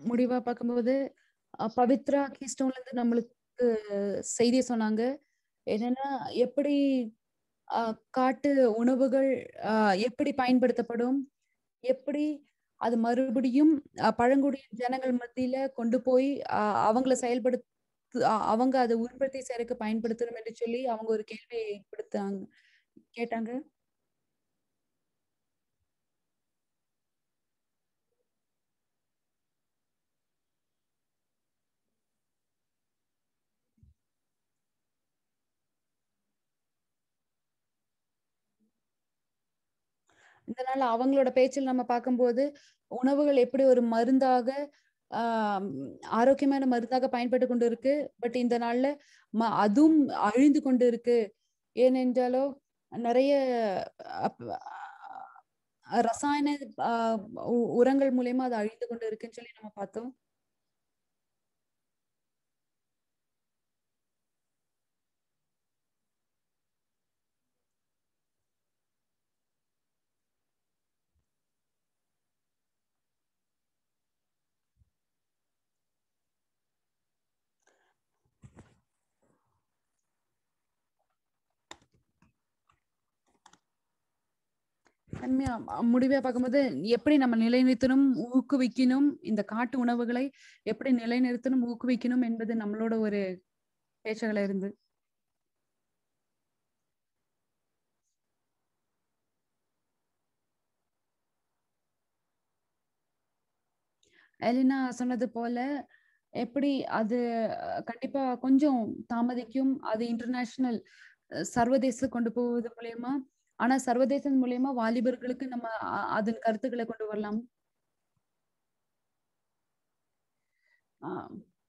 முடிவா பார்க்கும்போது அஹ், பவித்ரா கீஸ்டோன்ல இருந்து நம்மளுக்கு செய்தி சொன்னாங்க என்னன்னா எப்படி அஹ், காட்டு உணவுகள் அஹ், எப்படி பயன்படுத்தப்படும் எப்படி அது மறுபடியும் அஹ், பழங்குடியின ஜனங்கள் மத்தியில கொண்டு போய் அஹ், அவங்கள செயல்படுத்த அ- அவங்க அதை உற்பத்தி செய்யறதுக்கு பயன்படுத்தணும் என்று சொல்லி அவங்க ஒரு கேள்வியை ஏற்படுத்தாங்க கேட்டாங்க இதனால அவங்களோட பேச்சில் நம்ம பார்க்கும்போது உணவுகள் எப்படி ஒரு மருந்தாக ஆஹ் ஆரோக்கியமான மருந்தாக பயன்பட்டு கொண்டு இருக்கு பட் இந்த நாள்ல ம அதுவும் அழிந்து கொண்டு இருக்கு ஏனென்றாலோ நிறைய அப்- அஹ் ரசாயன ஆஹ் உ- உரங்கள் மூலியமா அது அழிந்து கொண்டு இருக்குன்னு சொல்லி நம்ம பார்த்தோம் தன்மையா அ- முடிவா பார்க்கும்போது எப்படி நம்ம நிலைநிறுத்தணும் ஊக்குவிக்கணும் இந்த காட்டு உணவுகளை எப்படி நிலைநிறுத்தணும் ஊக்குவிக்கணும் என்பது நம்மளோட ஒரு பேச்சுகளா இருந்து எலினா சொன்னது போல எப்படி அது அஹ், கண்டிப்பா கொஞ்சம் தாமதிக்கும் அது இன்டர்நேஷனல் சர்வதேச கொண்டு போவது மூலியமா ஆனா சர்வதேசம் மூலியமா வாலிபர்களுக்கு நம்ம அ- அதன் கருத்துக்களை கொண்டு வரலாம் ஆஹ்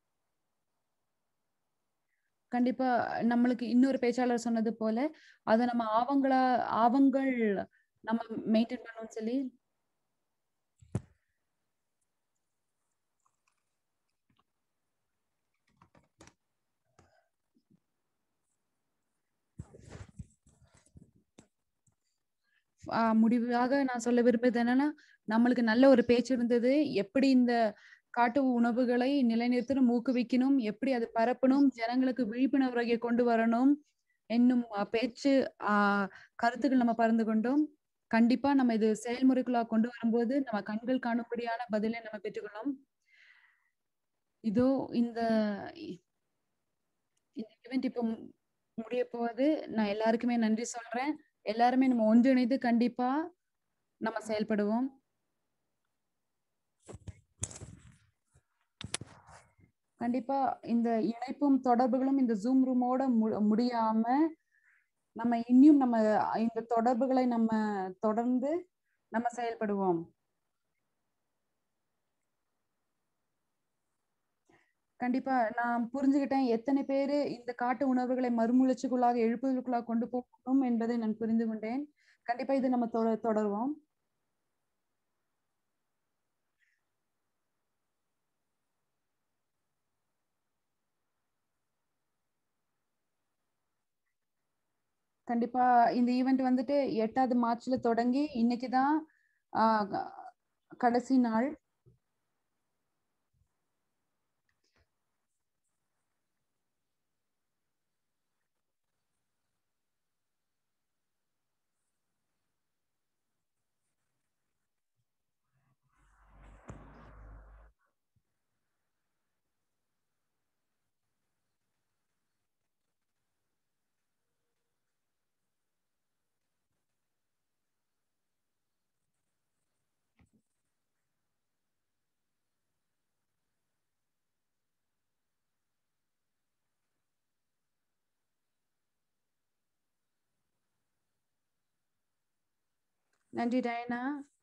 கண்டிப்பா நம்மளுக்கு இன்னொரு பேச்சாளர் சொன்னது போல அதை நம்ம ஆவங்களா ஆவங்கள் நம்ம மெயின்டைன் பண்ணணும்னு சொல்லி ஆஹ் முடிவாக நான் சொல்ல விரும்புறது என்னன்னா நம்மளுக்கு நல்ல ஒரு பேச்சு இருந்தது எப்படி இந்த காட்டு உணவுகளை நிலைநிறுத்தணும் ஊக்குவிக்கணும் எப்படி அது பரப்பணும் ஜனங்களுக்கு விழிப்புணர்வை கொண்டு வரணும் என்னும் அஹ், பேச்சு ஆஹ் கருத்துக்கள் நம்ம பகிர்ந்து கொண்டோம் கண்டிப்பா நம்ம இது செயல்முறைக்குள்ளா கொண்டு வரும்போது நம்ம கண்கள் காணும்படியான பதிலை நம்ம பெற்றுக்கொள்ளோம் இதோ இந்த இந்த ஈவெண்ட் இப்போ மு- முடிய போகுது நான் எல்லாருக்குமே நன்றி சொல்றேன் எல்லாருமே நம்ம ஒன்றிணைந்து கண்டிப்பா நம்ம செயல்படுவோம் கண்டிப்பா இந்த இணைப்பும் தொடர்புகளும் இந்த ஜூம் ரூமோட மு- முடியாம நம்ம இன்னும் நம்ம இந்த தொடர்புகளை நம்ம தொடர்ந்து நம்ம செயல்படுவோம் கண்டிப்பா நான் புரிஞ்சுக்கிட்டேன் எத்தனை பேரு இந்த காட்டு உணவுகளை மறுமலர்ச்சிக்குள்ளாக எழுப்புதலுக்குள்ளாக கொண்டு போகணும் என்பதை நான் புரிந்து கொண்டேன் கண்டிப்பா இது நம்ம தொட- தொடருவோம் கண்டிப்பா இந்த ஈவெண்ட் வந்துட்டு எட்டாவது மார்ச்ல தொடங்கி இன்னைக்கு தான் கடைசி நாள் நன்றி டயனா